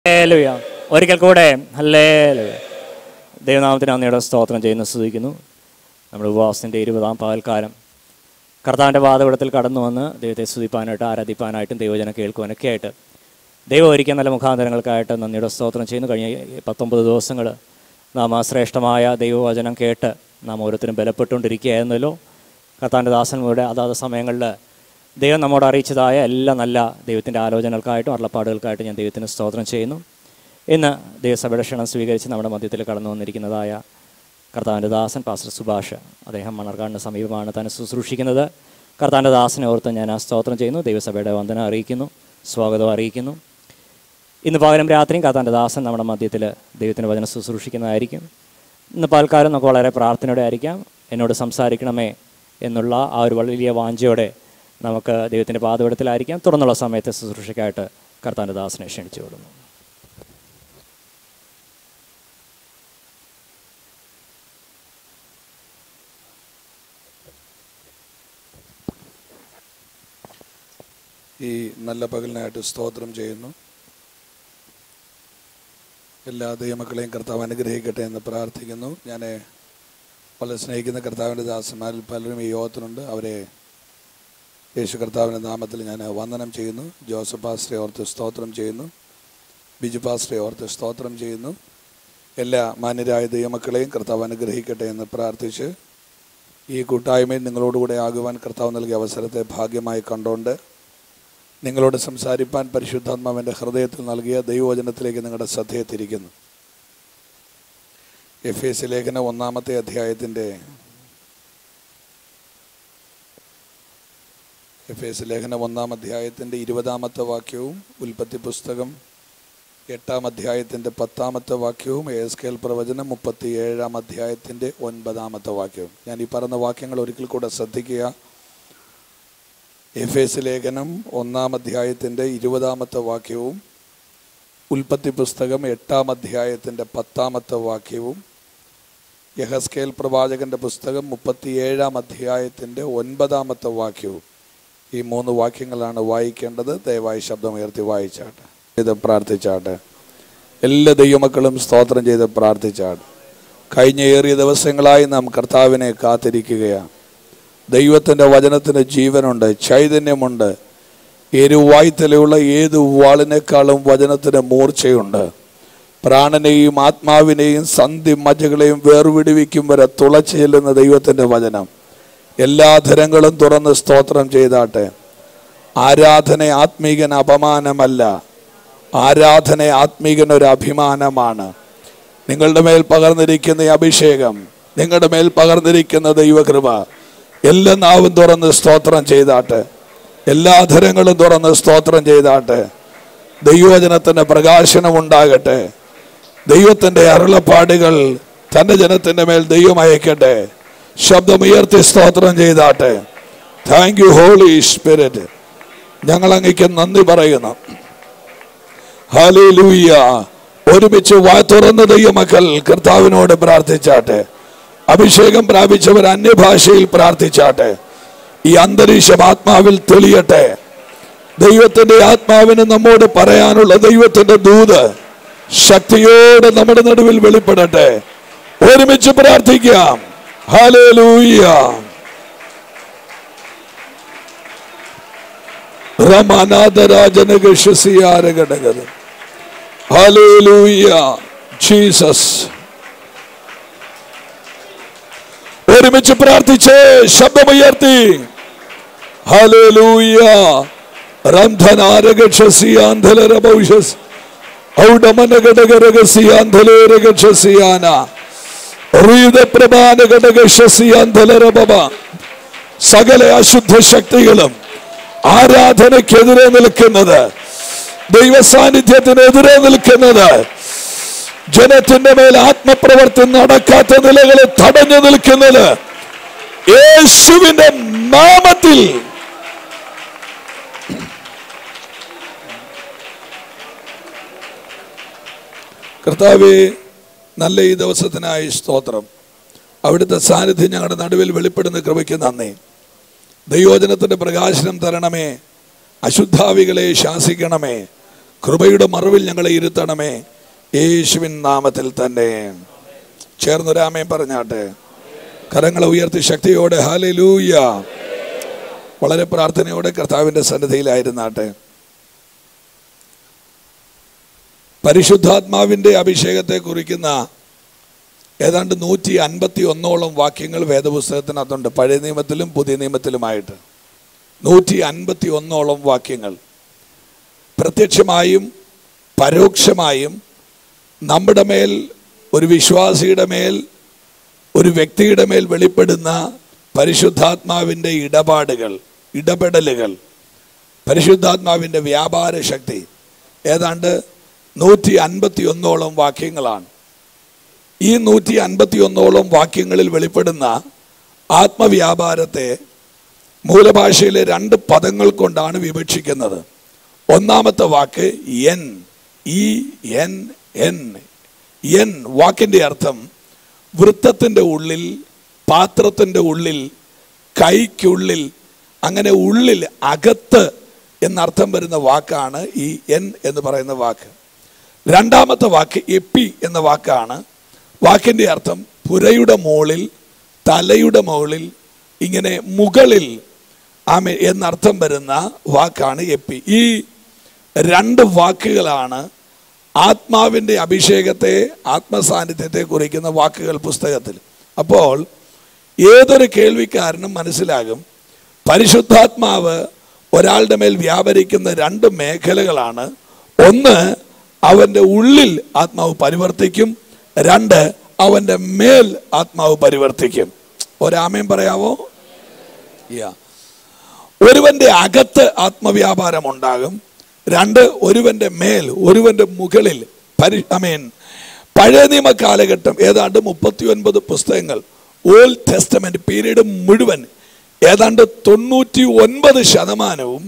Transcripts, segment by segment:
Hallelujah. ഒരിക്കൽ കൂടെ hallelujah. ദൈവനാമത്തിന് അങ്ങയുടെ സ്തോത്രം ചെയ്യുന്ന സ്തുതിക്കുന്നു നമ്മുടെ ഉപവാസത്തിൻ്റെ ഇരുപതാം പകൽക്കാലം കർത്താവിൻ്റെ വാദവിടത്തിൽ കടന്നു വന്ന് ദൈവത്തെ സ്തുതിപ്പാനായിട്ട് ആരാധിപ്പാനായിട്ടും ദൈവജനം കേൾക്കുവാനൊക്കെ ആയിട്ട് ദൈവം ഒരിക്കൽ നല്ല മുഖാന്തരങ്ങൾക്കായിട്ട് നന്ദിയുടെ സ്തോത്രം ചെയ്യുന്നു കഴിഞ്ഞ ഈ പത്തൊമ്പത് ദിവസങ്ങൾ നാം ആ ശ്രേഷ്ഠമായ ദൈവവചനം കേട്ട് നാം ഓരോരുത്തരും ബലപ്പെട്ടുകൊണ്ടിരിക്കുകയായിരുന്നല്ലോ കർത്താവിൻ്റെ ദാസന്മാരുടെ അതാത് സമയങ്ങളിൽ ദൈവം നമ്മോട് അറിയിച്ചതായ എല്ലാ നല്ല ദൈവത്തിൻ്റെ ആലോചനകൾക്കായിട്ടും അരുളപ്പാടുകൾക്കായിട്ടും ഞാൻ ദൈവത്തിന് സ്തോത്രം ചെയ്യുന്നു ഇന്ന് ദൈവസഭയുടെ ക്ഷണം സ്വീകരിച്ച് നമ്മുടെ മധ്യത്തിൽ കടന്നു വന്നിരിക്കുന്നതായ കർത്താവിൻ്റെ ദാസൻ പാസ്റ്റർ സുഭാഷ് അദ്ദേഹം മണർക്കാടിന് സമീപമാണ് താൻ ശുശ്രൂഷിക്കുന്നത് കർത്താവിൻ്റെ ദാസനെ ഓർത്ത് ഞാൻ ആ സ്തോത്രം ചെയ്യുന്നു ദൈവസഭയുടെ വന്ദനം അറിയിക്കുന്നു സ്വാഗതം അറിയിക്കുന്നു ഇന്ന് പകരം രാത്രിയും കർത്താവിൻ്റെ ദാസൻ നമ്മുടെ മധ്യത്തിൽ ദൈവത്തിൻ്റെ വചനം ശുശ്രൂഷിക്കുന്നതായിരിക്കും ഇന്ന് പാൽക്കാലം നമുക്ക് വളരെ പ്രാർത്ഥനയോടെ ആയിരിക്കാം എന്നോട് സംസാരിക്കണമേ എന്നുള്ള ആ ഒരു വലിയ വാഞ്ചയോടെ നമുക്ക് ദൈവത്തിൻ്റെ പാതപടത്തിലായിരിക്കാം തുറന്നുള്ള സമയത്ത് ശുശ്രൂഷയ്ക്കായിട്ട് കർത്താവിൻ്റെ ദാസനെ ക്ഷണിച്ചു കൊടുക്കുന്നു ഈ നല്ല പകലിനായിട്ട് സ്തോത്രം ചെയ്യുന്നു എല്ലാ ദൈവമക്കളെയും കർത്താവ് അനുഗ്രഹിക്കട്ടെ എന്ന് പ്രാർത്ഥിക്കുന്നു ഞാൻ വളരെ സ്നേഹിക്കുന്ന കർത്താവിൻ്റെ ദാസന്മാരിൽ പലരും ഈ യോഗത്തിനുണ്ട് അവരെ യേശു കർത്താവിൻ്റെ നാമത്തിൽ ഞാൻ വന്ദനം ചെയ്യുന്നു ജോസഫ് പാസ്റ്ററെ ഓർത്ത് സ്തോത്രം ചെയ്യുന്നു ബിജു പാസ്റ്ററെ ഓർത്ത് സ്തോത്രം ചെയ്യുന്നു എല്ലാ മാന്യരായ ദൈവമക്കളെയും കർത്താവ് അനുഗ്രഹിക്കട്ടെ എന്ന് പ്രാർത്ഥിച്ച് ഈ കൂട്ടായ്മയിൽ നിങ്ങളോടുകൂടെ ആകുവാൻ കർത്താവ് നൽകിയ അവസരത്തെ ഭാഗ്യമായി കണ്ടുകൊണ്ട് നിങ്ങളോട് സംസാരിപ്പാൻ പരിശുദ്ധാത്മാവിൻ്റെ ഹൃദയത്തിൽ നൽകിയ ദൈവവചനത്തിലേക്ക് നിങ്ങളുടെ ശ്രദ്ധയെ തിരിക്കുന്നു എഫ് എസ് ലേഖന ഒന്നാമത്തെ അധ്യായത്തിൻ്റെ എഫ് എസ് ലേഖന ഒന്നാം അധ്യായത്തിൻ്റെ ഇരുപതാമത്തെ വാക്യവും ഉൽപ്പത്തി പുസ്തകം എട്ടാം അധ്യായത്തിൻ്റെ പത്താമത്തെ വാക്യവും എസ് കെൽ പ്രവചനം മുപ്പത്തി ഏഴാം അധ്യായത്തിൻ്റെ ഒൻപതാമത്തെ വാക്യവും ഞാൻ ഈ പറഞ്ഞ വാക്യങ്ങൾ ഒരിക്കൽ കൂടെ ശ്രദ്ധിക്കുക എഫ് എസ് ലേഖനം ഒന്നാം അധ്യായത്തിൻ്റെ ഇരുപതാമത്തെ വാക്യവും ഉൽപ്പത്തി പുസ്തകം എട്ടാം അധ്യായത്തിൻ്റെ പത്താമത്തെ വാക്യവും യഹസ്കേൽ പ്രവാചകന്റെ പുസ്തകം മുപ്പത്തിയേഴാം അധ്യായത്തിൻ്റെ ഒൻപതാമത്തെ വാക്യവും ഈ മൂന്ന് വാക്യങ്ങളാണ് വായിക്കേണ്ടത് ദയവായി ശബ്ദമുയർത്തി വായിച്ചാട്ടെ ഇത് പ്രാർത്ഥിച്ചാട്ടെ എല്ലാ ദൈവമക്കളും സ്തോത്രം ചെയ്ത് പ്രാർത്ഥിച്ചാട്ടെ കഴിഞ്ഞ ഏറിയ ദിവസങ്ങളായി നാം കർത്താവിനെ കാത്തിരിക്കുകയാണ് ദൈവത്തിൻ്റെ വചനത്തിന് ജീവനുണ്ട് ചൈതന്യമുണ്ട് എരുവായ്ത്തലയുള്ള ഏത് വാളിനേക്കാളും വചനത്തിന് മൂർച്ചയുണ്ട് പ്രാണനെയും ആത്മാവിനെയും സന്ധി മജ്ജകളെയും വേർവിടുവിക്കും വരെ തുളച്ചു ചെല്ലുന്ന ദൈവത്തിൻ്റെ വചനം എല്ലാ ധരങ്ങളും തുറന്ന് സ്തോത്രം ചെയ്താട്ടെ ആരാധന ആത്മീകൻ അപമാനമല്ല ആരാധന ആത്മീകൻ ഒരു അഭിമാനമാണ് നിങ്ങളുടെ മേൽ പകർന്നിരിക്കുന്ന ഈ അഭിഷേകം നിങ്ങളുടെ മേൽ പകർന്നിരിക്കുന്ന ദൈവകൃപ എല്ലാ നാവും തുറന്ന് സ്തോത്രം ചെയ്താട്ടെ എല്ലാ ധരങ്ങളും തുറന്ന് സ്തോത്രം ചെയ്താട്ടെ ദൈവജനത്തിന് പ്രകാശനം ഉണ്ടാകട്ടെ ദൈവത്തിൻ്റെ അരുളപ്പാടുകൾ തൻ്റെ ജനത്തിൻ്റെ മേൽ ദൈവം അയക്കട്ടെ ശബ്ദമുയർത്തി സ്തോത്രം ചെയ്താട്ടെ താങ്ക് യു ഹോളി സ്പിരിറ്റ് ഞങ്ങൾ അങ്ങയ്ക്ക് നന്ദി പറയുന്നു ഹല്ലേലൂയ ഒരുമിച്ച് വാ തുറന്ന ദൈവമക്കൾ കർത്താവിനോട് പ്രാർത്ഥിച്ചാട്ടെ അഭിഷേകം പ്രാപിച്ചവർ അന്യഭാഷയിൽ പ്രാർത്ഥിച്ചാട്ടെ ഈ അന്തരീക്ഷം ആത്മാവിൽ തെളിയട്ടെ ദൈവത്തിന്റെ ആത്മാവിന് നമ്മോട് പറയാനുള്ള ദൈവത്തിന്റെ ദൂത് ശക്തിയോടെ നമ്മുടെ നടുവിൽ വെളിപ്പെടട്ടെ ഒരുമിച്ച് പ്രാർത്ഥിക്കാം ഹല്ലേലൂയ റമനാഥരാജനകശസിയാരഘടകൻ ഹല്ലേലൂയ ജീസസ് ഒരുമിച്ച് പ്രാർത്ഥിച്ച് ശബ്ദമുയർത്തി ഹല്ലേലൂയ റന്ധനാരകക്ഷസിയാന്ധലരഭൗഷസ് ഔഡമനഘടകരകസിയാന്ധലേരകക്ഷസിയാന റീതപ്രമാനഘടകശസിയാന്ധലരഭവ സകല അശുദ്ധ ശക്തികളും ആരാധനയ്ക്കെതിരെ നിൽക്കുന്നത് ദൈവ സാന്നിധ്യത്തിനെതിരെ നിൽക്കുന്നത് ജനത്തിന്റെ മേൽ ആത്മപ്രവർത്തി നടക്കാത്ത നിലകളെ തടഞ്ഞു നിൽക്കുന്നത് യേശുവിന്റെ നാമത്തിൽ കർത്താവെ നല്ല ഈ ദിവസത്തിനായി സ്തോത്രം അവിടുത്തെ സാന്നിധ്യം ഞങ്ങളുടെ നടുവിൽ വെളിപ്പെടുന്ന കൃപയ്ക്ക് നന്ദി ദൈവോജനത്തിന്റെ പ്രകാശനം തരണമേ അശുദ്ധാവികളെ ശാസിക്കണമേ കൃപയുടെ മറവിൽ ഞങ്ങളെ ഇരുത്തണമേ യേശുവിൻ നാമത്തിൽ തന്നെ ചേർന്നൊരാമയും പറഞ്ഞാട്ടെ കരങ്ങളെ ഉയർത്തി ശക്തിയോടെ ഹാലലൂയ വളരെ പ്രാർത്ഥനയോടെ കർത്താവിൻ്റെ സന്നിധിയിലായിരുന്നാട്ടെ പരിശുദ്ധാത്മാവിൻ്റെ അഭിഷേകത്തെ കുറിക്കുന്ന ഏതാണ്ട് നൂറ്റി അൻപത്തി ഒന്നോളം വാക്യങ്ങൾ വേദപുസ്തകത്തിനകത്തുണ്ട് പഴയ നിയമത്തിലും പുതിയ നിയമത്തിലുമായിട്ട് നൂറ്റി അൻപത്തി ഒന്നോളം വാക്യങ്ങൾ പ്രത്യക്ഷമായും പരോക്ഷമായും നമ്മുടെ മേൽ ഒരു വിശ്വാസിയുടെ മേൽ ഒരു വ്യക്തിയുടെ മേൽ വെളിപ്പെടുന്ന പരിശുദ്ധാത്മാവിൻ്റെ ഇടപാടുകൾ ഇടപെടലുകൾ പരിശുദ്ധാത്മാവിൻ്റെ വ്യാപാര ശക്തി ഏതാണ്ട് നൂറ്റി അൻപത്തി ഒന്നോളം വാക്യങ്ങളാണ് ഈ നൂറ്റി അൻപത്തി ഒന്നോളം വാക്യങ്ങളിൽ വെളിപ്പെടുന്ന ആത്മവ്യാപാരത്തെ മൂലഭാഷയിലെ രണ്ട് പദങ്ങൾ കൊണ്ടാണ് വിവക്ഷിക്കുന്നത് ഒന്നാമത്തെ വാക്ക് എൻ ഇ എൻ എൻ എൻ വാക്കിൻ്റെ അർത്ഥം വൃത്തത്തിൻ്റെ ഉള്ളിൽ പാത്രത്തിൻ്റെ ഉള്ളിൽ കൈക്കുള്ളിൽ അങ്ങനെ ഉള്ളിൽ അകത്ത് എന്നർത്ഥം വരുന്ന വാക്കാണ് ഈ എൻ എന്ന് പറയുന്ന വാക്ക് രണ്ടാമത്തെ വാക്ക് എപ്പി എന്ന വാക്കാണ് വാക്കിൻ്റെ അർത്ഥം പുരയുടെ മുകളിൽ തലയുടെ മുകളിൽ ഇങ്ങനെ മുകളിൽ ആമേ എന്നർത്ഥം വരുന്ന വാക്കാണ് എപ്പി ഈ രണ്ട് വാക്കുകളാണ് ആത്മാവിൻ്റെ അഭിഷേകത്തെ ആത്മസാന്നിധ്യത്തെ കുറിക്കുന്ന വാക്കുകൾ പുസ്തകത്തിൽ അപ്പോൾ ഏതൊരു കേൾവിക്കാരനും മനസ്സിലാകും പരിശുദ്ധാത്മാവ് ഒരാളുടെ മേൽ വ്യാപരിക്കുന്ന രണ്ട് മേഖലകളാണ് ഒന്ന് അവൻ്റെ ഉള്ളിൽ ആത്മാവ് പരിവർത്തിക്കും രണ്ട് അവൻ്റെ മേൽ ആത്മാവ് പരിവർത്തിക്കും ഒരാമയും പറയാവോ Yeah. ഒരുവന്റെ അകത്ത് ആത്മവ്യാപാരം ഉണ്ടാകും രണ്ട് ഒരുവന്റെ മേൽ ഒരുവന്റെ മുകളിൽ പരി അമീൻ പഴയ നിയമ കാലഘട്ടം ഏതാണ്ട് മുപ്പത്തി ഒൻപത് പുസ്തകങ്ങൾ ഓൾഡ് ടെസ്റ്റമെന്റ് പീരീഡ് മുഴുവൻ ഏതാണ്ട് തൊണ്ണൂറ്റി ഒൻപത് ശതമാനവും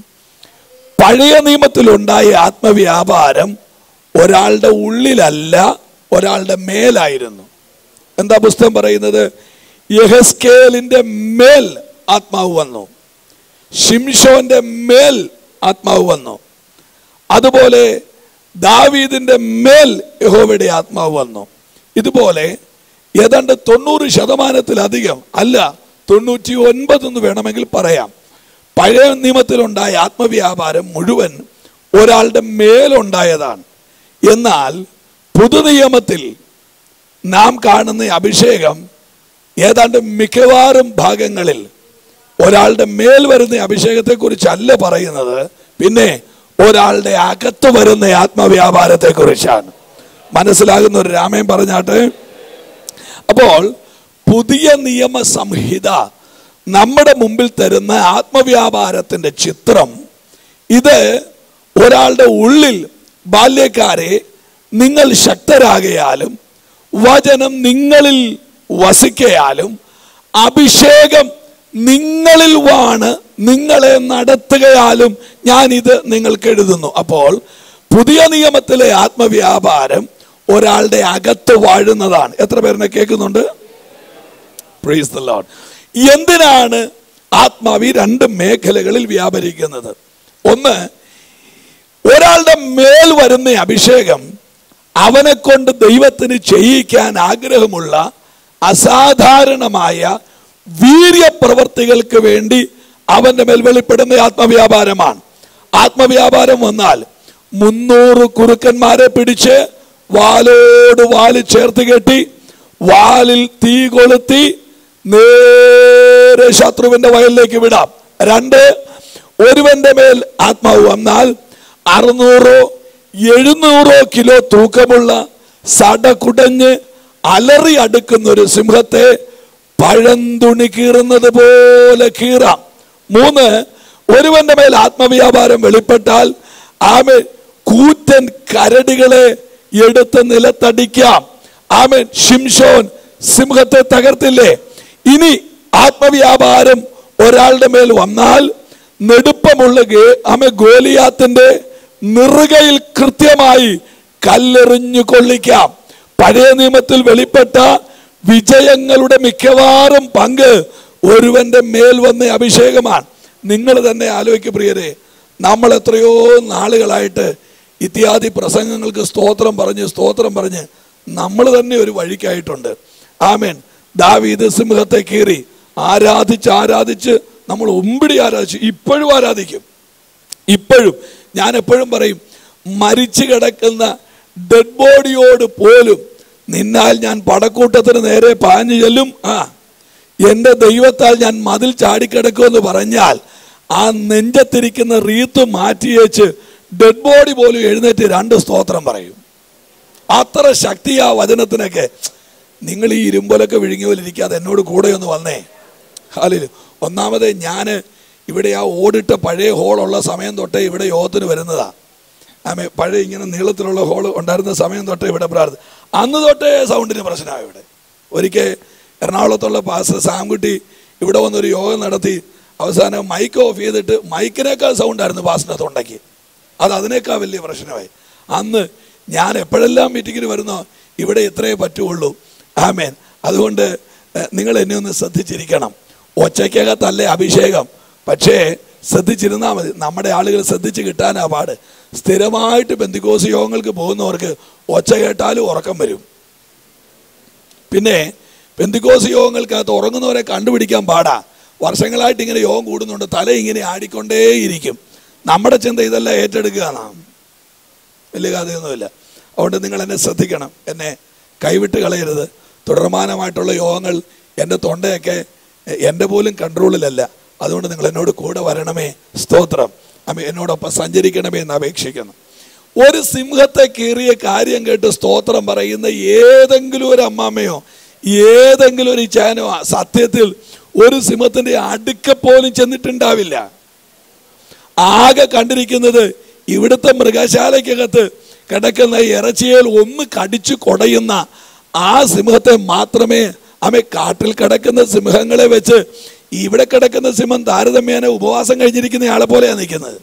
പഴയ നിയമത്തിലുണ്ടായ ആത്മവ്യാപാരം ഒരാളുടെ ഉള്ളിലല്ല ഒരാളുടെ മേലായിരുന്നു എന്താ പുസ്തകം പറയുന്നത് യഹസ്കേലിന്റെ മേൽ ആത്മാവ് വന്നു ഷിംഷോന്റെ മേൽ ആത്മാവ് വന്നു അതുപോലെ ദാവീദിന്റെ മേൽ യഹോവയുടെ ആത്മാവ് വന്നു ഇതുപോലെ ഏതാണ്ട് തൊണ്ണൂറ് ശതമാനത്തിലധികം അല്ല തൊണ്ണൂറ്റി ഒൻപത് എന്ന് വേണമെങ്കിൽ പറയാം പഴയ നിയമത്തിലുണ്ടായ ആത്മവ്യാപാരം മുഴുവൻ ഒരാളുടെ മേലുണ്ടായതാണ് എന്നാൽ പുതുനിയമത്തിൽ നാം കാണുന്ന അഭിഷേകം ഏതാണ്ട് മിക്കവാറും ഭാഗങ്ങളിൽ ഒരാളുടെ മേൽ വരുന്ന അഭിഷേകത്തെക്കുറിച്ചല്ല പറയുന്നത് പിന്നെ ഒരാളുടെ അകത്ത് വരുന്ന ആത്മവ്യാപാരത്തെക്കുറിച്ചാണ് മനസ്സിലാകുന്ന ഒരു രാമയും പറഞ്ഞാട്ട് അപ്പോൾ പുതിയ നിയമ സംഹിത നമ്മുടെ മുമ്പിൽ തരുന്ന ആത്മവ്യാപാരത്തിന്റെ ചിത്രം ഇത് ഒരാളുടെ ഉള്ളിൽ ബാല്യക്കാരെ നിങ്ങൾ ശക്തരാകയാലും വചനം നിങ്ങളിൽ വസിക്കയാലും അഭിഷേകം നിങ്ങളിൽ വാണ് നിങ്ങളെ നടത്തുകയാലും ഞാൻ ഇത് നിങ്ങൾക്ക് എഴുതുന്നു അപ്പോൾ പുതിയ നിയമത്തിലെ ആത്മവ്യാപാരം ഒരാളുടെ അകത്ത് വാഴുന്നതാണ് എത്ര പേരിനെ കേൾക്കുന്നുണ്ട് Praise the Lord. എന്തിനാണ് ആത്മാവ് ഈ രണ്ട് മേഖലകളിൽ വ്യാപരിക്കുന്നത് ഒന്ന് ഒരാളുടെ മേൽ വരുന്ന അഭിഷേകം അവനെ കൊണ്ട് ദൈവത്തിന് ചെയ്യിക്കാൻ ആഗ്രഹമുള്ള അസാധാരണമായ വീര്യപ്രവർത്തികൾക്ക് വേണ്ടി അവന്റെ മേൽ വെളിപ്പെടുന്ന ആത്മവ്യാപാരമാണ് ആത്മവ്യാപാരം വന്നാൽ മുന്നൂറ് കുറുക്കന്മാരെ പിടിച്ച് വാലോട് വാല് ചേർത്ത് കെട്ടി വാലിൽ തീ കൊളുത്തി നേരെ ശത്രുവിന്റെ വയലിലേക്ക് വിടാം രണ്ട് ഒരുവന്റെ മേൽ ആത്മാവ് വന്നാൽ അറുന്നൂറോ എഴുന്നൂറോ കിലോ തൂക്കമുള്ള സടകുടഞ്ഞ് അലറി അടുക്കുന്ന ഒരു സിംഹത്തെ പഴന്തുണി കീറുന്നത് പോലെ കീറാം മൂന്ന് ഒരുവന്റെ മേൽ ആത്മവ്യാപാരം വെളിപ്പെട്ടാൽ ആമെ കൂറ്റൻ കരടികളെ എടുത്ത് നിലത്തടിക്കാം ആമൻ ഷിംഷോൻ സിംഹത്തെ തകർത്തില്ലേ ഇനി ആത്മവ്യാപാരം ഒരാളുടെ മേൽ വന്നാൽ നെടുപ്പമുള്ള ഗേ- ആമെ ഗോലിയാത്തിന്റെ നിറുകയിൽ കൃത്യമായി കല്ലെറിഞ്ഞു കൊള്ളിക്കാം പഴയ നിയമത്തിൽ വെളിപ്പെട്ട വിജയങ്ങളുടെ മിക്കവാറും പങ്ക് ഒരുവന്റെ മേൽ വന്ന അഭിഷേകമാണ് നിങ്ങൾ തന്നെ ആലോചിക്കുക പ്രിയരെ നമ്മൾ എത്രയോ നാളുകളായിട്ട് ഇത്യാദി പ്രസംഗങ്ങൾക്ക് സ്തോത്രം പറഞ്ഞ് സ്തോത്രം പറഞ്ഞ് നമ്മൾ തന്നെ ഒരു വഴിക്കായിട്ടുണ്ട് ആമേൻ ദാവീദ് സിംഹത്തെ കീറി ആരാധിച്ച് ആരാധിച്ച് നമ്മൾ ഉമ്പിടി ആരാധിച്ചു ഇപ്പോഴും ആരാധിക്കും ഇപ്പോഴും ഞാൻ എപ്പോഴും പറയും മരിച്ചു കിടക്കുന്ന ഡെഡ് ബോഡിയോട് പോലും നിന്നാൽ ഞാൻ പടക്കൂട്ടത്തിന് നേരെ പാഞ്ഞു ചെല്ലും ആ എൻ്റെ ദൈവത്താൽ ഞാൻ മതിൽ ചാടിക്കിടക്കുമെന്ന് പറഞ്ഞാൽ ആ നെഞ്ചത്തിരിക്കുന്ന റീത്ത് മാറ്റിയേച്ച് ഡെഡ് ബോഡി പോലും എഴുന്നേറ്റ് രണ്ട് സ്തോത്രം പറയും അത്ര ശക്തി ആ വചനത്തിനൊക്കെ നിങ്ങൾ ഈ ഇരുമ്പൊലൊക്കെ വിഴുങ്ങി പോലെ ഇരിക്കാതെ എന്നോട് കൂടെ ഒന്ന് വന്നേ ഹാലിൽ ഒന്നാമത് ഞാൻ ഇവിടെ ആ ഓടിട്ട പഴയ ഹോളുള്ള സമയം തൊട്ടേ ഇവിടെ യോഗത്തിന് വരുന്നതാ ആമേ പഴയ ഇങ്ങനെ നീളത്തിലുള്ള ഹോൾ ഉണ്ടായിരുന്ന സമയം തൊട്ടേ ഇവിടെ പ്രാർത്ഥന അന്ന് തൊട്ടേ സൗണ്ടിന് പ്രശ്നമാണ് ഇവിടെ ഒരിക്കൽ എറണാകുളത്തുള്ള പാസ് സാംകുട്ടി ഇവിടെ വന്നൊരു യോഗം നടത്തി അവസാനം മൈക്ക് ഓഫ് ചെയ്തിട്ട് മൈക്കിനേക്കാൾ സൗണ്ടായിരുന്നു പാസിൻ്റെ തൊണ്ടയ്ക്ക് അത് അതിനേക്കാൾ വലിയ പ്രശ്നമായി അന്ന് ഞാൻ എപ്പോഴെല്ലാം മീറ്റിങ്ങിന് വരുന്നോ ഇവിടെ ഇത്രയേ പറ്റുള്ളൂ ആമേൻ അതുകൊണ്ട് എഹ്, നിങ്ങൾ എന്നെ ഒന്ന് ശ്രദ്ധിച്ചിരിക്കണം ഒച്ചയ്ക്കകത്തല്ലേ അഭിഷേകം പക്ഷേ ശ്രദ്ധിച്ചിരുന്നാൽ മതി നമ്മുടെ ആളുകൾ ശ്രദ്ധിച്ച് കിട്ടാനാ പാട് സ്ഥിരമായിട്ട് ബന്ധിക്കോസ് യോഗങ്ങൾക്ക് പോകുന്നവർക്ക് ഒച്ച കേട്ടാലും ഉറക്കം വരും പിന്നെ പെന്തിക്കോസ് യോഗങ്ങൾക്കകത്ത് ഉറങ്ങുന്നവരെ കണ്ടുപിടിക്കാൻ പാടാ വർഷങ്ങളായിട്ട് ഇങ്ങനെ യോഗം കൂടുന്നുണ്ട് തല ഇങ്ങനെ ആടിക്കൊണ്ടേയിരിക്കും നമ്മുടെ ചിന്ത ഇതെല്ലാം ഏറ്റെടുക്കുക നാം വലിയ കഥയൊന്നുമില്ല അതുകൊണ്ട് നിങ്ങൾ എന്നെ ശ്രദ്ധിക്കണം എന്നെ കൈവിട്ട് കളയരുത് തുടർമാനമായിട്ടുള്ള യോഗങ്ങൾ എൻ്റെ തൊണ്ടയൊക്കെ എ- എൻ്റെ പോലും കൺട്രോളിലല്ല അതുകൊണ്ട് നിങ്ങൾ എന്നോട് കൂടെ വരണമേ സ്തോത്രം അമ്മ എന്നോടൊപ്പം സഞ്ചരിക്കണമേ എന്ന് അപേക്ഷിക്കുന്നു ഒരു സിംഹത്തെ കീറിയ കാര്യം കേട്ട് സ്തോത്രം പറയുന്ന ഏതെങ്കിലും ഒരു അമ്മാമ്മയോ ഏതെങ്കിലും ഒരു ചാനോ സത്യത്തിൽ ഒരു സിംഹത്തിന്റെ അടുക്ക പോലും ചെന്നിട്ടുണ്ടാവില്ല ആകെ കണ്ടിരിക്കുന്നത് ഇവിടുത്തെ മൃഗശാലയ്ക്കകത്ത് കിടക്കുന്ന ഇറച്ചിയിൽ ഒന്ന് കടിച്ചു കൊടയുന്ന ആ സിംഹത്തെ മാത്രമേ അമ്മ കാട്ടിൽ കിടക്കുന്ന സിംഹങ്ങളെ വെച്ച് ഇവിടെ കിടക്കുന്ന സിംഹം താരതമ്യേന ഉപവാസം കഴിഞ്ഞിരിക്കുന്ന ആളെ പോലെയാണ് നിൽക്കുന്നത്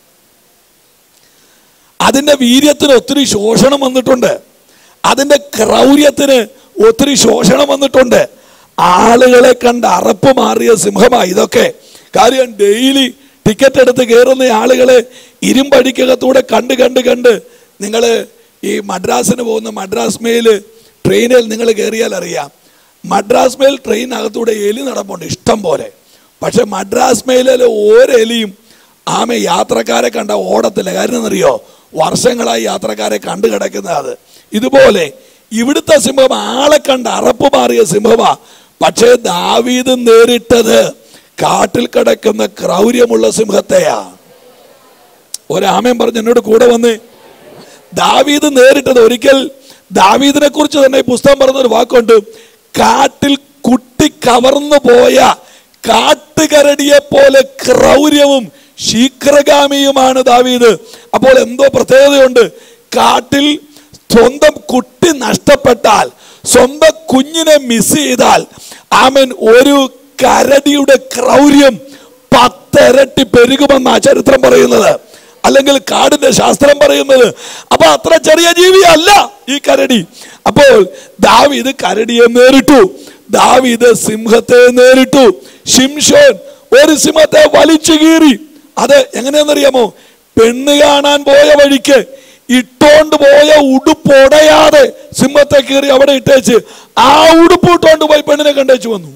അതിന്റെ വീര്യത്തിന് ഒത്തിരി ശോഷണം വന്നിട്ടുണ്ട് അതിന്റെ ക്രൗര്യത്തിന് ഒത്തിരി ശോഷണം വന്നിട്ടുണ്ട് ആളുകളെ കണ്ട് അറപ്പ് മാറിയ സിംഹമായി ഇതൊക്കെ കാര്യം ഡെയിലി ടിക്കറ്റ് എടുത്ത് കയറുന്ന ആളുകളെ ഇരുമ്പടിക്കകത്തൂടെ കണ്ട് കണ്ട് കണ്ട് നിങ്ങൾ ഈ മദ്രാസിന് പോകുന്ന മദ്രാസ് മെയിൽ ട്രെയിനിൽ നിങ്ങൾ കയറിയാൽ അറിയാം മദ്രാസ് മെയിൽ ട്രെയിനകത്തൂടെ എലി നടപ്പുണ്ട് ഇഷ്ടം പോലെ പക്ഷെ മദ്രാസ് മെയിലിലെ ഓരോ എലിയും ആമ യാത്രക്കാരെ കണ്ട ഓടത്തില്ല കാര്യം എന്നറിയോ വർഷങ്ങളായി യാത്രക്കാരെ കണ്ടു കിടക്കുന്ന അത് ഇതുപോലെ ഇവിടുത്തെ സിംഹം ആളെ കണ്ട് അറപ്പ് മാറിയ സിംഹമാ പക്ഷേ ദാവീദ് നേരിട്ടത് കാട്ടിൽ കിടക്കുന്ന ക്രൗര്യമുള്ള സിംഹത്തെയാ ഒരാമൻ പറഞ്ഞ് എന്നോട് കൂടെ വന്ന് ദാവീദ് നേരിട്ടത് ഒരിക്കൽ ദാവീദിനെ കുറിച്ച് തന്നെ ഈ പുസ്തകം പറഞ്ഞൊരു വാക്കുണ്ട് കാട്ടിൽ കുട്ടി കവർന്നു പോയ കാട്ടുകരടിയെ പോലെ ക്രൗര്യവും ശീഘ്രഗാമിയുമാണ് ദാവീദ് അപ്പോൾ എന്തോ പ്രത്യേകതയുണ്ട് കാട്ടിൽ സ്വന്തം കുട്ടി നഷ്ടപ്പെട്ടാൽ സ്വന്തം കുഞ്ഞിനെ മിസ് ചെയ്താൽ ആമൻ ഒരു കരടിയുടെ ക്രൗര്യം പത്തിരട്ടി പെരുകുമെന്നാ ചരിത്രം പറയുന്നത് അല്ലെങ്കിൽ കാടിന്റെ ശാസ്ത്രം പറയുന്നത് അപ്പൊ അത്ര ചെറിയ ജീവിയല്ല ഈ കരടി അപ്പോൾ ദാവീദ് കരടിയെ നേരിട്ടു ദാവീദ് സിംഹത്തെ നേരിട്ടു ഷിംഷോൻ ഒരു സിംഹത്തെ വലിച്ചു കീറി അത് എങ്ങനെയാണെന്നറിയാമോ പെണ്ണ് കാണാൻ പോയ വഴിക്ക് ഇട്ടോണ്ട് പോയ ഉടുപ്പ് ഉടയാതെ സിംഹത്തെ കീറി അവിടെ ഇട്ടേച്ച് ആ ഉടുപ്പ് ഇട്ടോണ്ട് പോയി പെണ്ണിനെ കണ്ടേച്ചു വന്നു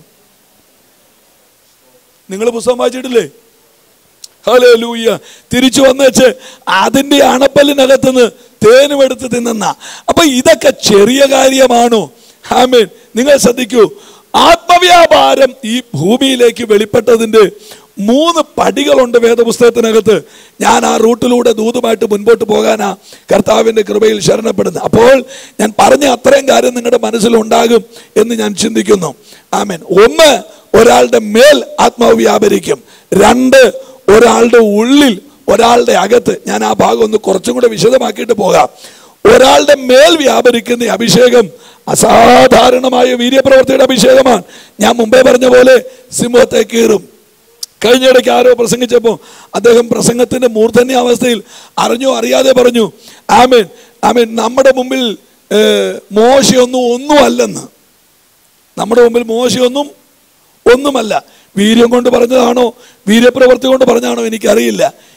നിങ്ങൾ പുസ്തകം വായിച്ചിട്ടില്ലേ ഹലോ ലൂയ്യ തിരിച്ചു വന്നേച്ച് അതിന്റെ അണപ്പല്ലിനകത്തുനിന്ന് തേനും എടുത്ത് തിന്നുന്ന അപ്പൊ ഇതൊക്കെ ചെറിയ കാര്യമാണോ ആമേൻ നിങ്ങൾ ശ്രദ്ധിക്കൂ ആത്മവ്യാപാരം ഈ ഭൂമിയിലേക്ക് വെളിപ്പെട്ടതിന്റെ മൂന്ന് പടികളുണ്ട് വേദപുസ്തകത്തിനകത്ത് ഞാൻ ആ റൂട്ടിലൂടെ ദൂതുമായിട്ട് മുൻപോട്ട് പോകാനാ കർത്താവിന്റെ കൃപയിൽ ശരണപ്പെടുന്നത് അപ്പോൾ ഞാൻ പറഞ്ഞ അത്രയും കാര്യം നിങ്ങളുടെ മനസ്സിലുണ്ടാകും എന്ന് ഞാൻ ചിന്തിക്കുന്നു ആമേൻ ഒന്ന് ഒരാളുടെ മേൽ ആത്മാവ് വ്യാപരിക്കും രണ്ട് ഒരാളുടെ ഉള്ളിൽ ഒരാളുടെ അകത്ത് ഞാൻ ആ ഭാഗം ഒന്ന് കുറച്ചും കൂടെ വിശദമാക്കിയിട്ട് പോകാം ഒരാളുടെ മേൽ വ്യാപരിക്കുന്ന ഈ അഭിഷേകം അസാധാരണമായ വീര്യപ്രവർത്തിയുടെ അഭിഷേകമാണ് ഞാൻ മുമ്പേ പറഞ്ഞ പോലെ സിംഹത്തെ കീറും കഴിഞ്ഞിടയ്ക്ക് ആരോ പ്രസംഗിച്ചപ്പോൾ അദ്ദേഹം പ്രസംഗത്തിന്റെ മൂർധന്യ അവസ്ഥയിൽ അറിഞ്ഞോ അറിയാതെ പറഞ്ഞു ആമേൻ ആമേൻ നമ്മുടെ മുമ്പിൽ ഏർ, മോശയൊന്നും ഒന്നും അല്ലെന്ന് നമ്മുടെ മുമ്പിൽ മോശയൊന്നും ഒന്നുമല്ല വീര്യം കൊണ്ട് പറഞ്ഞതാണോ വീര്യപ്രവൃത്തി കൊണ്ട് പറഞ്ഞതാണോ എനിക്കറിയില്ല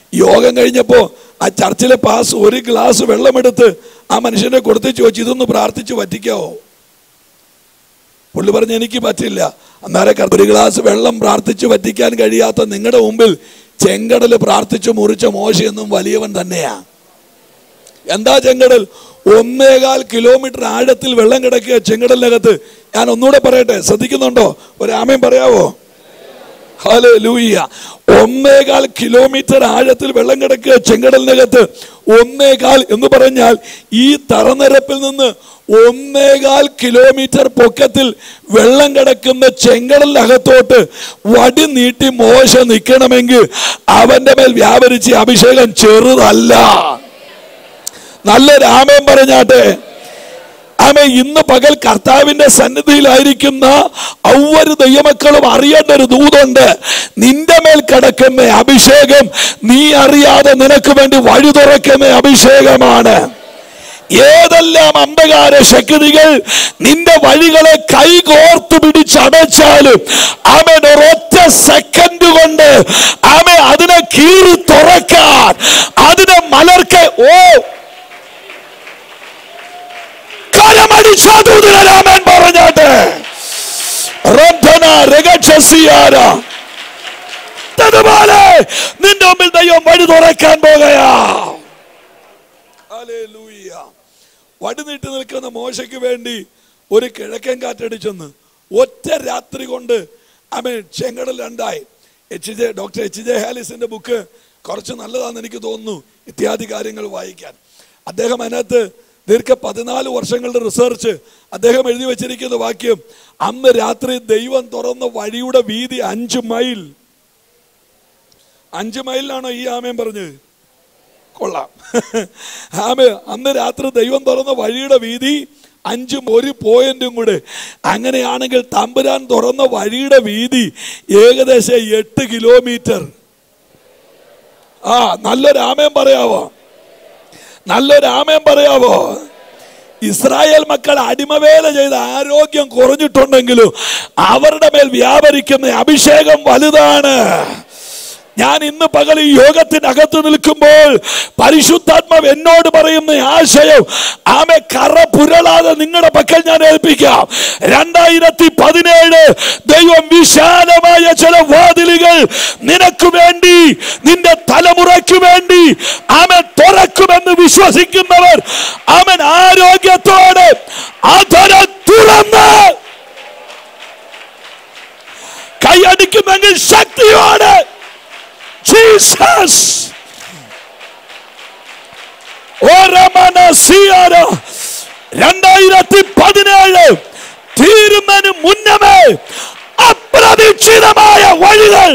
യോഗം കഴിഞ്ഞപ്പോൾ ആ ചർച്ചിലെ പാസ് ഒരു ഗ്ലാസ് വെള്ളമെടുത്ത് ആ മനുഷ്യനെ കൊടുത്ത് ചോദിച്ചു ഇതൊന്ന് പ്രാർത്ഥിച്ച് പറ്റിക്കാവോ പുള്ളി പറഞ്ഞു എനിക്ക് പറ്റില്ല അന്നേരം കർത്ത- ഒരു ഗ്ലാസ് വെള്ളം പ്രാർത്ഥിച്ച് പറ്റിക്കാൻ കഴിയാത്ത നിങ്ങളുടെ മുമ്പിൽ ചെങ്കടൽ പ്രാർത്ഥിച്ചു മുറിച്ച മോശയൊന്നും വലിയവൻ തന്നെയാ എന്താ ചെങ്കടൽ ഒന്നേകാൽ കിലോമീറ്റർ ആഴത്തിൽ വെള്ളം കിടക്കുക ചെങ്കടലിനകത്ത് ഞാൻ ഒന്നുകൂടെ പറയട്ടെ ശ്രദ്ധിക്കുന്നുണ്ടോ ഒരു ആമയും പറയാവോ ഹലോ ലൂയ്യ ഒന്നേകാൽ കിലോമീറ്റർ ആഴത്തിൽ വെള്ളം കിടക്കുക ചെങ്കടലിനകത്ത് ഒന്നേകാൽ എന്ന് പറഞ്ഞാൽ ഈ തറനിരപ്പിൽ നിന്ന് ഒന്നേകാൽ കിലോമീറ്റർ പൊക്കത്തിൽ വെള്ളം കിടക്കുന്ന ചെങ്കടലിനകത്തോട്ട് വടി നീട്ടി മോശ നിൽക്കണമെങ്കിൽ അവന്റെ മേൽ വ്യാപരിച്ച അഭിഷേകം ചെറുതല്ല നല്ലൊരു ആമയം പറഞ്ഞാട്ടെ ആമേ ഇന്ന് പകൽ കർത്താവിന്റെ സന്നിധിയിലായിരിക്കുന്ന ഔവര് ദൈവമക്കളും അറിയേണ്ട ഒരു ദൂതുണ്ട് നിന്റെ മേൽ കിടക്കുന്ന അഭിഷേകം നീ അറിയാതെ നിനക്ക് വേണ്ടി വഴി തുറക്കുന്ന അഭിഷേകമാണ് ഏതെല്ലാം അന്ധകാര ശക്തികൾ നിന്റെ വഴികളെ കൈകോർത്ത് പിടിച്ചടച്ചാലും അവൻ ഒരൊറ്റ സെക്കൻഡ് കൊണ്ട് അവൻ അതിനെ കീറി തുറക്കാൻ അതിനെ മലർക്കെ ഓ കരമടിച്ചാതൂതിരാമൻ പറഞ്ഞാട്ടെ റബ്ബന രഗക്ഷസിയാര. അതുപോലെ നിന്റെ മുമ്പിൽ ദൈവം വഴി തുറക്കാൻ പോകുകയാ ഹല്ലേലൂയ. വടി നീട്ടി നിൽക്കുന്ന മോശയ്ക്ക് വേണ്ടി ഒരു കിഴക്കൻ കാറ്റടിച്ചെന്ന് ഒറ്റ രാത്രി കൊണ്ട് അവൻ ചെങ്കടൽ രണ്ടായി H J doctor H J ഹാലിസിന്റെ ബുക്ക് കുറച്ച് നല്ലതാണെന്ന് എനിക്ക് തോന്നുന്നു ഇത്യാദി കാര്യങ്ങൾ വായിക്കാൻ അദ്ദേഹം അതിനകത്ത് ദീർഘ പതിനാല് വർഷങ്ങളുടെ റിസർച്ച് അദ്ദേഹം എഴുതി വെച്ചിരിക്കുന്ന വാക്യം അന്ന് രാത്രി ദൈവം തുറന്ന വഴിയുടെ വീതി അഞ്ച് മൈൽ അഞ്ച് മൈലിലാണോ ഈ ആമയം പറഞ്ഞത് കൊള്ളാം ആമേ അന്ന് രാത്രി ദൈവം തുറന്ന വഴിയുടെ വീതി അഞ്ചും ഒരു പോയിന്റും കൂടെ അങ്ങനെയാണെങ്കിൽ തമ്പുരാൻ തുറന്ന വഴിയുടെ വീതി ഏകദേശം എട്ട് കിലോമീറ്റർ ആ നല്ലൊരു ആമയം പറയാവോ നല്ലൊരു ആമയം പറയാവോ ഇസ്രായേൽ മക്കൾ അടിമവേല ചെയ്ത് ആരോഗ്യം കുറഞ്ഞിട്ടുണ്ടെങ്കിലും അവരുടെ മേൽ വ്യാപരിക്കുന്ന അഭിഷേകം വലുതാണ് ഞാൻ ഇന്ന് പകൽ ഈ യോഗത്തിനകത്ത് നിൽക്കുമ്പോൾ പരിശുദ്ധാത്മാവ് എന്നോട് പറയുന്ന ആശയം ആമെ കറ പുരളാതെ നിങ്ങളുടെ പക്കൽ ഞാൻ ഏൽപ്പിക്കാം രണ്ടായിരത്തി പതിനേഴ് ദൈവം വിശാലമായ ചില വാതിലുകൾ നിനക്ക് വേണ്ടി നിന്റെ തലമുറയ്ക്ക് വേണ്ടി ആമൻ തുറക്കുമെന്ന് വിശ്വസിക്കുന്നവർ അവൻ ആരോഗ്യത്തോടെ അതര തുറന്ന് കൈയടിക്കുമെങ്കിൽ ശക്തിയോടെ ജീസസ് രണ്ടായിരത്തി പതിനേഴ് തീരുന്നതിന് മുന്നമേ അപ്രതീക്ഷിതമായ വഴികൾ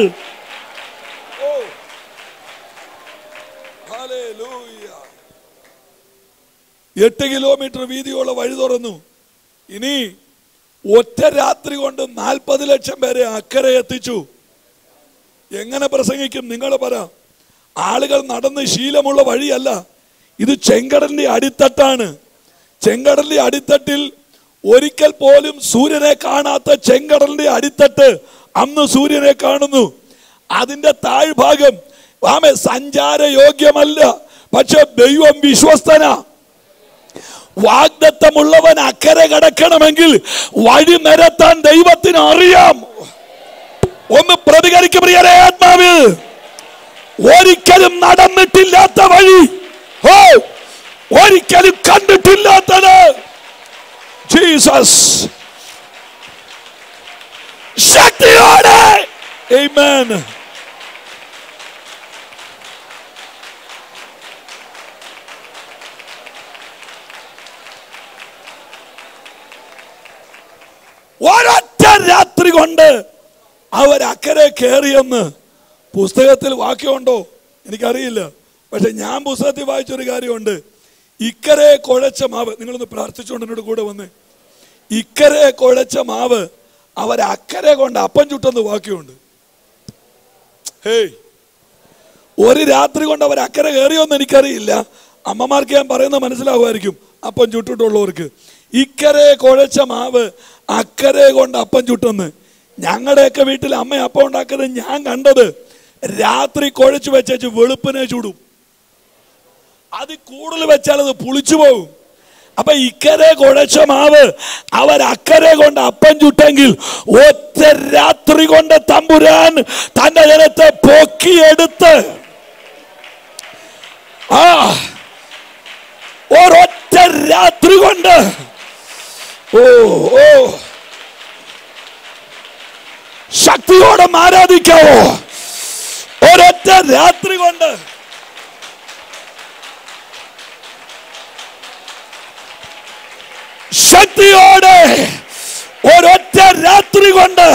എട്ട് കിലോമീറ്റർ വീതിയുള്ള വഴി തുറന്നു ഇനി ഒറ്റ രാത്രി കൊണ്ട് നാൽപ്പത് ലക്ഷം പേരെ അക്കരെ എത്തിച്ചു എങ്ങനെ പ്രസംഗിക്കും നിങ്ങൾ പറ ആളുകൾ നടന്ന് ശീലമുള്ള വഴിയല്ല ഇത് ചെങ്കടലിന്റെ അടിത്തട്ടാണ് ചെങ്കടലിന്റെ അടിത്തട്ടിൽ ഒരിക്കൽ പോലും സൂര്യനെ കാണാത്ത ചെങ്കടലിന്റെ അടിത്തട്ട് അന്ന് സൂര്യനെ കാണുന്നു അതിന്റെ താഴ്ഭാഗം ആമെ സഞ്ചാര യോഗ്യമല്ല പക്ഷെ ദൈവം വിശ്വസ്തന വാഗ്ദത്തമുള്ളവൻ അക്കരെ കടക്കണമെങ്കിൽ വഴി നിരത്താൻ ദൈവത്തിന് അറിയാം ഒന്ന് പ്രതികരിക്കും പ്രിയരെ ആത്മാവിൽ ഒരിക്കലും നടന്നിട്ടില്ലാത്ത വഴി ഓ ഒരിക്കലും കണ്ടിട്ടില്ലാത്തത് ജീസസ് ശക്തിയോടെ Amen. ഒരൊറ്റ രാത്രി കൊണ്ട് അവർ അക്കരെ കയറിയെന്ന് പുസ്തകത്തിൽ വാക്യമുണ്ടോ എനിക്കറിയില്ല പക്ഷെ ഞാൻ പുസ്തകത്തിൽ വായിച്ചൊരു കാര്യമുണ്ട് ഇക്കരെ കുഴച്ച മാവ് നിങ്ങളൊന്ന് പ്രാർത്ഥിച്ചുകൊണ്ട് എന്നോട് കൂടെ വന്ന് ഇക്കരെ കുഴച്ച മാവ് അവർ അക്കരെ കൊണ്ട് അപ്പം ചുട്ടെന്ന് വാക്യമുണ്ട് ഹേയ് ഒരു രാത്രി കൊണ്ട് അവർ അക്കരെ കയറിയോന്ന് എനിക്കറിയില്ല അമ്മമാർക്ക് ഞാൻ പറയുന്നത് മനസ്സിലാവുമായിരിക്കും അപ്പം ചുട്ടിട്ടുള്ളവർക്ക് ഇക്കരെ കുഴച്ച മാവ് അക്കരെ കൊണ്ട് അപ്പം ചുട്ടെന്ന് ഞങ്ങളുടെയൊക്കെ വീട്ടിൽ അമ്മ അപ്പം ഉണ്ടാക്കുന്നത് ഞാൻ കണ്ടത് രാത്രി കുഴച്ചു വെച്ചു വെളുപ്പിനെ ചുടും അത് കൂടുതൽ വെച്ചാൽ അത് പുളിച്ചു പോകും അപ്പൊ ഇക്കരെ കുഴച്ച മാവ് അവർ അക്കരെ കൊണ്ട് അപ്പം ചുട്ടെങ്കിൽ ഒറ്റ രാത്രി കൊണ്ട് തമ്പുരാൻ തന്റെ ജനത്തെ പൊക്കിയെടുത്ത് ആ ഒരൊറ്റ രാത്രി കൊണ്ട് ഓ ഓ ശക്തിയോടെ ആരാധിക്കാവോ ഒരൊറ്റ രാത്രി കൊണ്ട് ശക്തിയോടെ ഒരൊറ്റ രാത്രി കൊണ്ട്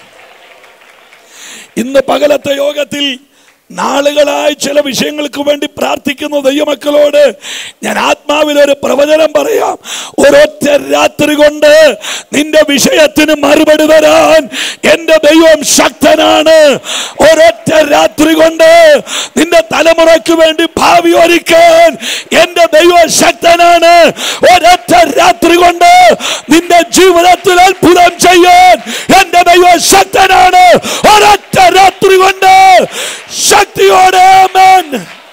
ഇന്ന് പകലത്തെ യോഗത്തിൽ നാളുകളായി ചില വിഷയങ്ങൾക്ക് വേണ്ടി പ്രാർത്ഥിക്കുന്ന ദൈവമക്കളോട് ഞാൻ ആത്മാവിൽ ഒരു പ്രവചനം പറയാം ഒരൊറ്റ രാത്രി കൊണ്ട് നിന്റെ വിഷയത്തിന് മറുപടി തരാൻ എന്റെ ദൈവം ശക്തനാണ് ഒരൊറ്റ രാത്രി കൊണ്ട് നിന്റെ തലമുറയ്ക്ക് വേണ്ടി ഭാവി ഒരുക്കാൻ എന്റെ ദൈവം ശക്തനാണ് ഒരൊറ്റ രാത്രി കൊണ്ട് നിന്റെ ജീവിതത്തിൽ അത്ഭുതം ചെയ്യാൻ എന്റെ ദൈവം ശക്തനാണ് ഒരൊറ്റ രാത്രി കൊണ്ട് ശക്തിയോടെ ആമേൻ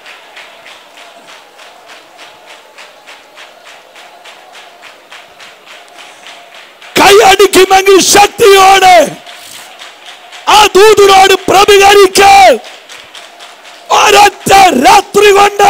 കൈയടിക്കുമെങ്കിൽ ശക്തിയോടെ ആ ദൂതനോട് പ്രതികരിക്കാൻ ഒരൊറ്റ രാത്രി കൊണ്ട്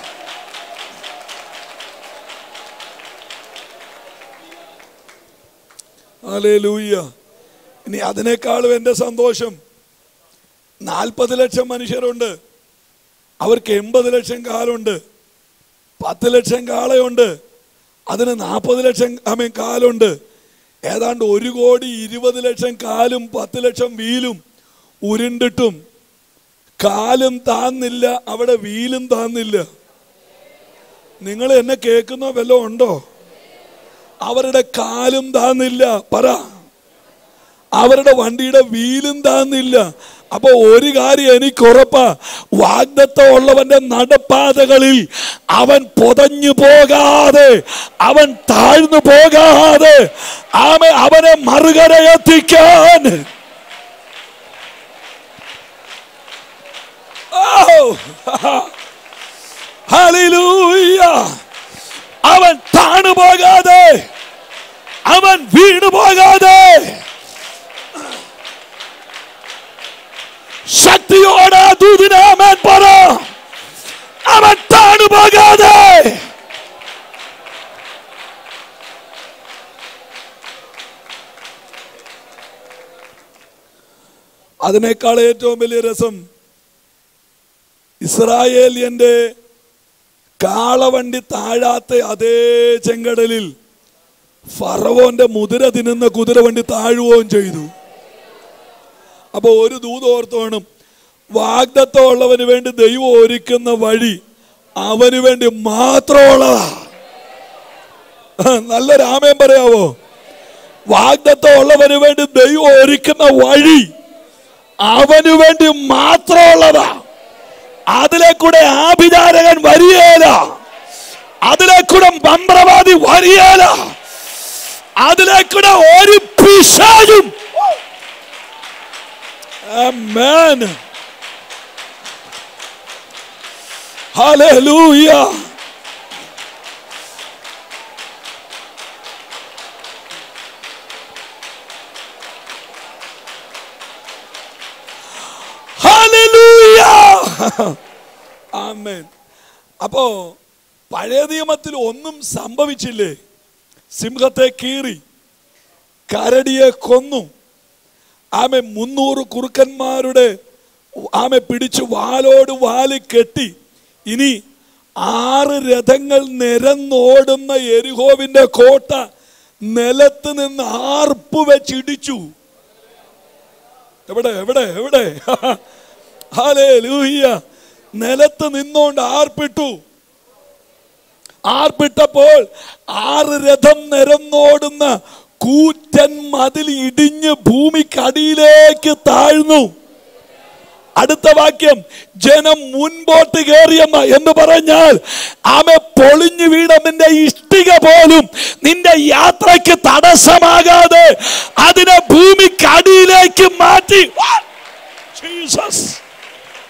ഹല്ലേലൂയ. ഇനി അതിനേക്കാളും എൻ്റെ സന്തോഷം നാൽപ്പത് ലക്ഷം മനുഷ്യരുണ്ട് അവർക്ക് എൺപത് ലക്ഷം കാലുണ്ട് പത്ത് ലക്ഷം കാളയുണ്ട് അതിന് നാൽപ്പത് ലക്ഷം അമീൻ കാലുണ്ട് ഏതാണ്ട് ഒരു കോടി ഇരുപത് ലക്ഷം കാലും പത്ത് ലക്ഷം വീലും ഉരുണ്ടിട്ടും കാലും താന്നില്ല അവിടെ വീലും താന്നില്ല നിങ്ങൾ എന്നെ കേൾക്കുന്ന വല്ലതും ഉണ്ടോ അവരുടെ കാലും താന്നില്ല പറ അവരുടെ വണ്ടിയുടെ വീലും താന്നില്ല അപ്പൊ ഒരു കാര്യം എനിക്ക് ഉറപ്പാ വാഗ്ദത്തം ഉള്ളവന്റെ നടപ്പാതകളിൽ അവൻ പൊതഞ്ഞു പോകാതെ അവൻ താഴ്ന്നു പോകാതെ അവ അവനെ മറുകരയെത്തിക്കാൻ ഹല്ലേലൂയ അവൻ താണു പോകാതെ അവൻ വീണു പോകാതെ ശക്തിയോടെ ദൂതിനാമൻ പറ അവൻ താണു പോകാതെ അതിനേക്കാൾ ഏറ്റവും വലിയ രസം ഇസ്രായേലിയന്റെ കാളവണ്ടി താഴാത്ത അതേ ചെങ്കടലിൽ ഫറവോന്റെ മുതിര തിന്നുന്ന കുതിരവണ്ടി താഴുകയും ചെയ്തു അപ്പൊ ഒരു ദൂത് ഓർത്ത് വേണം വാഗ്ദത്തമുള്ളവന് വേണ്ടി ദൈവം ഒരുക്കുന്ന വഴി അവന് വേണ്ടി മാത്രമുള്ളതാ നല്ല രാമയം പറയാവോ വാഗ്ദത്തമുള്ളവന് വേണ്ടി ദൈവം ഒരുക്കുന്ന വഴി അവന് വേണ്ടി മാത്രമുള്ളതാ അതിലെ കൂടെ ആഭിചാരകൻ വരികേല അതിലെ കൂടെ മന്ത്രവാദി വരികേല അതിലെ കൂടെ ഒരു പിശാചും Amen. Hallelujah. Hallelujah. Amen. അപ്പോ പഴയ നിയമത്തിൽ ഒന്നും സംഭവിച്ചില്ലേ സിംഹത്തെ കീറി കരടിയെ കൊന്നു ആമെ മുന്നൂറ് കുറുക്കന്മാരുടെ ആമെ പിടിച്ച് വാലോട് വാല് കെട്ടി ഇനി ആറ് രഥങ്ങൾ നിരന്നോടുന്ന എരിഹോവിന്റെ കോട്ട നിലത്ത് നിന്ന് ആർപ്പ് വെച്ചിടിച്ചു എവിടെ എവിടെ എവിടെ ഹാലേ ലൂഹിയ നിലത്ത് നിന്നോണ്ട് ആർപ്പിട്ടു ആർപ്പിട്ടപ്പോൾ ആറ് രഥം നിരന്നോടുന്ന കൂറ്റൻ മതിൽ ഇടിഞ്ഞ് ഭൂമിക്കടിയിലേക്ക് താഴ്ന്നു അടുത്ത വാക്യം ജനം മുൻപോട്ട് കയറിയെന്ന എന്ന് പറഞ്ഞാൽ ആമെ പൊളിഞ്ഞു വീണ നിന്റെ ഇഷ്ടിക പോലും നിന്റെ യാത്രയ്ക്ക് തടസ്സമാകാതെ അതിനെ ഭൂമിക്കടിയിലേക്ക് മാറ്റി ജീസസ്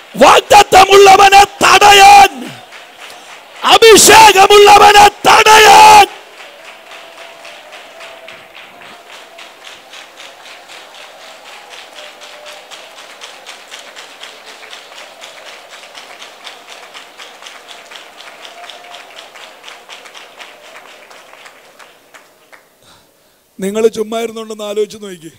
വാഗ്ദത്തമുള്ളവനെ തടയാൻ അഭിഷേകമുള്ളവനെ തടയാൻ നിങ്ങൾ ചുമ്മാ ഇരുന്നുണ്ടെന്ന് ആലോചിച്ച് നോക്കി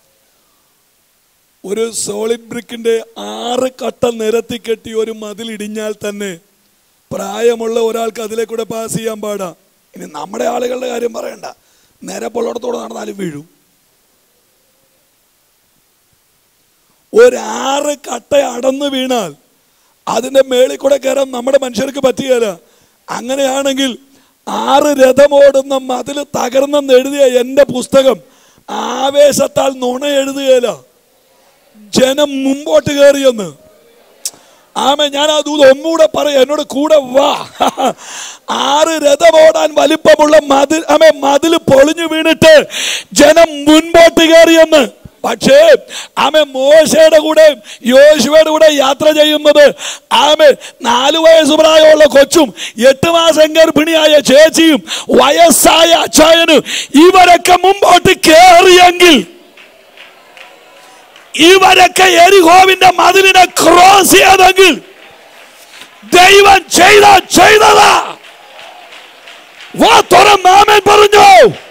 ഒരു സോളിഡ് ബ്രിക്കിന്റെ ആറ് കട്ട നിരത്തി കെട്ടി ഒരു മതിൽ ഇടിഞ്ഞാൽ തന്നെ പ്രായമുള്ള ഒരാൾക്ക് അതിലെ കൂടെ പാസ് ചെയ്യാൻ പാടാ ഇനി നമ്മുടെ ആളുകളുടെ കാര്യം പറയണ്ട നിരപ്പുള്ളിടത്തോടെ നടന്നാലും വീഴും ഒരാറ് കട്ട അടന്നു വീണാൽ അതിന്റെ മേളിൽ കൂടെ കയറാൻ നമ്മുടെ മനുഷ്യർക്ക് പറ്റുകയില്ല അങ്ങനെയാണെങ്കിൽ ആറ് രഥമോടുന്ന മതിൽ തകർന്നെന്ന് എഴുതിയ എൻ്റെ പുസ്തകം ആവേശത്താൽ നുണ എഴുതുകയില്ല ജനം മുമ്പോട്ട് കയറിയെന്ന് ആമ ഞാൻ ആ ദൂത് ഒന്നുകൂടെ പറയാം എന്നോട് കൂടെ വാ ആറ് രഥമോടാൻ വലിപ്പമുള്ള മതിൽ ആമേ മതിൽ പൊളിഞ്ഞു വീണിട്ട് ജനം മുൻപോട്ട് കയറിയെന്ന് പക്ഷേ ആമെ മോശയുടെ കൂടെ യോശുവയുടെ കൂടെ യാത്ര ചെയ്യുന്നത് ആമെ നാലു വയസ്സ് പ്രായമുള്ള കൊച്ചും എട്ട് മാസം ഗർഭിണിയായ ചേച്ചിയും വയസ്സായ അച്ചായനും ഇവരൊക്കെ മുമ്പോട്ട് കയറിയെങ്കിൽ ഇവരൊക്കെ എരിഹോവിന്റെ മതിലിനെ ക്രോസ് ചെയ്തെങ്കിൽ ദൈവം ചെയ്ത ചെയ്തതാ വാ തുറന്നാമൻ പറഞ്ഞു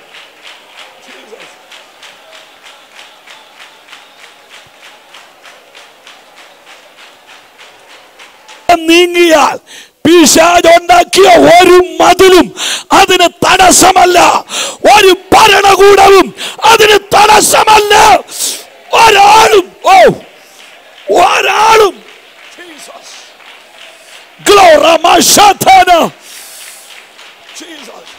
നീങ്ങിയാൽ പിശാചുണ്ടാക്കിയ ഒരു മതിലും അതിന് തടസ്സമല്ല ഒരു ഭരണകൂടവും അതിന് തടസ്സമല്ല ഒരാളും ഓ ഒരാളും ഗ്ലോറമാശാഥാന Jesus.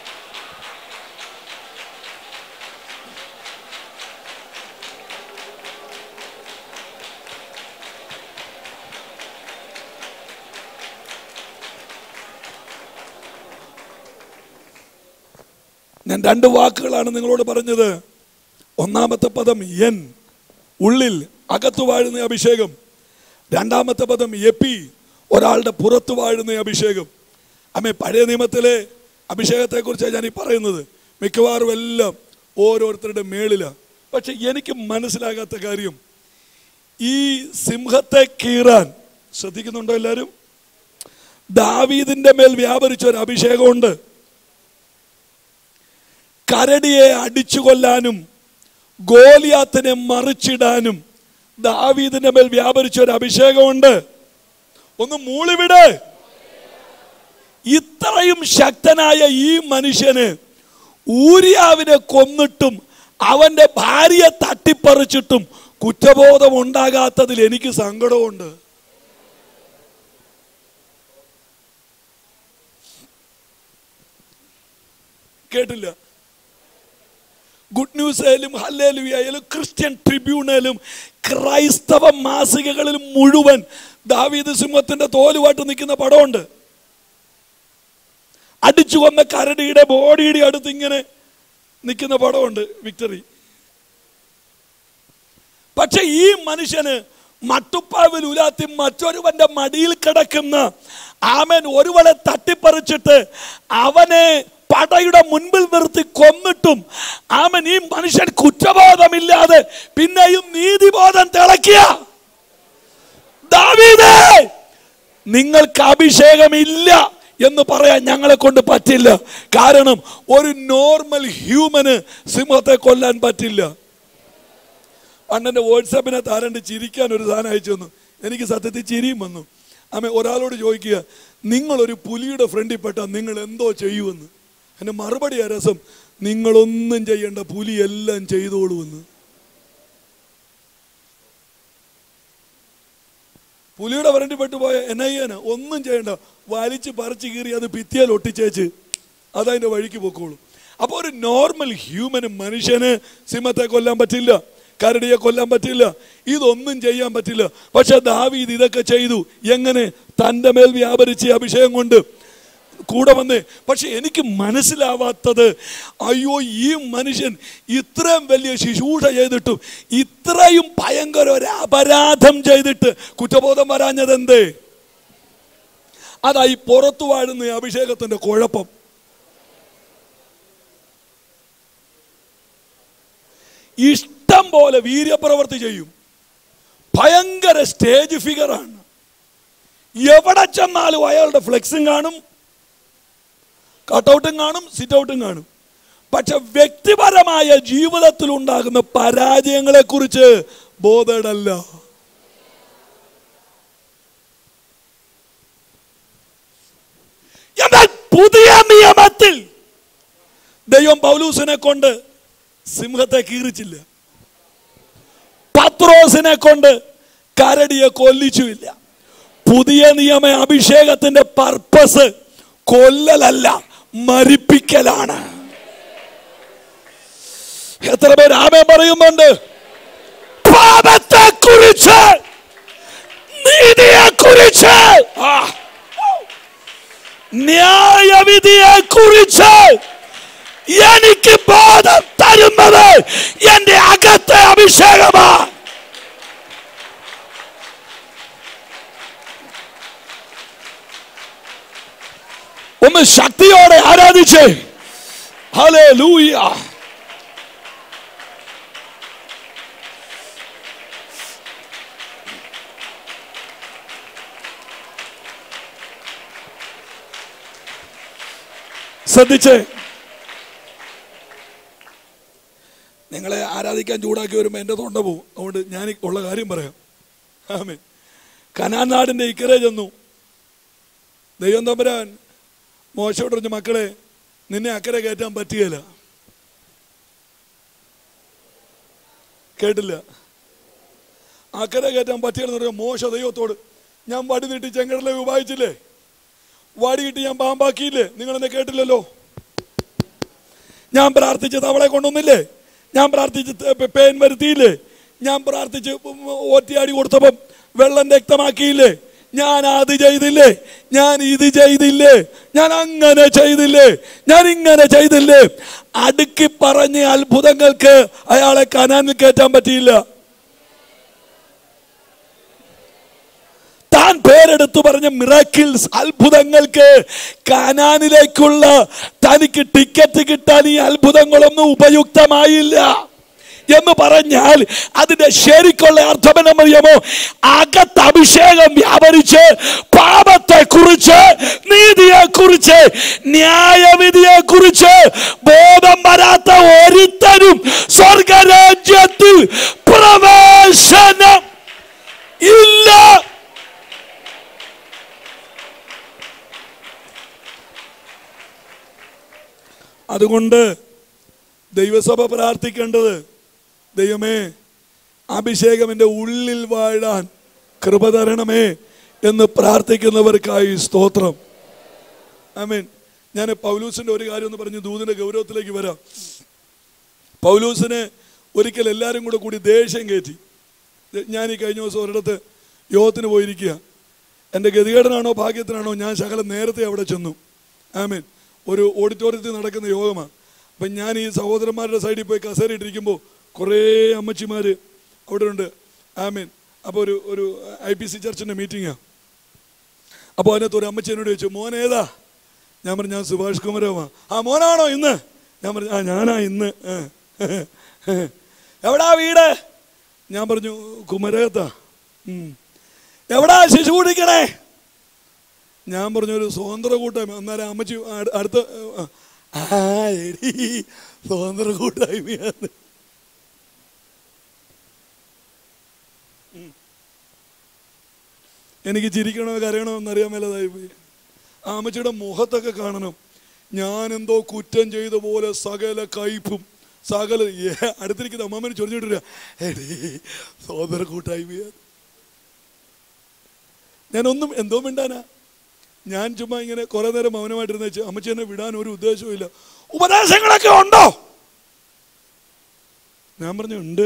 ഞാൻ രണ്ട് വാക്കുകളാണ് നിങ്ങളോട് പറഞ്ഞത് ഒന്നാമത്തെ പദം എൻ ഉള്ളിൽ അകത്തു വാഴുന്ന അഭിഷേകം രണ്ടാമത്തെ പദം എപ്പി ഒരാളുടെ പുറത്തു വാഴുന്ന അഭിഷേകം അമ്മേ പഴയ നിയമത്തിലെ അഭിഷേകത്തെക്കുറിച്ചാണ് ഞാൻ ഈ പറയുന്നത് മിക്കവാറും എല്ലാം ഓരോരുത്തരുടെ മേളിലാണ് പക്ഷെ എനിക്ക് മനസ്സിലാകാത്ത കാര്യം ഈ സിംഹത്തെ കീറാൻ ശ്രദ്ധിക്കുന്നുണ്ടോ എല്ലാവരും ദാവീദിന്റെ മേൽ വ്യാപരിച്ച ഒരു അഭിഷേകമുണ്ട് കരടിയെ അടിച്ചു കൊല്ലാനും ഗോലിയാത്തിനെ മറിച്ചിടാനും ദാവീദിന്റെ മേൽ വ്യാപരിച്ച ഒരു അഭിഷേകമുണ്ട് ഒന്ന് മൂളിവിട് ഇത്രയും ശക്തനായ ഈ മനുഷ്യന് ഊരിയാവിനെ കൊന്നിട്ടും അവന്റെ ഭാര്യയെ തട്ടിപ്പറിച്ചിട്ടും കുറ്റബോധം ഉണ്ടാകാത്തതിൽ എനിക്ക് സങ്കടമുണ്ട് കേട്ടില്ല ഗുഡ് ന്യൂസ് ആയാലും ഹല്ലേലുയ ആയാലും ക്രിസ്ത്യൻ ട്രിബ്യൂണലും ക്രൈസ്തവ മാസികകളിലും മുഴുവൻ ദാവീദ് സിംഹത്തിന്റെ തോലുമായിട്ട് നിൽക്കുന്ന പടമുണ്ട് അടിച്ചു കൊന്ന കരടിയുടെ ബോഡിയുടെ അടുത്ത് ഇങ്ങനെ നിൽക്കുന്ന പടമുണ്ട് വിക്ടറി പക്ഷെ ഈ മനുഷ്യന് മട്ടുപ്പാവിൽ ഉലാത്തി മറ്റൊരുവന്റെ മടിയിൽ കിടക്കുന്ന ആമൻ ഒരുവളെ തട്ടിപ്പറിച്ചിട്ട് അവനെ പടയുടെ മുൻപിൽ നിർത്തി കൊന്നിട്ടും ആമൻ ഈ മനുഷ്യൻ കുറ്റബോധമില്ലാതെ പിന്നെയും നീതിബോധം തിളക്കിയ ദാവീദേ നിങ്ങൾക്ക് അഭിഷേകമില്ല എന്ന് പറയാൻ ഞങ്ങളെ കൊണ്ട് പറ്റില്ല കാരണം ഒരു നോർമൽ ഹ്യൂമന് സിംഹത്തെ കൊല്ലാൻ പറ്റില്ല അണ്ണൻ്റെ വാട്സാപ്പിനകത്ത് ആരണ്ട് ചിരിക്കാൻ ഒരു സാധനം അയച്ചു തന്നു എനിക്ക് സത്യത്തിൽ ചിരിയും വന്നു അമ്മ ഒരാളോട് ചോദിക്കുക നിങ്ങളൊരു പുലിയുടെ ഫ്രണ്ടിൽ പെട്ടാൽ നിങ്ങൾ എന്തോ ചെയ്യുമെന്ന് എൻ്റെ മറുപടി ആ രസം നിങ്ങളൊന്നും ചെയ്യേണ്ട പുലി എല്ലാം ചെയ്തോളുമെന്ന് പുലിയുടെ ഫ്രണ്ടിൽ പെട്ടുപോയ എൻ ഐ എന് ഒന്നും ചെയ്യണ്ട വലിച്ച് പറിച്ച് കീറി അത് ഭിത്തിയാൽ ഒട്ടിച്ചേച്ച് അതതിൻ്റെ വഴിക്ക് പൊക്കോളൂ അപ്പോൾ ഒരു നോർമൽ ഹ്യൂമന് മനുഷ്യന് സിംഹത്തെ കൊല്ലാൻ പറ്റില്ല കരടിയെ കൊല്ലാൻ പറ്റില്ല ഇതൊന്നും ചെയ്യാൻ പറ്റില്ല പക്ഷെ ദാവീദ് ഇതൊക്കെ ചെയ്തു എങ്ങനെ തൻ്റെ മേൽ വ്യാപരിച്ച അഭിഷേകം കൊണ്ട് കൂടെ വന്ന് പക്ഷെ എനിക്ക് മനസ്സിലാവാത്തത് അയ്യോ ഈ മനുഷ്യൻ ഇത്രയും വലിയ ശുശ്രൂഷ ചെയ്തിട്ടും ഇത്രയും ഭയങ്കര ഒരു അപരാധം ചെയ്തിട്ട് കുറ്റബോധം വരാഞ്ഞത് എന്തേ അതായി പുറത്തു വാഴുന്ന ഈ അഭിഷേകത്തിന്റെ കുഴപ്പം ഇഷ്ടം പോലെ വീര്യപ്രവർത്തി ചെയ്യും ഭയങ്കര സ്റ്റേജ് ഫിഗറാണ് എവിടെ ചെന്നാലും അയാളുടെ ഫ്ലെക്സും കാണും കട്ടൗട്ടും കാണും സിറ്റ് ഔട്ടും കാണും പക്ഷെ വ്യക്തിപരമായ ജീവിതത്തിൽ ഉണ്ടാകുന്ന പരാജയങ്ങളെ കുറിച്ച് ബോധേടല്ല എന്നാൽ പുതിയ നിയമത്തിൽ ദൈവം പൗലൂസിനെ കൊണ്ട് സിംഹത്തെ കീറിച്ചില്ല പത്രോസിനെ കൊണ്ട് കരടിയെ കൊല്ലിച്ചുമില്ല പുതിയ നിയമ അഭിഷേകത്തിന്റെ പർപ്പസ് കൊല്ലലല്ല മരിപ്പിക്കലാണ് എത്ര പേര് ആമേ പറയുന്നുണ്ട് പാപത്തെ കുറിച്ച് നീതിയെ കുറിച്ച് ന്യായവിധിയെ കുറിച്ച് എനിക്ക് ബോധം തരുന്നത് എന്റെ അകത്തെ അഭിഷേകമാണ് ഒന്ന് ശക്തിയോടെ ആരാധിച്ച് ഹലേ ലൂയ ശ്രദ്ധിച്ച് നിങ്ങളെ ആരാധിക്കാൻ ചൂടാക്കി വരുമ്പോൾ എൻ്റെ തൊണ്ട പോവും അതുകൊണ്ട് ഞാൻ ഈ ഉള്ള കാര്യം പറയാം ആമേ കനാൻ നാടിൻ്റെ ഇക്കരെ ചെന്നു ദൈവം തമ്പുരാൻ മോശയോട് പറഞ്ഞു മക്കളെ നിന്നെ അക്കരെ കയറ്റാൻ പറ്റുകയില്ല കേട്ടില്ല അക്കരെ കയറ്റാൻ പറ്റുകയെന്ന് പറഞ്ഞാൽ മോശ ദൈവത്തോട് ഞാൻ വടി നീട്ടി ചെങ്കടലെ ഉപായിച്ചില്ലേ വടി കിട്ടി ഞാൻ പാമ്പാക്കിയില്ലേ നിങ്ങൾ എന്നെ കേട്ടില്ലല്ലോ ഞാൻ പ്രാർത്ഥിച്ച് തവളെ കൊണ്ടൊന്നില്ലേ ഞാൻ പ്രാർത്ഥിച്ച് ത- പേൻ വരുത്തിയില്ലേ ഞാൻ പ്രാർത്ഥിച്ച് ഓറ്റിയാടി കൊടുത്തപ്പം വെള്ളം രക്തമാക്കിയില്ലേ ഞാൻ അത് ചെയ്തില്ലേ ഞാൻ ഇത് ചെയ്തില്ലേ ഞാൻ അങ്ങനെ ചെയ്തില്ലേ ഞാൻ ഇങ്ങനെ ചെയ്തില്ലേ അടുക്കി പറഞ്ഞ അത്ഭുതങ്ങൾക്ക് അയാളെ കനാനിൽ കയറ്റാൻ പറ്റിയില്ല താൻ പേരെടുത്തു പറഞ്ഞ മിറാക്കിൾസ് അത്ഭുതങ്ങൾക്ക് കാനാനിലേക്കുള്ള തനിക്ക് ടിക്കറ്റ് കിട്ടാൻ ഈ അത്ഭുതങ്ങളൊന്നും ഉപയുക്തമായില്ല എന്ന് പറഞ്ഞാൽ അതിന്റെ ശരിക്കുള്ള അർത്ഥം എന്നറിയാമോ അകത്ത് അഭിഷേകം വ്യാപരിച്ച് പാപത്തെ കുറിച്ച് നീതിയെ കുറിച്ച് ന്യായവിധിയെ കുറിച്ച് ബോധം വരാത്ത ഒരുത്തരും സ്വർഗരാജ്യത്തിൽ പ്രവേശനം ഇല്ല അതുകൊണ്ട് ദൈവസഭ പ്രാർത്ഥിക്കേണ്ടത് ദൈവമേ അഭിഷേകം എൻ്റെ ഉള്ളിൽ വാഴാൻ കൃപ തരണമേ എന്ന് പ്രാർത്ഥിക്കുന്നവർക്കായി സ്തോത്രം ആമീൻ ഞാൻ പൗലൂസിന്റെ ഒരു കാര്യം ഒന്ന് പറഞ്ഞ് ദൂതിന്റെ ഗൗരവത്തിലേക്ക് വരാം പൗലൂസിന് ഒരിക്കൽ എല്ലാവരും കൂടെ കൂടി ദേഷ്യം കയറ്റി ഞാൻ ഈ കഴിഞ്ഞ ദിവസം ഒരിടത്ത് യോഗത്തിന് പോയിരിക്കുക എൻ്റെ ഗതികേടനാണോ ഭാഗ്യത്തിനാണോ ഞാൻ ശകലം നേരത്തെ അവിടെ ചെന്നു ആമീൻ ഒരു ഓഡിറ്റോറിയത്തിൽ നടക്കുന്ന യോഗമാണ് അപ്പം ഞാൻ ഈ സഹോദരന്മാരുടെ സൈഡിൽ പോയി കസേരയിട്ടിരിക്കുമ്പോൾ കുറേ അമ്മച്ചിമാർ അവിടെ ഉണ്ട് ആമീൻ അപ്പോൾ ഒരു ഒരു ഐ പി സി ചർച്ചിൻ്റെ മീറ്റിങ്ങാണ് അപ്പോൾ അതിനകത്ത് ഒരു അമ്മച്ചി എന്നോട് ചോദിച്ചു മോൻ ഏതാ ഞാൻ പറഞ്ഞു ഞാൻ സുഭാഷ് കുമരവാ ആ മോനാണോ ഇന്ന് ഞാൻ പറഞ്ഞു ആ ഞാനാ ഇന്ന് ആ. എവിടാ വീട് ഞാൻ പറഞ്ഞു കുമരകത്താ ഉം. എവിടാ ശിശു കുടിക്കണേ ഞാൻ പറഞ്ഞു ഒരു സ്വതന്ത്ര കൂട്ടായ്മ അന്നേരം അമ്മച്ചി അട്- അടുത്ത ആ എടി സ്വതന്ത്ര കൂട്ടായ്മയാണ് ഉം. എനിക്ക് ചിരിക്കണോ കരയണോ എന്നറിയാൻ മേലതായി പോയി ആ അമ്മച്ചിയുടെ മുഖത്തൊക്കെ കാണണം ഞാൻ എന്തോ കുറ്റം ചെയ്ത പോലെ സകല കയ്പും സകല ഏ, അടുത്തിരിക്കുന്ന അമ്മമ്മനെ ചൊറിഞ്ഞിട്ടില്ല എടീ സോദര കൂട്ടായ്മയാണ് ഞാനൊന്നും എന്തോ മിണ്ടാനാ ഞാൻ ചുമ്മാ ഇങ്ങനെ കുറെ നേരം മൗനമായിട്ടിരുന്ന വെച്ച് അമ്മച്ചി എന്നെ വിടാൻ ഒരു ഉദ്ദേശവും ഇല്ല ഉപദേശങ്ങളൊക്കെ ഉണ്ടോ ഞാൻ പറഞ്ഞു ഉണ്ട്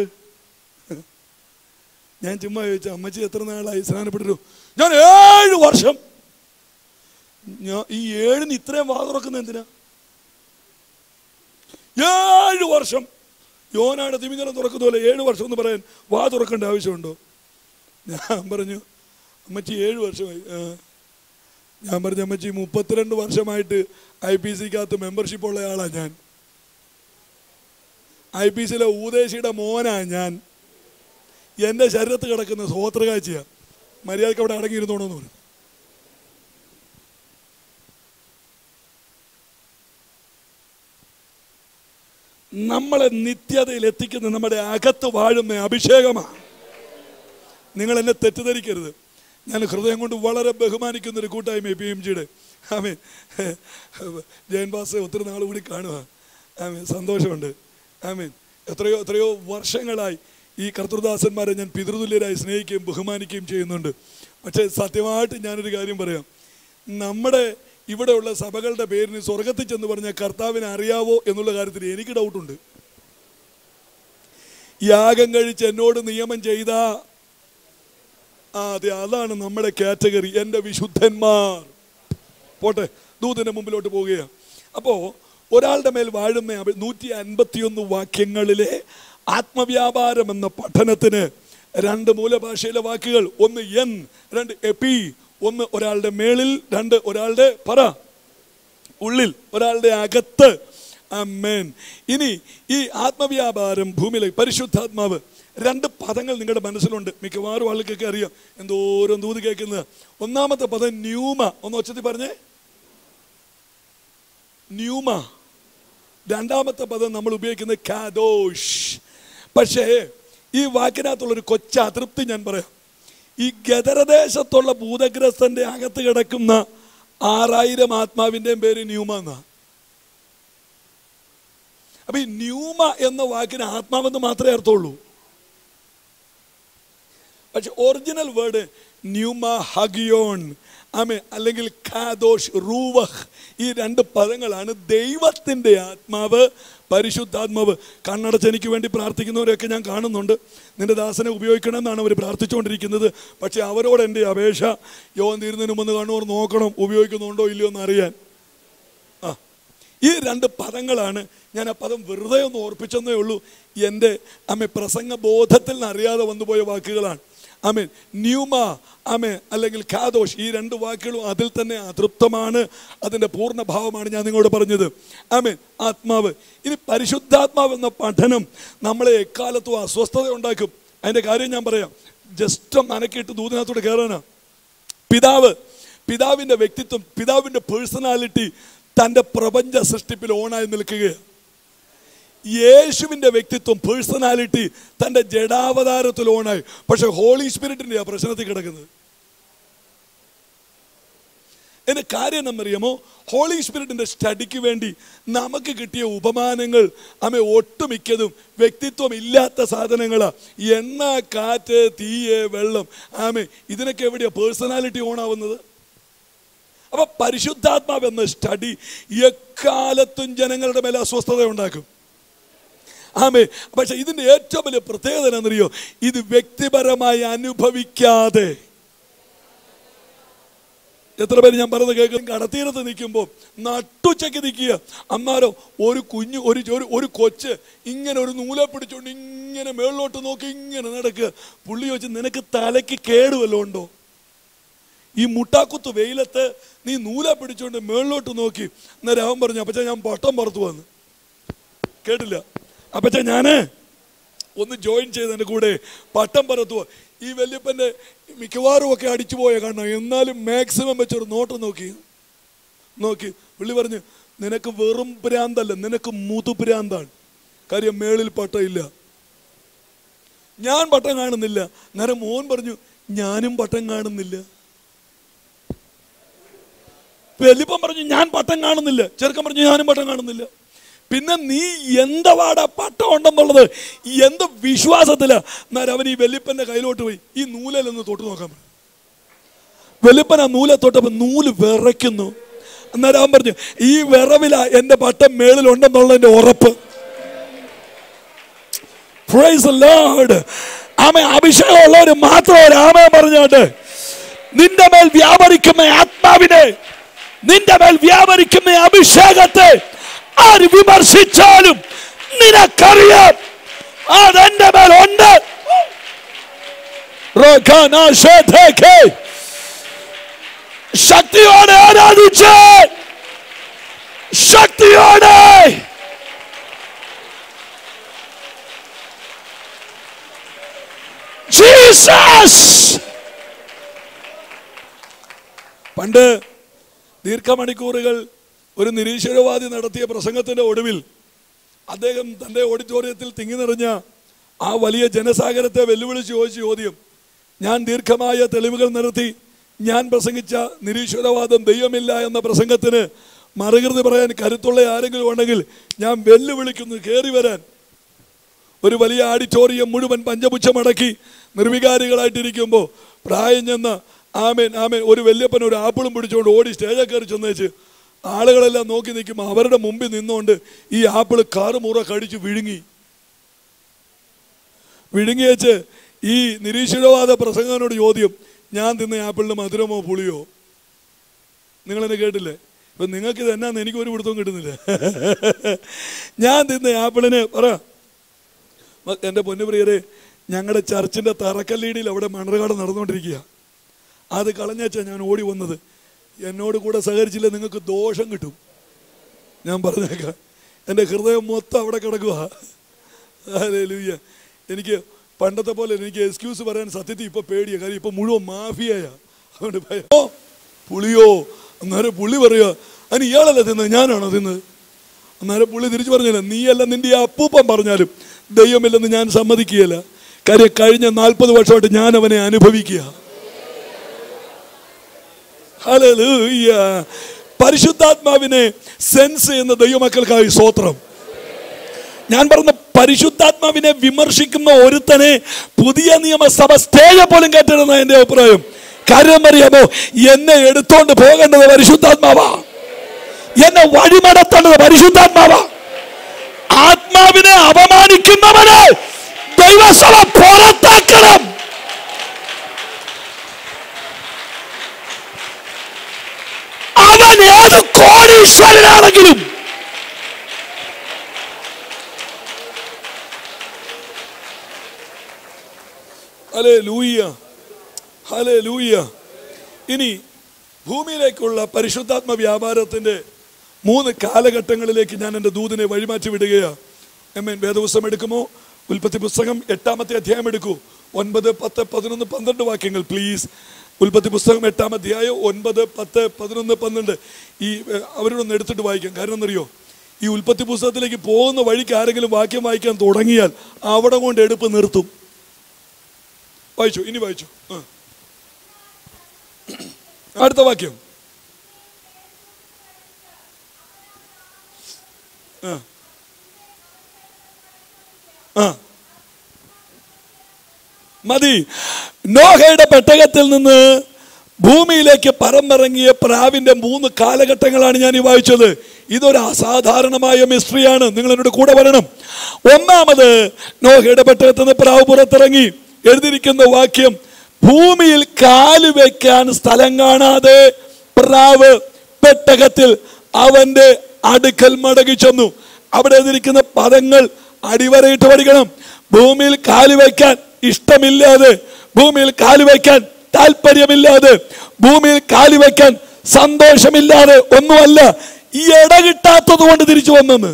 ഞാൻ ചുമ്മാ ചോദിച്ചു അമ്മച്ചി എത്ര നാളായി സ്നാനപ്പെട്ടിരു ഞാൻ ഏഴ് വർഷം ഞാൻ ഈ ഏഴിന് ഇത്രയും വാ തുറക്കുന്ന എന്തിനാ ഏഴ് വർഷം യോനായുടെ തിമിങ്ങലം തുറക്കുന്ന പോലെ ഏഴ് വർഷം എന്ന് പറയാൻ വാ തുറക്കേണ്ട ആവശ്യമുണ്ടോ ഞാൻ പറഞ്ഞു അമ്മച്ചി ഏഴ് വർഷമായി ആ. ഞാൻ പറഞ്ഞു അമ്മച്ചി മുപ്പത്തിരണ്ട് വർഷമായിട്ട് ഐ പി സിക്കകത്ത് മെമ്പർഷിപ്പ് ഉള്ള ആളാണ് ഞാൻ ഐ പി സിയിലെ ഊദേശിയുടെ മോനാ ഞാൻ എൻ്റെ ശരീരത്ത് കിടക്കുന്ന സ്വോത്രകാഴ്ചയാണ് മര്യാദക്ക് അവിടെ അടങ്ങിയിരുന്നോണെന്ന് പറഞ്ഞു നമ്മളെ നിത്യതയിൽ എത്തിക്കുന്ന നമ്മുടെ അകത്ത് വാഴുന്ന അഭിഷേകമാണ് നിങ്ങൾ എന്നെ തെറ്റിദ്ധരിക്കരുത് ഞാൻ ഹൃദയം കൊണ്ട് വളരെ ബഹുമാനിക്കുന്ന ഒരു കൂട്ടായ്മ പി എം ജിയുടെ ആമേ ജയൻ ബാസ് ഒത്തിരി നാൾ കൂടി കാണുക ആമേ സന്തോഷമുണ്ട് ആമേൻ എത്രയോ എത്രയോ വർഷങ്ങളായി ഈ കർത്തൃദാസന്മാരെ ഞാൻ പിതൃതുല്യരായി സ്നേഹിക്കുകയും ബഹുമാനിക്കുകയും ചെയ്യുന്നുണ്ട് പക്ഷേ സത്യമായിട്ട് ഞാനൊരു കാര്യം പറയാം നമ്മുടെ ഇവിടെയുള്ള സഭകളുടെ പേരിന് സ്വർഗത്തിൽ ചെന്ന് പറഞ്ഞ കർത്താവിനെ അറിയാവോ എന്നുള്ള കാര്യത്തിൽ എനിക്ക് ഡൗട്ടുണ്ട് യാഗം കഴിച്ച് എന്നോട് നിയമം ചെയ്ത ആ അതെ അതാണ് നമ്മുടെ കാറ്റഗറി എൻ്റെ വിശുദ്ധന്മാർ പോട്ടെ ദൂതന്റെ മുമ്പിലോട്ട് പോവുകയാണ് അപ്പോൾ ഒരാളുടെ മേൽ വാഴുന്ന അഭി- നൂറ്റി അൻപത്തിയൊന്ന് വാക്യങ്ങളിലെ ആത്മവ്യാപാരം എന്ന പഠനത്തിന് രണ്ട് മൂലഭാഷയിലെ വാക്കുകൾ ഒന്ന് എൻ രണ്ട് എപി ഒന്ന് ഒരാളുടെ മേളിൽ രണ്ട് ഒരാളുടെ പറ ഉള്ളിൽ ഒരാളുടെ അകത്ത് അമ്മേൻ ഇനി ഈ ആത്മവ്യാപാരം ഭൂമിയിലെ പരിശുദ്ധാത്മാവ് രണ്ട് പദങ്ങൾ നിങ്ങളുടെ മനസ്സിലുണ്ട് മിക്കവാറും ആൾക്കൊക്കെ അറിയാം എന്തോരം ദൂത് കേൾക്കുന്നത് ഒന്നാമത്തെ പദം ന്യൂമ ഒന്ന് ഒച്ചത്തിൽ പറഞ്ഞേ ന്യൂമ രണ്ടാമത്തെ പദം നമ്മൾ ഉപയോഗിക്കുന്നത് കാദോഷ് പക്ഷേ ഈ വാക്കിനകത്തുള്ളൊരു കൊച്ച അതൃപ്തി ഞാൻ പറയാം ഈ ഗദരദേശത്തുള്ള ഭൂതഗ്രസ്തന്റെ അകത്ത് കിടക്കുന്ന ആറായിരം ആത്മാവിൻ്റെയും പേര് ന്യൂമ എന്നാ അപ്പൊ ഈ ന്യൂമ എന്ന വാക്കിന് ആത്മാവെന്ന് മാത്രമേ അർത്ഥമുള്ളൂ പക്ഷെ ഒറിജിനൽ വേർഡ് ന്യൂമ ഹഗിയോൺ ആമേ അല്ലെങ്കിൽ ഖാദോഷ് റൂവഹ് ഈ രണ്ട് പദങ്ങളാണ് ദൈവത്തിൻ്റെ ആത്മാവ് പരിശുദ്ധാത്മാവ് കണ്ണടച്ച് എനിക്ക് വേണ്ടി പ്രാർത്ഥിക്കുന്നവരെയൊക്കെ ഞാൻ കാണുന്നുണ്ട് നിന്റെ ദാസനെ ഉപയോഗിക്കണമെന്നാണ് അവർ പ്രാർത്ഥിച്ചുകൊണ്ടിരിക്കുന്നത് പക്ഷേ അവരോട് എൻ്റെ അപേക്ഷ യോൻ തീരുന്നതിന് മുമ്പ് കാണുന്നവർ നോക്കണം ഉപയോഗിക്കുന്നുണ്ടോ ഇല്ലയോ എന്ന് അറിയാൻ ആ ഈ രണ്ട് പദങ്ങളാണ് ഞാൻ ആ പദം വെറുതെ ഒന്ന് ഓർപ്പിച്ചെന്നേ ഉള്ളൂ എൻ്റെ അമ്മ പ്രസംഗ ബോധത്തിൽ നിന്ന് അറിയാതെ വന്നുപോയ വാക്കുകളാണ് ആമേൻ ന്യൂമ ആമേ അല്ലെങ്കിൽ ഖാദോഷ് ഈ രണ്ട് വാക്കുകളും അതിൽ തന്നെ അതൃപ്തമാണ് അതിൻ്റെ പൂർണ്ണഭാവമാണ് ഞാൻ നിങ്ങളോട് പറഞ്ഞത് ആമേൻ ആത്മാവ് ഇനി പരിശുദ്ധാത്മാവ് എന്ന പഠനം നമ്മളെ എക്കാലത്തും അസ്വസ്ഥത ഉണ്ടാക്കും അതിൻ്റെ കാര്യം ഞാൻ പറയാം ജസ്റ്റ് മനക്കിട്ട് ദൂതിനകത്തോട് കയറാനാ പിതാവ് പിതാവിൻ്റെ വ്യക്തിത്വം പിതാവിൻ്റെ പേഴ്സണാലിറ്റി തൻ്റെ പ്രപഞ്ച സൃഷ്ടിപ്പിൽ ഓണായി നിൽക്കുകയാണ് യേശുവിൻ്റെ വ്യക്തിത്വം പേഴ്സണാലിറ്റി തൻ്റെ ജഡാവതാരത്തിൽ ഓണായി പക്ഷെ ഹോളി സ്പിരിറ്റിൻ്റെ ആ പ്രശ്നത്തിൽ കിടക്കുന്നത് എൻ്റെ കാര്യം എന്നറിയാമോ ഹോളി സ്പിരിറ്റിൻ്റെ സ്റ്റഡിക്ക് വേണ്ടി നമുക്ക് കിട്ടിയ ഉപമാനങ്ങൾ അമ്മ ഒട്ടുമിക്കതും വ്യക്തിത്വം ഇല്ലാത്ത സാധനങ്ങളാണ് എണ്ണ കാറ്റ് തീയ് വെള്ളം ആമേ ഇതിനൊക്കെ എവിടെയാ പേഴ്സണാലിറ്റി ഓണാവുന്നത് അപ്പൊ പരിശുദ്ധാത്മാവ് എന്ന സ്റ്റഡി എക്കാലത്തും ജനങ്ങളുടെ മേലെ അസ്വസ്ഥത ഉണ്ടാക്കും ആമേ പക്ഷെ ഇതിന്റെ ഏറ്റവും വലിയ പ്രത്യേകത എന്നറിയോ ഇത് വ്യക്തിപരമായി അനുഭവിക്കാതെ എത്ര പേര് ഞാൻ പറയുന്നത് കേൾക്കും കടത്തീരത്ത് നിൽക്കുമ്പോൾ നട്ടുച്ചയ്ക്ക് നിൽക്കുക അന്നാരോ ഒരു കുഞ്ഞു ഒരു ഒരു ഒരു കൊച്ച് ഇങ്ങനെ ഒരു നൂലെ പിടിച്ചോണ്ട് ഇങ്ങനെ മേളിലോട്ട് നോക്കി ഇങ്ങനെ നടക്കുക പുള്ളി വെച്ച് നിനക്ക് തലയ്ക്ക് കേടുവല്ലോ ഉണ്ടോ ഈ മുട്ടാക്കുത്ത് വെയിലത്ത് നീ നൂല പിടിച്ചോണ്ട് മേളിലോട്ട് നോക്കി അന്നേരം അവൻ പറഞ്ഞു അപ്പച്ച ഞാൻ പട്ടം പുറത്തു വന്ന് കേട്ടില്ല അപ്പച്ച ഞാന് ഒന്ന് ജോയിൻ ചെയ്തതിൻ്റെ കൂടെ പട്ടം പറത്തുക ഈ വല്യപ്പൻ്റെ മിക്കവാറും ഒക്കെ അടിച്ചു പോയ കാണണം എന്നാലും മാക്സിമം വെച്ചൊരു നോട്ടം നോക്കി നോക്കി പുള്ളി പറഞ്ഞു നിനക്ക് വെറും ഭ്രാന്തല്ല നിനക്ക് മുതുഭ്രാന്താണ് കാര്യം മേളിൽ പട്ടമില്ല ഞാൻ പട്ടം കാണുന്നില്ല നേരം മോൻ പറഞ്ഞു ഞാനും പട്ടം കാണുന്നില്ല വലിപ്പം പറഞ്ഞു ഞാൻ പട്ടം കാണുന്നില്ല ചെറുക്കൻ പറഞ്ഞു ഞാനും പട്ടം കാണുന്നില്ല പിന്നെ നീ എന്തവാടാ പട്ടം ഉണ്ടെന്നുള്ളത് എന്ത് വിശ്വാസത്തിലാ എന്നാൽ അവൻ ഈ വെല്ലിപ്പന്റെ കയ്യിലോട്ട് പോയി ഈ നൂലയിലൊന്ന് തൊട്ട് നോക്കാൻ പറഞ്ഞു വെളുപ്പൻ ആ നൂലെ തൊട്ടപ്പോ നൂല് വിറയ്ക്കുന്നു അന്നേരം അവൻ പറഞ്ഞു ഈ വിറവില എന്റെ പട്ടം മേളിലുണ്ടെന്നുള്ളതിന്റെ ഉറപ്പ് Praise the Lord. ആമ അഭിഷേകമുള്ളവർ മാത്രം ഒരു ആമ പറഞ്ഞോട്ട് നിന്റെ മേൽ വ്യാപരിക്കുന്ന ആത്മാവിനെ നിന്റെ മേൽ വ്യാപരിക്കുന്ന അഭിഷേകത്തെ ആര് വിമർശിച്ചാലും നിനക്കറിയാം അതെന്റെ മേൽ ഉണ്ട് റോഖാനാശേഖേ. ശക്തിയോടെ ആരാധിച്ച് ശക്തിയോടെ ജീസസ് പണ്ട് ദീർഘമണിക്കൂറുകൾ ഒരു നിരീശ്വരവാദി നടത്തിയ പ്രസംഗത്തിന്റെ ഒടുവിൽ അദ്ദേഹം തന്റെ ഓഡിറ്റോറിയത്തിൽ തിങ്ങി നിറഞ്ഞ ആ വലിയ ജനസാഗരത്തെ വെല്ലുവിളിച്ച് ചോദിച്ച ചോദ്യം ഞാൻ ദീർഘമായ തെളിവുകൾ നിർത്തി ഞാൻ പ്രസംഗിച്ച നിരീശ്വരവാദം ദൈവമില്ല എന്ന പ്രസംഗത്തിന് മറുകൃതി പറയാൻ കരുത്തുള്ള ആരെങ്കിലും ഉണ്ടെങ്കിൽ ഞാൻ വെല്ലുവിളിക്കുന്നു കയറി വരാൻ ഒരു വലിയ ആഡിറ്റോറിയം മുഴുവൻ പഞ്ചപുച്ഛമടക്കി നിർവികാരികളായിട്ടിരിക്കുമ്പോൾ പ്രായം ചെന്ന ആമേൻ ആമേൻ ഒരു വല്യപ്പൻ ഒരു ആപ്പിളും പിടിച്ചുകൊണ്ട് ഓടി സ്റ്റേജിൽ കയറി ചെന്നേച്ച് ആളുകളെല്ലാം നോക്കി നിൽക്കുമ്പോൾ അവരുടെ മുമ്പിൽ നിന്നുകൊണ്ട് ഈ ആപ്പിൾ കാറുമുറ കടിച്ച് വിഴുങ്ങി വിഴുങ്ങി വെച്ച് ഈ നിരീശ്വരവാദ പ്രസംഗനോട് ചോദ്യം ഞാൻ തിന്ന ആപ്പിളിന് മധുരമോ പുളിയോ നിങ്ങളെന്നെ കേട്ടില്ലേ ഇപ്പം നിങ്ങൾക്ക് ഇത് എന്നാന്ന് എനിക്ക് ഒരു പിടുത്തവും കിട്ടുന്നില്ല ഞാൻ തിന്ന ആപ്പിളിന് പറ മ- എൻ്റെ പൊന്നുപ്രിയരെ ഞങ്ങളുടെ ചർച്ചിൻ്റെ തറക്കല്ലീടിയിൽ അവിടെ മണർകാട് നടന്നുകൊണ്ടിരിക്കുക അത് കളഞ്ഞാച്ചാ ഞാൻ ഓടി വന്നത് എന്നോട് കൂടെ സഹകരിച്ചില്ല നിങ്ങൾക്ക് ദോഷം കിട്ടും ഞാൻ പറഞ്ഞേക്കാം എൻ്റെ ഹൃദയം മൊത്തം അവിടെ കിടക്കുക ലൂയ്യ എനിക്ക് പണ്ടത്തെ പോലെ എനിക്ക് എക്സ്ക്യൂസ് പറയാൻ സത്യത്തിൽ ഇപ്പൊ പേടിയാ കാര്യം ഇപ്പൊ മുഴുവൻ മാഫിയായ അതുകൊണ്ട് ഭയം. ഓ പുളിയോ അന്നേരം പുള്ളി പറയുക അതിന് ഇയാളല്ല തിന്നത് ഞാനാണോ തിന്നത് അന്നേരം പുള്ളി തിരിച്ചു പറഞ്ഞില്ല നീയല്ല നിന്റെ ഈ അപ്പൂപ്പൻ പറഞ്ഞാലും ദൈവമില്ലെന്ന് ഞാൻ സമ്മതിക്കുകയില്ല കാര്യം കഴിഞ്ഞ നാൽപ്പത് വർഷമായിട്ട് ഞാൻ അവനെ അനുഭവിക്കുക ഹല്ലേലൂയ. പരിശുദ്ധാത്മാവിനെ സെൻസ് ചെയ്യുന്ന ദൈവമക്കൾക്കായി സ്തോത്രം ഞാൻ പറഞ്ഞ പരിശുദ്ധാത്മാവിനെ വിമർശിക്കുന്ന ഒരുത്തനെ പുതിയ നിയമസഭ സ്റ്റേജ് പോലും കയറ്റരുന്ന എന്റെ അഭിപ്രായം കാര്യം അറിയാമോ എന്നെ എടുത്തോണ്ട് പോകേണ്ടത് പരിശുദ്ധാത്മാവാ എന്നെ വഴിമടത്തേണ്ടത് പരിശുദ്ധാത്മാവാ ആത്മാവിനെ അപമാനിക്കുന്നവനെ ദൈവസഭ പുറത്താക്കണം അവൻ ഏത് കോടീശ്വരനാണെങ്കിലും ഹലേ ലൂയ്യ ഹലേ ലൂയ്യ ഇനി ഭൂമിയിലേക്കുള്ള പരിശുദ്ധാത്മ വ്യാപാരത്തിന്റെ മൂന്ന് കാലഘട്ടങ്ങളിലേക്ക് ഞാൻ എൻ്റെ ദൂതിനെ വഴിമാറ്റി വിടുകയാണ് എമ്മൻ വേദപുസ്തകം എടുക്കുമോ ഉൽപ്പത്തി പുസ്തകം എട്ടാമത്തെ അധ്യായം എടുക്കൂ ഒൻപത് പത്ത് പതിനൊന്ന് പന്ത്രണ്ട് വാക്യങ്ങൾ പ്ലീസ് ഉൽപ്പത്തി പുസ്തകം എട്ടാം അധ്യായം ഒൻപത് പത്ത് പതിനൊന്ന് പന്ത്രണ്ട് ഈ ഏഹ്, അവരോടൊന്ന് എടുത്തിട്ട് വായിക്കാം കാരണം എന്നറിയോ ഈ ഉൽപ്പത്തി പുസ്തകത്തിലേക്ക് പോകുന്ന വഴിക്ക് ആരെങ്കിലും വാക്യം വായിക്കാൻ തുടങ്ങിയാൽ അവിടെ കൊണ്ട് എടുപ്പ് നിർത്തും വായിച്ചു ഇനി വായിച്ചു ആ. അടുത്ത വാക്യം ആ. ആ. മതി നോഹയുടെ പെട്ടകത്തിൽ നിന്ന് ഭൂമിയിലേക്ക് പറന്നിറങ്ങിയ പ്രാവിന്റെ മൂന്ന് കാലഘട്ടങ്ങളാണ് ഞാൻ ഈ വായിച്ചത് ഇതൊരു അസാധാരണമായ മിസ്ട്രിയാണ് നിങ്ങൾ എന്നോട് കൂടെ വരണം ഒന്നാമത് നോഹയുടെ പെട്ടകത്തിൽ നിന്ന് പ്രാവ് പുറത്തിറങ്ങി എഴുതിയിരിക്കുന്ന വാക്യം ഭൂമിയിൽ കാല് വെക്കാൻ സ്ഥലം കാണാതെ പ്രാവ് പെട്ടകത്തിൽ അവന്റെ അടുക്കൽ മടങ്ങി ചെന്നു അവിടെ എഴുതിയിരിക്കുന്ന പദങ്ങൾ അടിവരയിട്ട് പഠിക്കണം ഭൂമിയിൽ കാല് വയ്ക്കാൻ ഇഷ്ടമില്ലാതെ ഭൂമിയിൽ കാല് വയ്ക്കാൻ താല്പര്യമില്ലാതെ ഭൂമിയിൽ കാല് വയ്ക്കാൻ സന്തോഷമില്ലാതെ ഒന്നുമല്ല ഈ ഇട കിട്ടാത്തത് കൊണ്ട് തിരിച്ചു വന്നെന്ന്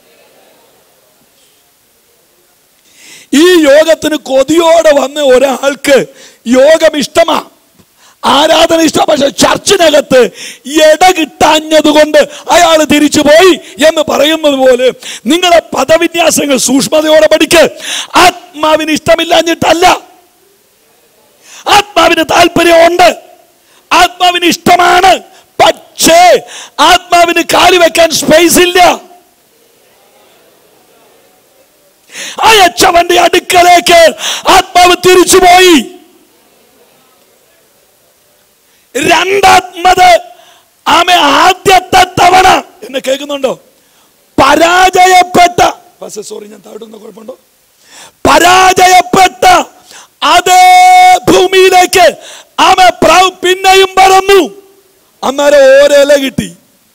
ഈ യോഗത്തിന് കൊതിയോടെ വന്ന ഒരാൾക്ക് യോഗം ഇഷ്ടമാ ആരാധന ഇഷ്ടം പക്ഷെ ചർച്ചിനകത്ത് ഇട കിട്ടാഞ്ഞത് കൊണ്ട് അയാൾ തിരിച്ചു പോയി എന്ന് പറയുന്നത് പോലെ നിങ്ങളുടെ പദവിന്യാസങ്ങൾ സൂക്ഷ്മതയോടെ പഠിക്ക് ആത്മാവിന് ഇഷ്ടമില്ലാഞ്ഞിട്ടല്ല ആത്മാവിന് താല്പര്യമുണ്ട് ആത്മാവിന് ഇഷ്ടമാണ് പക്ഷേ ആത്മാവിന് കാലി വെക്കാൻ സ്പേസ് ഇല്ല അയച്ചവന്റെ അടുക്കലേക്ക് ആത്മാവ് തിരിച്ചുപോയി രണ്ടാത്മത് ആമ ആദ്യത്തെ തവണ എന്നെ കേൾക്കുന്നുണ്ടോ പരാജയപ്പെട്ട സോറി ഞാൻ താഴ്ത്തുന്ന കുഴപ്പമുണ്ടോ പരാജയപ്പെട്ട അതേ ഭൂമിയിലേക്ക് ആമ പ്രാവ് പിന്നെയും പറന്നു അന്നേരം ഓരല കിട്ടി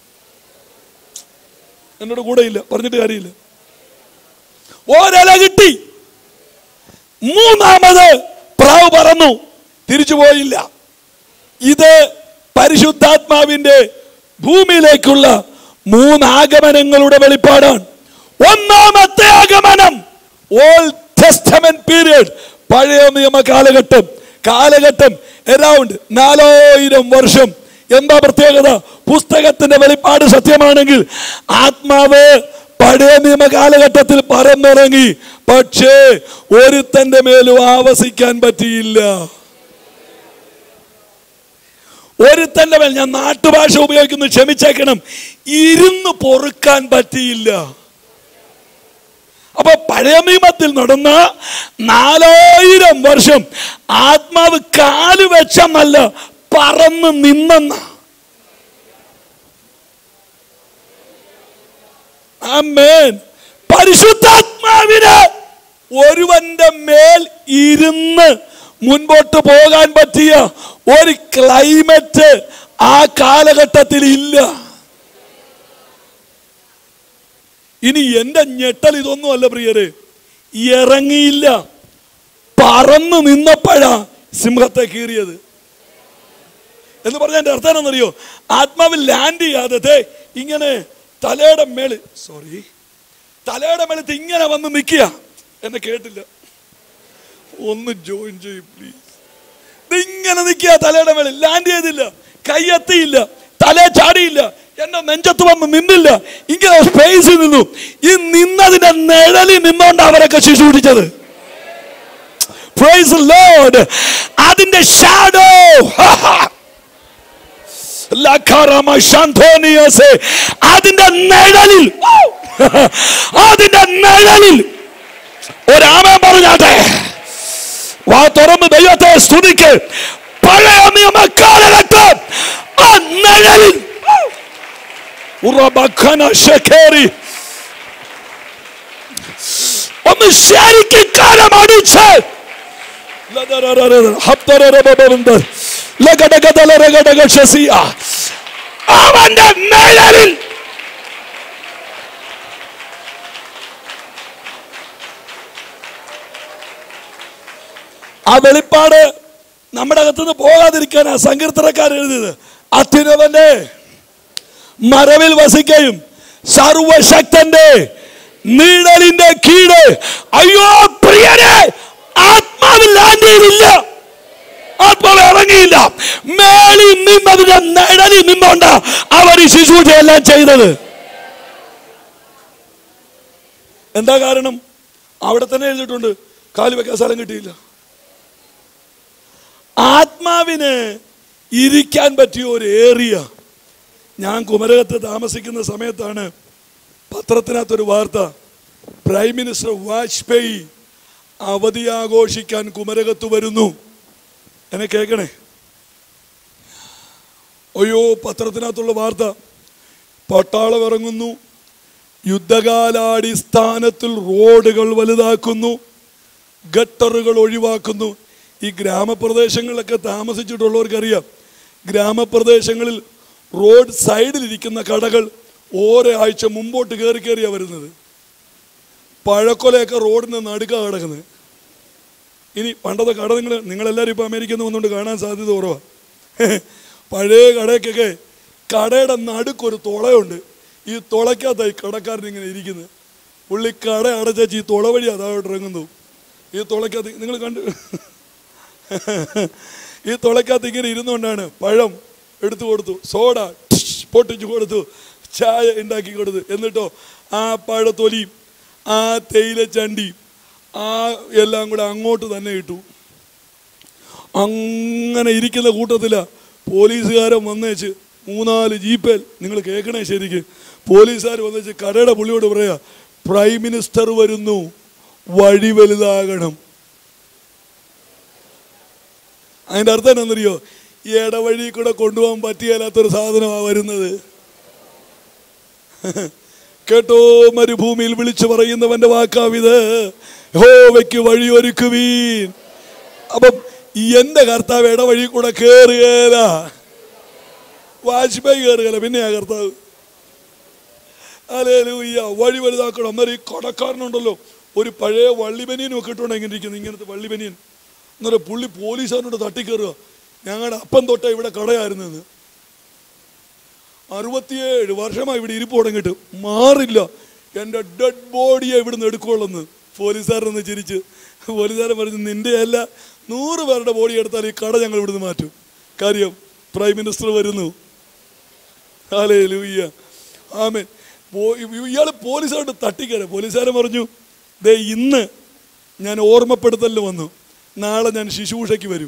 എന്നോട് കൂടെ ഇല്ല പറഞ്ഞിട്ട് കാര്യമില്ല ഓരല കിട്ടി മൂന്നാമത് പ്രാവ് പറന്നു തിരിച്ചു പോയില്ല ഇത് പരിശുദ്ധാത്മാവിന്റെ ഭൂമിയിലേക്കുള്ള മൂന്ന് ആഗമനങ്ങളുടെ വെളിപ്പാടാണ് ഒന്നാമത്തെ ആഗമനം ഓൾ ടെസ്റ്റമെന്റ് പീരിയഡ് പഴയ നിയമ കാലഘട്ടം കാലഘട്ടം അറൗണ്ട് നാലായിരം വർഷം എന്താ പ്രത്യേകത പുസ്തകത്തിന്റെ വെളിപ്പാട് സത്യമാണെങ്കിൽ ആത്മാവ് പഴയ നിയമ കാലഘട്ടത്തിൽ പറന്നിറങ്ങി പക്ഷേ ഒരുത്തന്റെ മേലും ആവസിക്കാൻ പറ്റിയില്ല ഒരുത്തന്റെ മേൽ ഞാൻ നാട്ടുഭാഷ ഉപയോഗിക്കുന്നു ക്ഷമിച്ചേക്കണം ഇരുന്ന് പൊറുക്കാൻ പറ്റിയില്ല അപ്പൊ പഴയ നിയമത്തിൽ നടന്ന നാലായിരം വർഷം ആത്മാവ് കാല് വെച്ചെന്നല്ല പറന്ന് നിന്നെന്ന ആമേൻ പരിശുദ്ധാത്മാവിന് ഒരുവന്റെ മേൽ ഇരുന്ന് മുൻപോട്ട് പോകാൻ പറ്റിയ ഒരു ക്ലൈമറ്റ് ആ കാലഘട്ടത്തിൽ ഇല്ല ഇനി എന്റെ ഞെട്ടൽ ഇതൊന്നും അല്ല പ്രിയരെ ഇറങ്ങിയില്ല പറന്നു നിന്നപ്പോഴാ സിംഹത്തെ കീറിയത് എന്ന് പറഞ്ഞ എന്റെ അർത്ഥം എന്നറിയോ ആത്മാവിൽ ലാൻഡ് ചെയ്യാതെ ദേ ഇങ്ങനെ തലയുടെ മേളിൽ സോറി തലയുടെ മേളത്ത് ഇങ്ങനെ വന്ന് നിൽക്കുക എന്നെ കേട്ടില്ല ഒന്ന് ജോയിൻ ചെയ്യും പ്ലീസ് ഇങ്ങനെ നിൽക്കുക തലയുടെ മേളിൽ ലാൻഡ് ചെയ്തില്ല കൈയെത്തിയില്ല തല ചാടിയില്ല എന്റെ നെഞ്ചത്ത് വന്ന് നിന്നില്ല ഇങ്ങനെ സ്പേസിൽ നിന്നു ഈ നിന്നതിന്റെ നിഴലിൽ നിന്നോണ്ട് അവരൊക്കെ ശിശുപിടിച്ചത് പ്രൈസ് ലോഡ് അതിന്റെ ഷാഡോ അതിന്റെ നിഴലിൽ അതിന്റെ നിഴലിൽ ഒരാമൻ പറഞ്ഞാട്ടെ വാ തുറന്ന് ദൈവത്തെ സ്തുതിക്ക് പഴയ നിയമ കാലഘട്ടം ആ നിഴലിൽ ഉറബഖന ശഖേറി ഒന്ന് ശരിക്കും കാലം അടിച്ച് അവന്റെ നിഴലിൽ ആ വെളിപ്പാട് നമ്മുടെ അകത്തുനിന്ന് പോകാതിരിക്കാൻ ആ സങ്കീർത്തനക്കാർ എഴുതിയത് അത്യുനവന്റെ മറവിൽ വസിക്കുകയും സർവശക്തന്റെ നീടലിന്റെ കീഴ് അയ്യോ പ്രിയരെ ആത്മാവിൽ ലാൻഡ് ചെയ്തില്ല ആത്മാവ് ഇറങ്ങിയില്ല മേളിൽ നിന്നതിന്റെ നിഴലിൽ നിന്നോണ്ട അവർ ഈ ശുശ്രൂഷയെല്ലാം ചെയ്തത് എന്താ കാരണം അവിടെ തന്നെ എഴുതിയിട്ടുണ്ട് കാല് വെക്കാൻ സ്ഥലം കിട്ടിയില്ല ആത്മാവിന് ഇരിക്കാൻ പറ്റിയ ഒരു ഏറിയ ഞാൻ കുമരകത്ത് താമസിക്കുന്ന സമയത്താണ് പത്രത്തിനകത്തൊരു വാർത്ത പ്രൈം മിനിസ്റ്റർ വാജ്പേയി അവധി ആഘോഷിക്കാൻ കുമരകത്ത് വരുന്നു എന്നെ കേൾക്കണേ അയ്യോ പത്രത്തിനകത്തുള്ള വാർത്ത പട്ടാളം ഇറങ്ങുന്നു യുദ്ധകാലാടിസ്ഥാനത്തിൽ റോഡുകൾ വലുതാക്കുന്നു ഗട്ടറുകൾ ഒഴിവാക്കുന്നു ഈ ഗ്രാമപ്രദേശങ്ങളിലൊക്കെ താമസിച്ചിട്ടുള്ളവർക്കറിയാം ഗ്രാമപ്രദേശങ്ങളിൽ റോഡ് സൈഡിലിരിക്കുന്ന കടകൾ ഓരോ ആഴ്ച മുമ്പോട്ട് കയറി കയറിയാണ് വരുന്നത് പഴക്കൊലയൊക്കെ റോഡിന് നടുക്ക കിടക്കുന്നത് ഇനി പണ്ടത്തെ കട നിങ്ങൾ നിങ്ങളെല്ലാവരും ഇപ്പോൾ അമേരിക്കയിൽ നിന്ന് വന്നുകൊണ്ട് കാണാൻ സാധ്യത കുറവാണ് പഴയ കടയ്ക്കൊക്കെ കടയുടെ നടുക്കൊരു തുളയുണ്ട് ഈ തുളയ്ക്കകത്തായി കടക്കാരൻ ഇങ്ങനെ ഇരിക്കുന്നത് പുള്ളി കട അടച്ചു ഈ തുള വഴി അതായിട്ട് ഇറങ്ങുന്നു ഈ തുളയ്ക്കകത്ത് നിങ്ങൾ കണ്ട് ഈ തുളയ്ക്കകത്ത് ഇങ്ങനെ ഇരുന്നുകൊണ്ടാണ് പഴം എടുത്തു കൊടുത്തു സോഡ ടിഷ് പൊട്ടിച്ചു കൊടുത്തു ചായ ഉണ്ടാക്കി കൊടുത്തു എന്നിട്ടോ ആ പഴത്തൊലിയും ആ തേയില ചണ്ടി ആ എല്ലാം കൂടെ അങ്ങോട്ട് തന്നെ ഇട്ടു അങ്ങനെ ഇരിക്കുന്ന കൂട്ടത്തില പോലീസുകാരൻ വന്നേച്ച് മൂന്നാല് ജീപ്പേൽ നിങ്ങൾ കേൾക്കണേ ശരിക്ക് പോലീസുകാർ വന്നേച്ച് കടയുടെ പുള്ളിയോട് പറയാ പ്രൈം മിനിസ്റ്റർ വരുന്നു വഴി വലുതാകണം അതിൻ്റെ അർത്ഥം എന്താണെന്നറിയോ ഈ ഇടവഴി കൂടെ കൊണ്ടുപോകാൻ പറ്റിയാലാത്തൊരു സാധനമാണ് വരുന്നത് കേട്ടോ മരുഭൂമിയിൽ വിളിച്ചു പറയുന്നവന്റെ വാക്കാവിത് ഹോവയ്ക്ക് വാജ്പേയി കയറുകയല്ല പിന്നെയാ കർത്താവ് അലേലൂയ്യ വഴി വലുതാക്കണം അന്നേരം ഈ കടക്കാരനുണ്ടല്ലോ ഒരു പഴയ വള്ളിബനിയനും ഒക്കെ ഇട്ടുകൊണ്ട് എങ്ങനെ ഇരിക്കുന്നു ഇങ്ങനത്തെ വള്ളിബനിയൻ അന്നേരം പുള്ളി പോലീസുകാരനോട് തട്ടിക്കയറുക ഞങ്ങളുടെ അപ്പം തൊട്ടേ ഇവിടെ കടയായിരുന്നെന്ന് അറുപത്തിയേഴ് വർഷമായി ഇവിടെ ഇരിപ്പ് തുടങ്ങിയിട്ട് മാറില്ല എൻ്റെ ഡെഡ് ബോഡിയെ ഇവിടുന്ന് എടുക്കുള്ളെന്ന് പോലീസുകാരനൊന്ന് ചിരിച്ച് പോലീസുകാരൻ പറഞ്ഞു നിന്റെ അല്ല നൂറ് പേരുടെ ബോഡി എടുത്താൽ ഈ കട ഞങ്ങൾ ഇവിടുന്ന് മാറ്റും കാര്യം പ്രൈം മിനിസ്റ്റർ വരുന്നു ഹാലേ ലൂയ്യ ആമേ ഇയാൾ പോലീസുകാരോട് തട്ടിക്കയറി പോലീസുകാരൻ പറഞ്ഞു ദേ ഇന്ന് ഞാൻ ഓർമ്മപ്പെടുത്തലിന് വന്നു നാളെ ഞാൻ ശിശുഭൂഷയ്ക്ക് വരും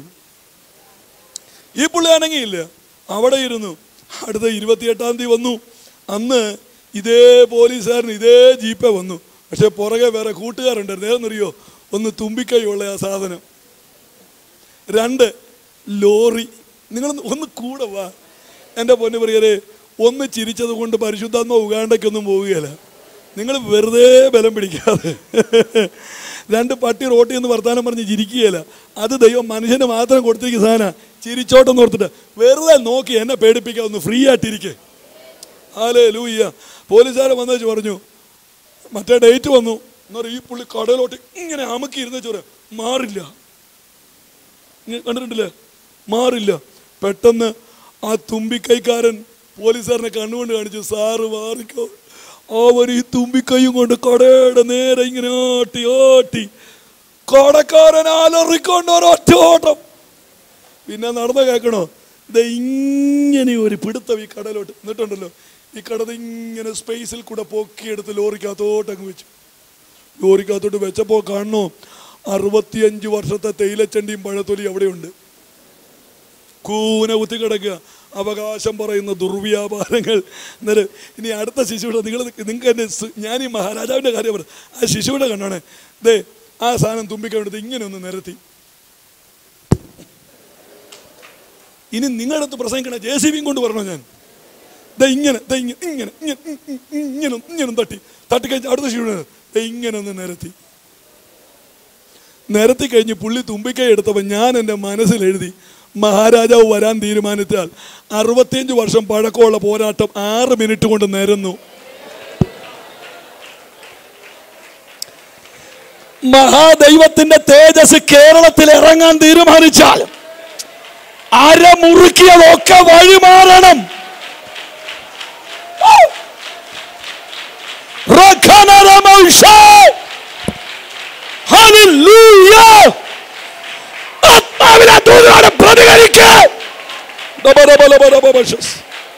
ഈ പുള്ളി ആണെങ്കിൽ അവിടെ ഇരുന്നു അടുത്ത ഇരുപത്തിയെട്ടാം തീയതി വന്നു അന്ന് ഇതേ പോലീസുകാരൻ ഇതേ ജീപ്പേ വന്നു പക്ഷെ പുറകെ വേറെ കൂട്ടുകാരുണ്ടായിരുന്നു ഏതെന്നറിയോ ഒന്ന് തുമ്പിക്കൈയുള്ള ആ സാധനം രണ്ട് ലോറി നിങ്ങൾ ഒന്ന് കൂടെ വാ എൻ്റെ പൊന്നു പറയരെ ഒന്ന് ചിരിച്ചത് കൊണ്ട് പരിശുദ്ധാത്മ ഉഗാണ്ടയ്ക്കൊന്നും പോവുകയില്ല നിങ്ങൾ വെറുതെ ബലം പിടിക്കാതെ രണ്ട് പട്ടി റോട്ടിൽ നിന്ന് വർത്താനം പറഞ്ഞ് ചിരിക്കുകയില്ല അത് ദൈവം മനുഷ്യന് മാത്രം കൊടുത്തിരിക്കുന്ന സാധന ചിരിച്ചോട്ടെന്ന് ഓർത്തിട്ട് വെറുതെ നോക്കി എന്നെ പേടിപ്പിക്കാൻ ഒന്ന് ഫ്രീ ആയിട്ടിരിക്കെ ആലേ ലൂയ്യ പോലീസുകാർ വന്നു പറഞ്ഞു മറ്റേ ഡേറ്റ് വന്നു എന്നറിയ ഈ പുള്ളി കടയിലോട്ട് ഇങ്ങനെ അമുക്കി ഇരുന്ന ചോറ് മാറില്ല ഇങ്ങനെ കണ്ടിട്ടില്ലേ മാറില്ല പെട്ടെന്ന് ആ തുമ്പിക്കൈക്കാരൻ പോലീസുകാരനെ കണ്ണുകൊണ്ട് കാണിച്ചു സാറ് മാറിക്കോ അവർ ഈ തുമ്പിക്കൈയും കൊണ്ട് കടയുടെ നേരെ ഇങ്ങനെ ആട്ടി ആട്ടി കടക്കാരൻ അലറിക്കൊണ്ട് ഒരൊറ്റ ഓട്ടം പിന്നെ നടന്ന കേൾക്കണോ ഇത് ഇങ്ങനെ ഒരു പിടുത്തം ഈ കടലോട്ട് എന്നിട്ടുണ്ടല്ലോ ഈ കടത് ഇങ്ങനെ സ്പേസിൽ കൂടെ പൊക്കിയെടുത്ത് ലോറിക്കകത്തോട്ട് അങ്ങ് വെച്ചു ലോറിക്കകത്തോട്ട് വെച്ചപ്പോൾ കാണണോ അറുപത്തിയഞ്ച് വർഷത്തെ തേയിലച്ചണ്ടിയും പഴത്തൊലി അവിടെയുണ്ട് കൂന കുത്തി കിടക്കുക അവകാശം പറയുന്ന ദുർവ്യാപാരങ്ങൾ എന്നാലും ഇനി അടുത്ത ശിശുവിടെ നിങ്ങൾ നിങ്ങൾക്ക് എന്നെ സു- ഞാൻ ഈ മഹാരാജാവിൻ്റെ കാര്യം പറഞ്ഞു ആ ശിശുവിടെ കണ്ടാണ് ദേ ആ സാധനം തുമ്പിക്കവിടുത്ത് ഇങ്ങനെ ഒന്ന് നിരത്തി ഇനി നിങ്ങളുടെ അടുത്ത് പ്രസംഗിക്കണ ജെ സി ബിയും കൊണ്ട് പറഞ്ഞോ ഞാൻ ദേ ഇങ്ങനെ ദേ ഇങ്ങനെ ഇങ്ങനെ ഇങ്ങനെ ഉം, ഉം, ഉം, ഇങ്ങനെ ഒന്ന് ഇങ്ങനെ ഒന്ന് തട്ടി തട്ടിക്കഴിഞ്ഞ് അടുത്ത ശിശുവിടെ ദേ ഇങ്ങനെ ഒന്ന് നിരത്തി നിരത്തി കഴിഞ്ഞ് പുള്ളി തുമ്പിക്കൈ എടുത്തപ്പോൾ ഞാൻ എൻ്റെ മനസ്സിൽ എഴുതി മഹാരാജാവ് വരാൻ തീരുമാനിച്ചാൽ അറുപത്തിയഞ്ച് വർഷം പഴക്കമുള്ള പോരാട്ടം ആറ് മിനിറ്റ് കൊണ്ട് നിരന്നു മഹാദൈവത്തിന്റെ തേജസ് കേരളത്തിൽ ഇറങ്ങാൻ തീരുമാനിച്ചാൽ അരമുറുക്കിയതൊക്കെ വഴിമാറണം റഖനരമൗഷേ ഹല്ലേലൂയ ആത്മാവിലെ ദൂതനോട് പ്രതികരിക്ക് ഡബഡബലബലബബശസ്.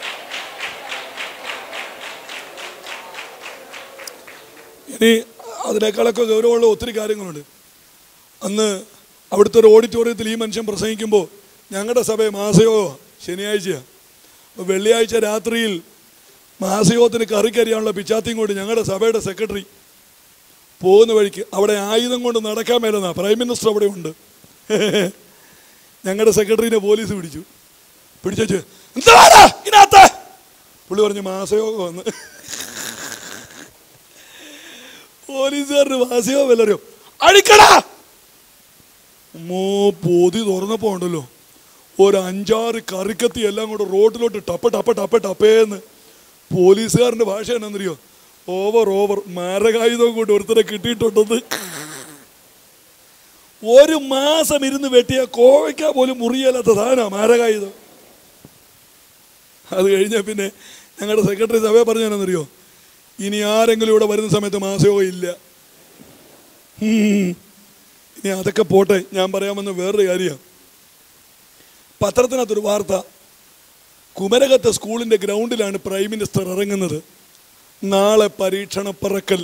ഇനി അതിനേക്കാളൊക്കെ ഗൗരവമുള്ള ഒത്തിരി കാര്യങ്ങളുണ്ട് അന്ന് അവിടുത്തെ ഒരു ഓഡിറ്റോറിയത്തിൽ ഈ മനുഷ്യൻ പ്രസംഗിക്കുമ്പോൾ ഞങ്ങളുടെ സഭ മാസയോഗ ശനിയാഴ്ചയാണ് അപ്പോൾ വെള്ളിയാഴ്ച രാത്രിയിൽ മാസയോഗത്തിന് കറിക്കരിയാനുള്ള പിച്ചാത്തിയും കൊണ്ട് ഞങ്ങളുടെ സഭയുടെ സെക്രട്ടറി പോകുന്ന വഴിക്ക് അവിടെ ആയുധം കൊണ്ട് നടക്കാൻ മേലെന്നാ പ്രൈം മിനിസ്റ്റർ അവിടെ ഉണ്ട് ഞങ്ങളുടെ സെക്രട്ടറിനെ പോലീസ് പിടിച്ചു പിടിച്ചു എന്താ ഇതിനകത്ത് പുള്ളി പറഞ്ഞു മാസയോഗം വന്ന് പോലീസുകാരന് മാസയോഗം വല്ലറിയോ അഴിക്കടാ മോ പൊതി തുറന്നപ്പോ ഉണ്ടല്ലോ ഒരു അഞ്ചാറ് കറിക്കത്തി എല്ലാം കൂടെ റോഡിലോട്ട് ടപ്പ ടപ്പ ടപ്പ ടപ്പേന്ന് പോലീസുകാരൻ്റെ ഭാഷ എന്നാന്നറിയോ ഓവർ ഓവർ മാരകായുധം കൊണ്ട് ഒരുത്തരെ കിട്ടിയിട്ടുണ്ടെന്ന് ഒരു മാസം ഇരുന്ന് വെട്ടിയ കോവയ്ക്ക പോലും മുറിയല്ലാത്ത സാധനമാണ് മാരകായുധം അത് കഴിഞ്ഞാൽ പിന്നെ ഞങ്ങളുടെ സെക്രട്ടറി സഭയെ പറഞ്ഞാണെന്നറിയോ ഇനി ആരെങ്കിലും ഇവിടെ വരുന്ന സമയത്ത് മാസയോഗം ഇല്ല ഉം. ഇനി അതൊക്കെ പോട്ടെ ഞാൻ പറയാമെന്ന് വേറൊരു കാര്യമാണ് പത്രത്തിനകത്തൊരു വാർത്ത കുമരകത്തെ സ്കൂളിൻ്റെ ഗ്രൗണ്ടിലാണ് പ്രൈം മിനിസ്റ്റർ ഇറങ്ങുന്നത് നാളെ പരീക്ഷണ പറക്കൽ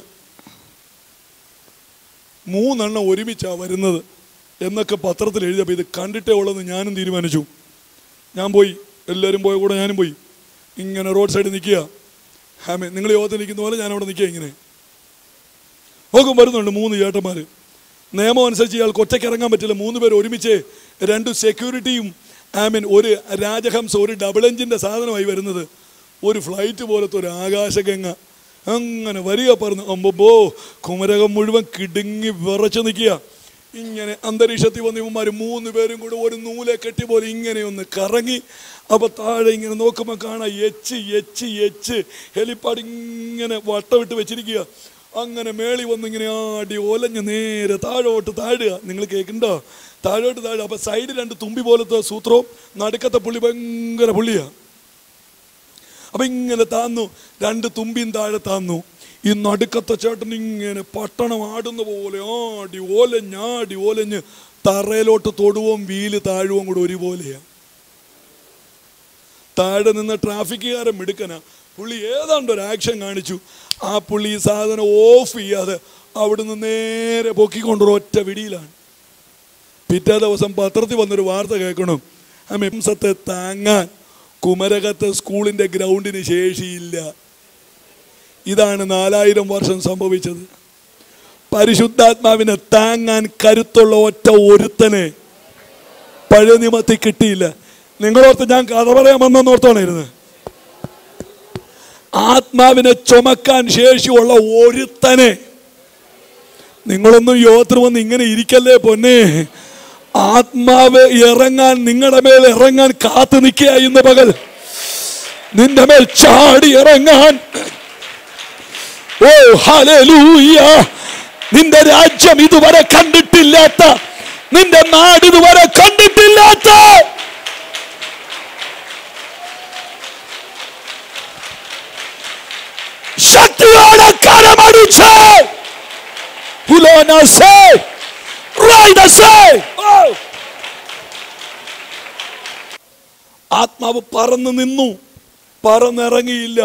മൂന്നെണ്ണം ഒരുമിച്ചാണ് വരുന്നത് എന്നൊക്കെ പത്രത്തിൽ എഴുതിയപ്പോൾ ഇത് കണ്ടിട്ടേ ഉള്ളതെന്ന് ഞാനും തീരുമാനിച്ചു ഞാൻ പോയി എല്ലാവരും പോയ കൂടെ ഞാനും പോയി ഇങ്ങനെ റോഡ് സൈഡിൽ നിൽക്കുക ഹാമേ നിങ്ങൾ യോഗത്തിൽ നിൽക്കുന്ന പോലെ ഞാൻ അവിടെ നിൽക്കുക ഇങ്ങനെ നോക്കും വരുന്നുണ്ട് മൂന്ന് ചേട്ടന്മാർ നിയമം അനുസരിച്ച് ഇയാൾക്ക് ഒറ്റയ്ക്ക് ഇറങ്ങാൻ പറ്റില്ല മൂന്ന് പേർ ഒരുമിച്ച് രണ്ട് സെക്യൂരിറ്റിയും ഐ മീൻ ഒരു രാജഹംസ ഒരു ഡബിൾ എഞ്ചിൻ്റെ സാധനമായി വരുന്നത് ഒരു ഫ്ലൈറ്റ് പോലത്തെ ഒരു ആകാശഗംഗ അങ്ങനെ വരിക പറഞ്ഞു അമ്പോ കുമരകം മുഴുവൻ കിടുങ്ങി വിറച്ച് നിൽക്കുക ഇങ്ങനെ അന്തരീക്ഷത്തിൽ വന്ന് ഇവന്മാർ മൂന്ന് പേരും കൂടെ ഒരു നൂലെ കെട്ടി പോലെ ഇങ്ങനെ ഒന്ന് കറങ്ങി അപ്പൊ താഴെ ഇങ്ങനെ നോക്കുമ്പോൾ കാണാം എച്ച് എച്ച് എച്ച് ഹെലിപ്പാഡ് ഇങ്ങനെ വട്ടമിട്ട് വെച്ചിരിക്കുക അങ്ങനെ മേളി വന്ന് ഇങ്ങനെ ആടി ഒലഞ്ഞ് നേരെ താഴോട്ട് താഴുക നിങ്ങൾ കേൾക്കണ്ടോ താഴോട്ട് താഴുക അപ്പൊ സൈഡ് രണ്ട് തുമ്പി പോലത്തെ സൂത്രവും നടുക്കത്തെ പുള്ളി ഭയങ്കര പുള്ളിയാ അപ്പൊ ഇങ്ങനെ താന്നു രണ്ട് തുമ്പിയും താഴെ താന്നു ഈ നടുക്കത്തെ ചേട്ടൻ ഇങ്ങനെ പട്ടണം ആടുന്ന പോലെ ആടി ഓലഞ്ഞാടി ഓലഞ്ഞ് തറയിലോട്ട് തൊടുവും വീല് താഴുവും കൂടെ ഒരുപോലെയാ താഴെ നിന്ന് ട്രാഫിക്കുകാരൻ മിടുക്കനാ പുള്ളി ഏതാണ്ട് ഒരു ആക്ഷൻ കാണിച്ചു ആ പുള്ളി ഈ സാധനം ഓഫ് ചെയ്യാതെ അവിടുന്ന് നേരെ പൊക്കിക്കൊണ്ടൊരു ഒറ്റ വിടിയിലാണ് പിറ്റേ ദിവസം പത്രത്തിൽ വന്നൊരു വാർത്ത കേൾക്കണം ആ മെംസത്തെ താങ്ങാൻ കുമരകത്തെ സ്കൂളിന്റെ ഗ്രൗണ്ടിന് ശേഷിയില്ല ഇതാണ് നാലായിരം വർഷം സംഭവിച്ചത് പരിശുദ്ധാത്മാവിനെ താങ്ങാൻ കരുത്തുള്ള ഒറ്റ ഒരുത്തനെ പഴയ നിയമത്തിൽ കിട്ടിയില്ല നിങ്ങളോർത്ത് ഞാൻ കഥ പറയാൻ വന്നെന്നോർത്താണിരുന്നത് ആത്മാവിനെ ചുമക്കാൻ ശേഷിയുള്ള ഒരുത്തനെ നിങ്ങളൊന്നും യോത്ര വന്ന് ഇങ്ങനെ ഇരിക്കല്ലേ പൊന്നെ ആത്മാവ് ഇറങ്ങാൻ നിങ്ങളുടെ മേൽ ഇറങ്ങാൻ കാത്തു നിൽക്കുക ഇന്ന് പകൽ നിന്റെ മേൽ ചാടി ഇറങ്ങാൻ ഓ ഹല്ലേലൂയ നിന്റെ രാജ്യം ഇതുവരെ കണ്ടിട്ടില്ലാത്ത നിന്റെ നാട് ഇതുവരെ കണ്ടിട്ടില്ലാത്ത ശക്തിയോടെ കരമടിച്ച് പുലോനസേ റൈഡസേ ഓ ആത്മാവ് പറന്ന് നിന്നു പറന്നിറങ്ങിയില്ല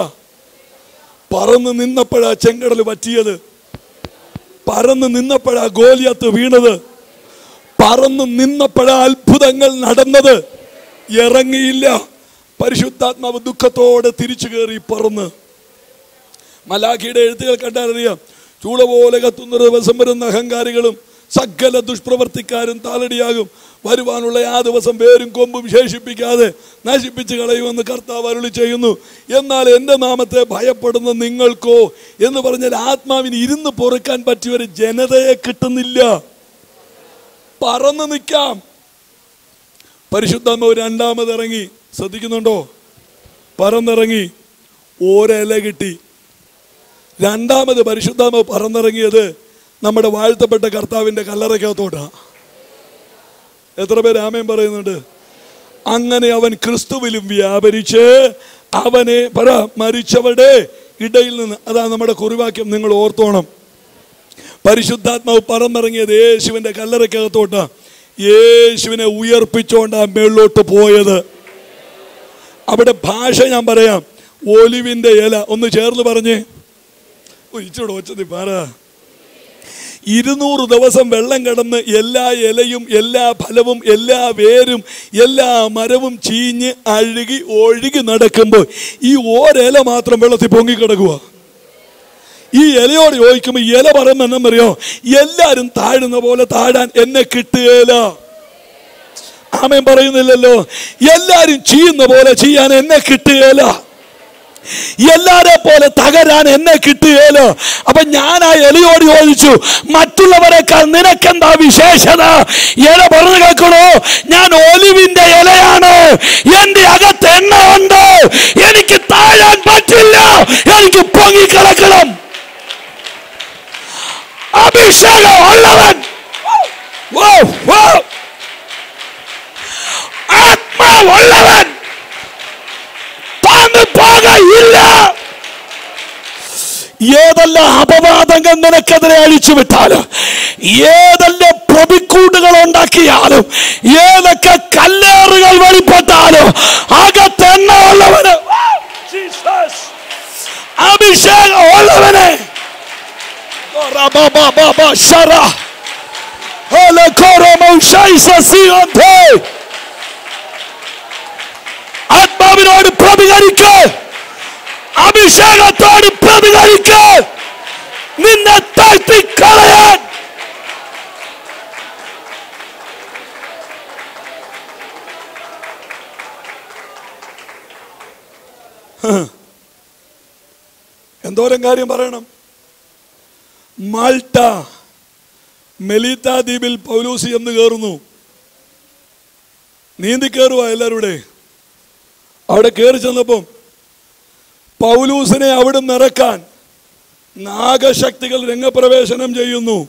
പറന്ന് നിന്നപ്പോഴാ ചെങ്കടൽ പറ്റിയത് പറന്ന് നിന്നപ്പോഴാ ഗോലിയത്ത് വീണത് പറന്ന് നിന്നപ്പോഴാ അത്ഭുതങ്ങൾ നടന്നത് ഇറങ്ങിയില്ല പരിശുദ്ധാത്മാവ് ദുഃഖത്തോടെ തിരിച്ചു കയറി പറന്ന് മലാഖിയുടെ എഴുത്തുകൾ കണ്ടാൽ അറിയാം ചൂള പോലെ കത്തുന്ന ദിവസം വരുന്ന അഹങ്കാരികളും സകല ദുഷ്പ്രവർത്തിക്കാരും താലടിയാകും വരുവാനുള്ള ആ ദിവസം പേരും കൊമ്പും ശേഷിപ്പിക്കാതെ നശിപ്പിച്ച് കളയുമെന്ന് കർത്താവ് അരുളി ചെയ്യുന്നു എന്നാൽ എൻ്റെ നാമത്തെ ഭയപ്പെടുന്ന നിങ്ങൾക്കോ എന്ന് പറഞ്ഞാൽ ആത്മാവിന് ഇരുന്ന് പൊറുക്കാൻ പറ്റിയ ഒരു ജനതയെ കിട്ടുന്നില്ല പറന്ന് നിൽക്കാം പരിശുദ്ധാത്മാവ് രണ്ടാമത് ഇറങ്ങി ശ്രദ്ധിക്കുന്നുണ്ടോ പറന്നിറങ്ങി ഒരില കിട്ടി രണ്ടാമത് പരിശുദ്ധാത്മാവ് പറന്നിറങ്ങിയത് നമ്മുടെ വാഴ്ത്തപ്പെട്ട കർത്താവിന്റെ കല്ലറയ്ക്കകത്തോട്ടാ എത്ര പേര് ആമയും പറയുന്നുണ്ട് അങ്ങനെ അവൻ ക്രിസ്തുവിലും വ്യാപരിച്ച് അവനെ പറ മരിച്ചവരുടെ ഇടയിൽ നിന്ന് അതാ നമ്മുടെ കുറിവാക്യം നിങ്ങൾ ഓർത്തോണം പരിശുദ്ധാത്മാവ് പറന്നിറങ്ങിയത് യേശുവിന്റെ കല്ലറയ്ക്കകത്തോട്ടാ യേശുവിനെ ഉയർപ്പിച്ചോണ്ടാ മേളിലോട്ട് പോയത് അവിടെ ഭാഷ ഞാൻ പറയാം ഒലിവിന്റെ ഇല ഒന്ന് ചേർന്ന് പറഞ്ഞേ ഇച്ചിരി ഒച്ചതി പറ ഇരുന്നൂറ് ദിവസം വെള്ളം കിടന്ന് എല്ലാ ഇലയും എല്ലാ ഫലവും എല്ലാ വേരും എല്ലാ മരവും ചീഞ്ഞ് അഴുകി ഒഴുകി നടക്കുമ്പോൾ ഈ ഒരില മാത്രം വെള്ളത്തിൽ പൊങ്ങിക്കിടക്കുക ഈ ഇലയോട് ചോദിക്കുമ്പോൾ ഇല പറയുമ്പോൾ എന്നറിയോ എല്ലാരും താഴുന്ന പോലെ താഴാൻ എന്നെ കിട്ടുകയില്ല ആമേൻ പറയുന്നില്ലല്ലോ എല്ലാരും ചെയ്യുന്ന പോലെ ചെയ്യാൻ എന്നെ കിട്ടുകയില്ല എല്ലാരെ പോലെ തകരാൻ എന്നെ കിട്ടുകയില്ല അപ്പൊ ഞാൻ ആ എലിയോട് ചോദിച്ചു മറ്റുള്ളവരെക്കാൾ നിനക്കെന്താ വിശേഷത ഇല പറഞ്ഞു കേൾക്കണോ ഞാൻ ഒലിവിന്റെ ഇലയാണ് എന്റെ അകത്ത് എണ്ണ ഉണ്ട് എനിക്ക് താഴാൻ പറ്റില്ല എനിക്ക് പൊങ്ങിക്കിടക്കണം അഭിഷേകം ഉള്ളവൻ വോ, വോ. ആത്മാവുള്ളവൻ താന്ന് പോകയില്ല ഏതെല്ലാം അപവാദങ്ങൾ നിനക്കെതിരെ അഴിച്ചു വിട്ടാലും ഏതെല്ലാം പ്രതിക്കൂട്ടുകൾ ഉണ്ടാക്കിയാലും ഏതൊക്കെ കല്ലേറുകൾ വെളിപ്പെട്ടാലും അകത്തെണ്ണ ഉള്ളവന് അഭിഷേകം ഉള്ളവനെ ആത്മാവിനോട് പ്രതികരിക്ക് അഭിഷേകത്തോട് പ്രതികരിക്ക് നിന്നെ താഴ്ത്തിക്കളയാൻ എന്തോരം കാര്യം പറയണം മാൾട്ട മെലീത്ത ദ്വീപിൽ പൗലൂസി എന്ന് കയറുന്നു നീന്തി കയറുക എല്ലാവരും ഇവിടെ അവിടെ കയറി ചെന്നപ്പം പൗലൂസിനെ അവിടെ നിറക്കാൻ നാഗശക്തികൾ രംഗപ്രവേശനം ചെയ്യുന്നു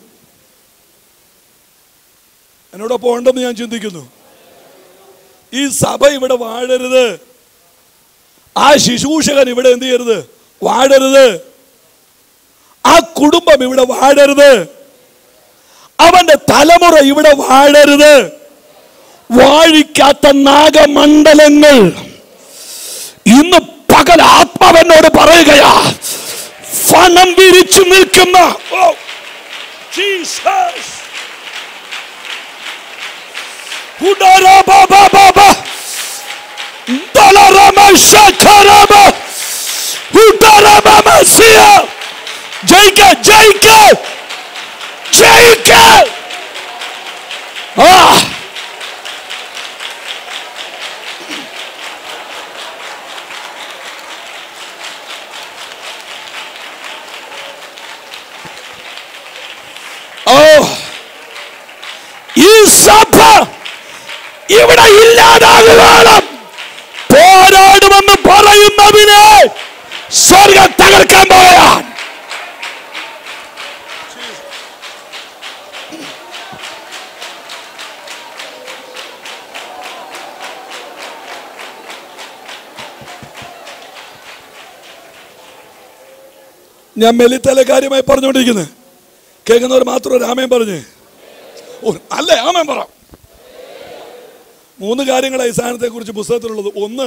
എന്നോടൊപ്പം ഉണ്ടെന്ന് ഞാൻ ചിന്തിക്കുന്നു ഈ സഭ ഇവിടെ വാഴരുത് ആ ശിശൂഷകൻ ഇവിടെ എന്ത് ചെയ്യരുത് വാഴരുത് ആ കുടുംബം ഇവിടെ വാഴരുത് അവന്റെ തലമുറ ഇവിടെ വാഴരുത് വാഴിക്കാത്ത നാഗമണ്ഡലങ്ങൾ ഇന്ന് പകൽ ആത്മാവെന്നോട് പറയുകയാ ഫണം വിരിച്ചു നിൽക്കുന്ന ഓ, ജീസസ്. ഉടരബബബബ. ദലരമശഖരബ. ഉടരമമസിയ. ജയിക്ക ജയിക്ക ജയിക്ക ആ ഓ ഈ സഭ ഇവിടെ ഇല്ലാതാകുവാനും പോരാടുമെന്ന് പറയുന്നതിനെ സ്വർഗം തകർക്കാൻ പോയാൻ ഞാൻ മെലിത്തല കാര്യമായി പറഞ്ഞുകൊണ്ടിരിക്കുന്നത് കേൾക്കുന്നവർ മാത്രം ഒരു ആമയം പറഞ്ഞ് ഓ അല്ലേ ആമയം പറ മൂന്ന് കാര്യങ്ങളായി സാധനത്തെ കുറിച്ച് പുസ്തകത്തിലുള്ളത് ഒന്ന്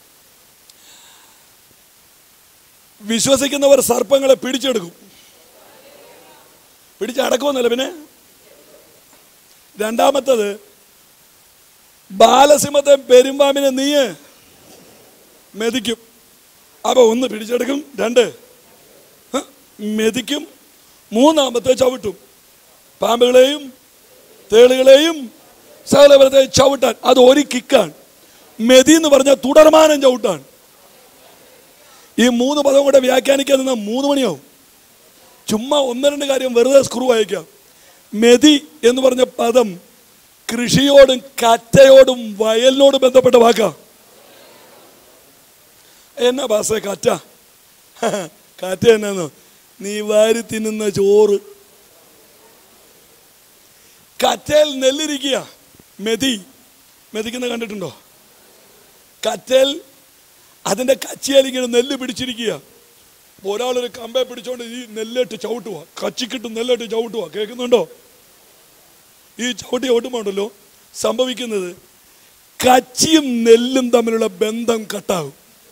വിശ്വസിക്കുന്നവർ സർപ്പങ്ങളെ പിടിച്ചെടുക്കും പിടിച്ചടക്കുമെന്നല്ല പിന്നെ രണ്ടാമത്തത് ബാലസിംഹത്തെ പെരുമ്പാമ്പിനെ നീയ് മെതിക്കും അപ്പൊ ഒന്ന് പിടിച്ചെടുക്കും രണ്ട് ഹ, മെതിക്കും മൂന്നാമത്തെ ചവിട്ടും പാമ്പുകളെയും തേളുകളെയും സകലവരത്തെ ചവിട്ടാൻ അത് ഒരു കിക്കാണ് മെതി എന്ന് പറഞ്ഞാൽ തുടർമാനം ചവിട്ടാൻ ഈ മൂന്ന് പദം കൂടെ വ്യാഖ്യാനിക്കാൻ നിന്നാൽ മൂന്ന് മണിയാവും ചുമ്മാ ഒന്ന് രണ്ട് കാര്യം വെറുതെ സ്ക്രൂ അയക്കാം മെതി എന്ന് പറഞ്ഞ പദം കൃഷിയോടും കറ്റയോടും വയലിനോടും ബന്ധപ്പെട്ട വാക്കാ എന്നാ ബാസേ കാറ്റ കാറ്റ എന്നാന്നോ നീ വാരി തിന്നുന്ന ചോറ് കറ്റയിൽ നെല്ലിരിക്കുക മെതി മെതിക്കുന്ന കണ്ടിട്ടുണ്ടോ കറ്റയിൽ അതിന്റെ കച്ചിയിൽ ഇങ്ങനെ നെല്ല് പിടിച്ചിരിക്കുക ഒരാളൊരു കമ്പെ പിടിച്ചോണ്ട് ഈ നെല്ലിട്ട് ചവിട്ടുക കച്ചിക്കിട്ട് നെല്ലിട്ട് ചവിട്ടുക കേൾക്കുന്നുണ്ടോ ഈ ചവിട്ടി ചവിട്ടുമ്പോണ്ടല്ലോ സംഭവിക്കുന്നത് കച്ചിയും നെല്ലും തമ്മിലുള്ള ബന്ധം കട്ടാകും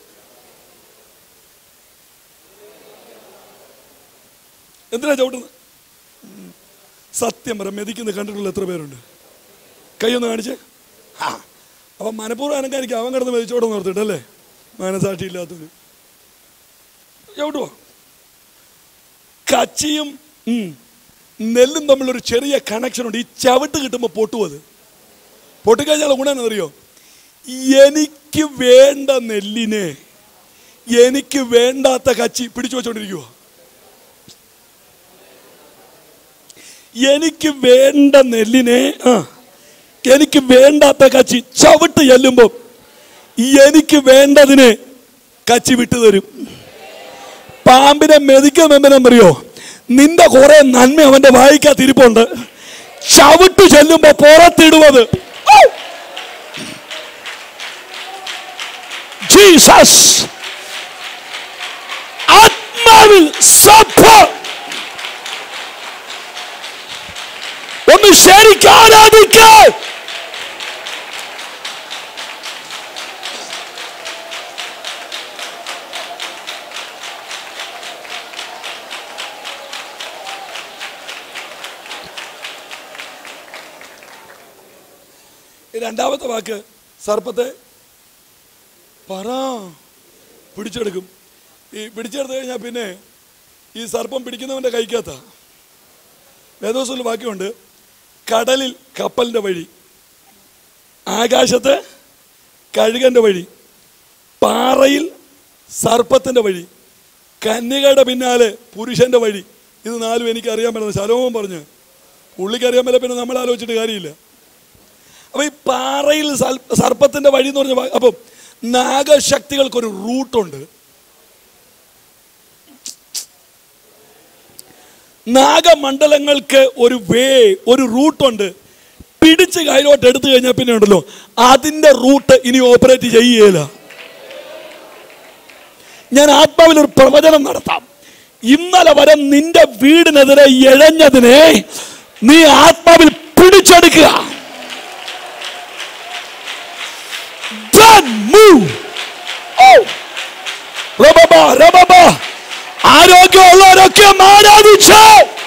എന്തിനാ ചവിട്ടുന്നത് ഉം. സത്യം പറ മെതിക്കുന്നത് കണ്ടിട്ടുള്ള എത്ര പേരുണ്ട് കൈയൊന്ന് കാണിച്ചേ ആ അപ്പൊ മനഃപൂർവ്വം അനക്കാരിക്കും അവൻ കിടന്ന് മെതിച്ചോടെ നിർത്തിട്ടല്ലേ മനസാക്ഷി ഇല്ലാത്തത് ചവിട്ടുവോ കച്ചിയും ഉം, നെല്ലും തമ്മിലൊരു ചെറിയ കണക്ഷൻ ഉണ്ട് ഈ ചവിട്ട് കിട്ടുമ്പോൾ പൊട്ടും അത് പൊട്ടിക്കഴിഞ്ഞാൽ ഗുണം അറിയോ എനിക്ക് വേണ്ട നെല്ലിനെ എനിക്ക് വേണ്ടാത്ത കച്ചി പിടിച്ചു വെച്ചോണ്ടിരിക്കുവോ എനിക്ക് വേണ്ട നെല്ലിനെ ആ എനിക്ക് വേണ്ടാത്ത കച്ചി ചവിട്ട് ചെല്ലുമ്പോൾ എനിക്ക് വേണ്ടതിനെ കച്ചി വിട്ടു തരും പാമ്പിനെ മെതിക്കാൻ മെമ്പനെന്നറിയോ നിന്റെ കുറെ നന്മ അവന്റെ വായിക്കാത്ത ഇരിപ്പുണ്ട് ചവിട്ട് ചെല്ലുമ്പോ പുറത്തിടുന്നത് ഔ! ജീസസ് ആത്മാവിൽ സഭ ഒന്ന് ശരിക്കും ആരാധിക്കാൻ ഈ രണ്ടാമത്തെ വാക്ക് സർപ്പത്തെ പറ പിടിച്ചെടുക്കും ഈ പിടിച്ചെടുത്ത് കഴിഞ്ഞാൽ പിന്നെ ഈ സർപ്പം പിടിക്കുന്നവന്റെ കൈക്കകത്ത വേദോസിൽ വാക്യമുണ്ട് കടലിൽ കപ്പലിന്റെ വഴി ആകാശത്ത് കഴുകന്റെ വഴി പാറയിൽ സർപ്പത്തിന്റെ വഴി കന്യകയുടെ പിന്നാലെ പുരുഷന്റെ വഴി ഇത് നാലും എനിക്ക് അറിയാൻ പറ്റുന്ന ശലോമം പറഞ്ഞു പുള്ളിക്കറിയാൻ മേലെ പിന്നെ നമ്മൾ ആലോചിച്ചിട്ട് കാര്യമില്ല അപ്പൊ ഈ പാറയിൽ സൽ- സർപ്പത്തിന്റെ വഴി എന്ന് പറഞ്ഞ അപ്പം നാഗശക്തികൾക്കൊരു റൂട്ടുണ്ട് നാഗമണ്ഡലങ്ങൾക്ക് ഒരു വേ ഒരു റൂട്ടുണ്ട് പിടിച്ച് കയ്യിലോട്ട് എടുത്തു കഴിഞ്ഞാൽ പിന്നെ ഉണ്ടല്ലോ അതിന്റെ റൂട്ട് ഇനി ഓപ്പറേറ്റ് ചെയ്യുകയില്ല ഞാൻ ആത്മാവിൽ ഒരു പ്രവചനം നടത്താം ഇന്നലെ വരെ നിന്റെ വീടിനെതിരെ എഴഞ്ഞതിനെ നീ ആത്മാവിൽ പിടിച്ചെടുക്കുക Then move. Oh. റബബ, റബബ. ആരോഗ്യമുള്ളവരൊക്കെ ആരാധിച്ചോ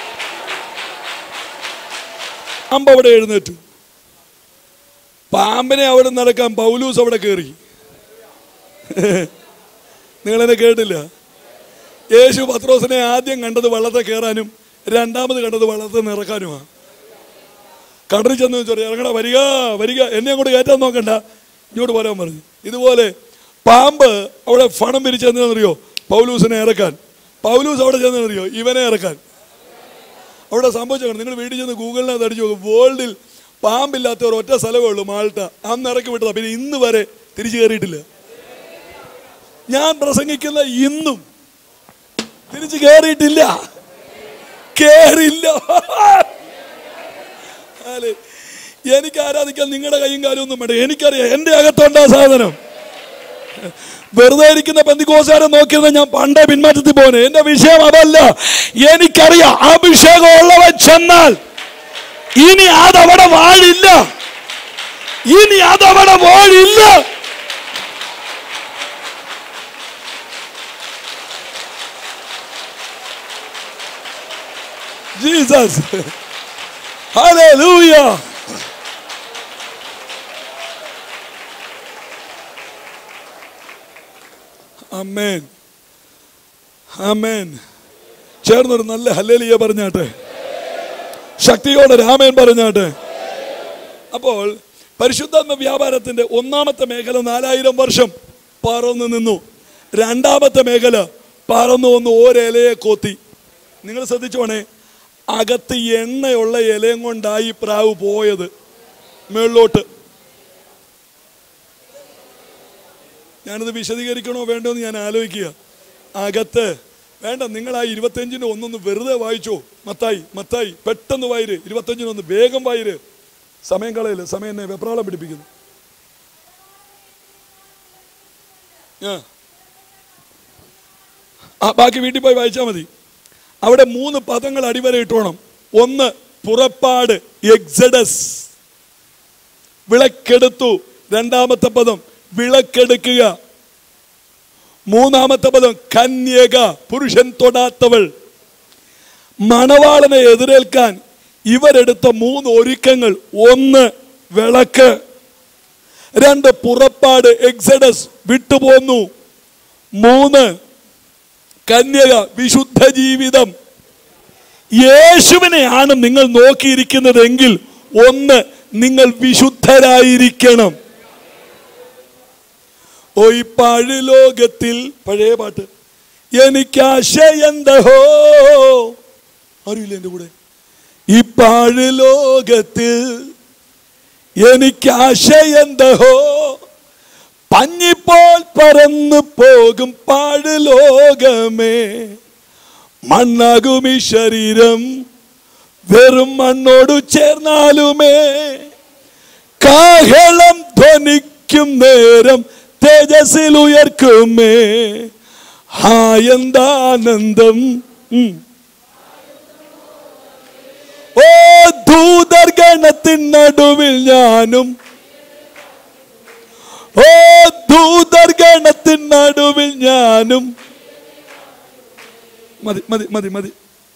പാമ്പ് അവിടെ എഴുന്നേറ്റു പാമ്പിനെ അവിടെ നടക്കാൻ പൗലൂസ് അവിടെ കയറി നിങ്ങളെന്നെ കേട്ടില്ല യേശു പത്രോസിനെ ആദ്യം കണ്ടത് വള്ളത്തെ കയറാനും രണ്ടാമത് കണ്ടത് വള്ളത്തെ നിറക്കാനുമാണ് കടലിൽ ചെന്ന് ചോദിച്ചു ഇറങ്ങടാ വരിക വരിക എന്നെ അങ്ങോട്ട് കയറ്റാൻ നോക്കണ്ട ഇങ്ങോട്ട് പോരാൻ പറഞ്ഞു ഇതുപോലെ പാമ്പ് അവിടെ ഫണം പിരിച്ചെന്നറിയോ പൗലൂസിനെ ഇറക്കാൻ പൗലൂസ് അവിടെ ചെന്നറിയോ ഇവനെ ഇറക്കാൻ അവിടെ സംഭവിച്ചു നിങ്ങൾ വീട്ടിൽ ചെന്ന് ഗൂഗിളിനകത്ത് അടിച്ചു നോക്കും വേൾഡിൽ പാമ്പില്ലാത്ത ഒരു ഒറ്റ സ്ഥലമേ ഉള്ളൂ മാൾട്ട അന്ന് ഇറക്കി വിട്ടതാ പിന്നെ ഇന്ന് വരെ തിരിച്ചു കയറിയിട്ടില്ല ഞാൻ പ്രസംഗിക്കുന്ന ഇന്നും തിരിച്ചു കയറിയിട്ടില്ല കേറില്ല ആലെ. എനിക്ക് ആരാധിക്കാൻ നിങ്ങളുടെ കൈയും കാലും ഒന്നും വേണ്ട എനിക്കറിയാം എൻ്റെ അകത്തുണ്ട് ആ സാധനം വെറുതെ ഇരിക്കുന്ന ബന്ധിക്കോസാരെ നോക്കിയിരുന്ന ഞാൻ പണ്ടേ പിന്മാറ്റത്തിൽ പോകുന്നത് എന്റെ വിഷയം അതല്ല എനിക്കറിയാം അഭിഷേകം ഉള്ളവൻ ചെന്നാൽ ഇനി അതവിടെ വാഴില്ല ഇനി അതവിടെ വാഴില്ല ജീസസ് ഹല്ലേലൂയ അമേൻ അമേൻ ചേർന്നൊരു നല്ല ഹല്ലേലിയ പറഞ്ഞാട്ടെ ശക്തിയോടെ രാമൻ പറഞ്ഞാട്ടെ അപ്പോൾ പരിശുദ്ധാത്മ വ്യാപാരത്തിന്റെ ഒന്നാമത്തെ മേഖല നാലായിരം വർഷം പറന്നു നിന്നു രണ്ടാമത്തെ മേഖല പറന്നു വന്ന് ഒരിലയെ കോത്തി നിങ്ങൾ ശ്രദ്ധിച്ചോണേ അകത്ത് എണ്ണയുള്ള ഇലയും കൊണ്ടായി പ്രാവ് പോയത് മേളിലോട്ട് ഞാനത് വിശദീകരിക്കണോ വേണ്ടോ എന്ന് ഞാൻ ആലോചിക്കുക അകത്ത് വേണ്ട നിങ്ങൾ ആ ഇരുപത്തഞ്ചിന് ഒന്നൊന്ന് വെറുതെ വായിച്ചോ മത്തായി മത്തായി പെട്ടെന്ന് വായിര് ഇരുപത്തഞ്ചിന് ഒന്ന് വേഗം വായിര് സമയം കളയില്ല സമയം എന്നെ വെപ്രാളം പിടിപ്പിക്കുന്നു ആ. ആ ബാക്കി വീട്ടിൽ പോയി വായിച്ചാൽ മതി അവിടെ മൂന്ന് പദങ്ങൾ അടിവരയിട്ടോണം ഒന്ന് പുറപ്പാട് എക്സഡസ് വിളക്കെടുത്തു രണ്ടാമത്തെ പദം വിളക്കെടുക്കുക മൂന്നാമത്തെ പദം കന്യക പുരുഷൻ തൊടാത്തവൾ മണവാളനെ എതിരേൽക്കാൻ ഇവരെടുത്ത മൂന്ന് ഒരുക്കങ്ങൾ ഒന്ന് വിളക്ക് രണ്ട് പുറപ്പാട് എക്സഡസ് വിട്ടുപോന്നു മൂന്ന് കന്യക വിശുദ്ധ ജീവിതം യേശുവിനെയാണ് നിങ്ങൾ നോക്കിയിരിക്കുന്നതെങ്കിൽ ഒന്ന് നിങ്ങൾ വിശുദ്ധരായിരിക്കണം ഓ ഈ പഴലോകത്തിൽ പഴയ പാട്ട് എനിക്ക് ആശയന്തഹോ അറിയില്ല എൻ്റെ കൂടെ ഈ പാഴലോകത്തിൽ എനിക്ക് ആശയന്തഹോ പഞ്ഞിപ്പോൾ പറന്നു പോകും പാഴലോകമേ മണ്ണാകും ഈ ശരീരം വെറും മണ്ണോടു ചേർന്നാലുമേ കാഹളം ധ്വനിക്കും നേരം തേജസ്സിൽ ഉയർക്കുമേ ഹായന്താനന്ദം ഉം. ഓ ദൂതർ ഗണത്തിൻ നടുവിൽ ഞാനും ഓ ദൂതർ ഗണത്തിൻ നടുവിൽ ഞാനും മതി മതി മതി മതി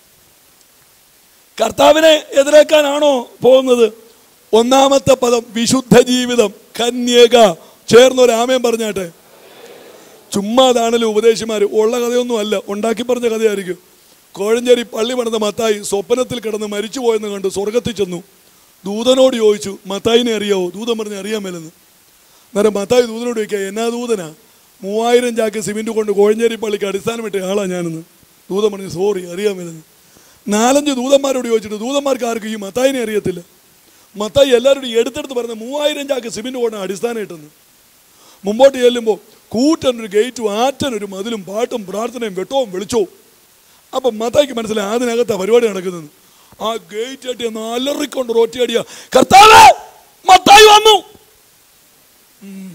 കർത്താവിനെ എതിരേക്കാനാണോ പോകുന്നത് ഒന്നാമത്തെ പദം വിശുദ്ധ ജീവിതം കന്യക ചേർന്നൊരു ആമയം പറഞ്ഞാട്ടെ ചുമ്മാതാണല്ലോ ഉപദേശിമാർ ഉള്ള കഥയൊന്നും അല്ല ഉണ്ടാക്കി പറഞ്ഞ കഥയായിരിക്കും കോഴഞ്ചേരി പള്ളി പണിത മത്തായി സ്വപ്നത്തിൽ കിടന്ന് മരിച്ചു പോയെന്ന് കണ്ട് സ്വർഗത്തിൽ ചെന്നു ദൂതനോട് ചോദിച്ചു മത്തായിനെ അറിയാവോ ദൂതൻ പറഞ്ഞ് അറിയാൻ മേലെന്ന് അന്നേരം മത്തായി ദൂതനോട് ചോദിക്കുക എന്നാ ദൂതനാ മൂവായിരം ചാക്ക് സിമെന്റ് കൊണ്ട് കോഴഞ്ചേരി പള്ളിക്ക് അടിസ്ഥാനമിട്ട ആളാ ഞാനെന്ന് ദൂതൻ പറഞ്ഞു സോറി അറിയാൻ മേലെന്ന് നാലഞ്ച് ദൂതന്മാരോട് ചോദിച്ചിട്ട് ദൂതന്മാർക്ക് ആർക്കും ഈ മത്തായിനെ അറിയത്തില്ല മത്തായി എല്ലാവരോടും എടുത്തെടുത്ത് പറഞ്ഞ മൂവായിരം ചാക്ക് സിമെന്റ് കൊണ്ടാണ് അടിസ്ഥാനം ഇട്ടെന്ന് മുമ്പോട്ട് ചെല്ലുമ്പോൾ കൂറ്റനൊരു ഗേറ്റും ആറ്റനൊരു മതിലും പാട്ടും പ്രാർത്ഥനയും വെട്ടവും വെളിച്ചവും അപ്പം മത്തായിക്ക് മനസ്സിലായി അതിനകത്താ പരിപാടി നടക്കുന്നത് ആ ഗേറ്റ് അടിയ അലറിക്കൊണ്ട് റോറ്റിയടിയ കർത്താവ് മത്തായി വന്നു ഉം.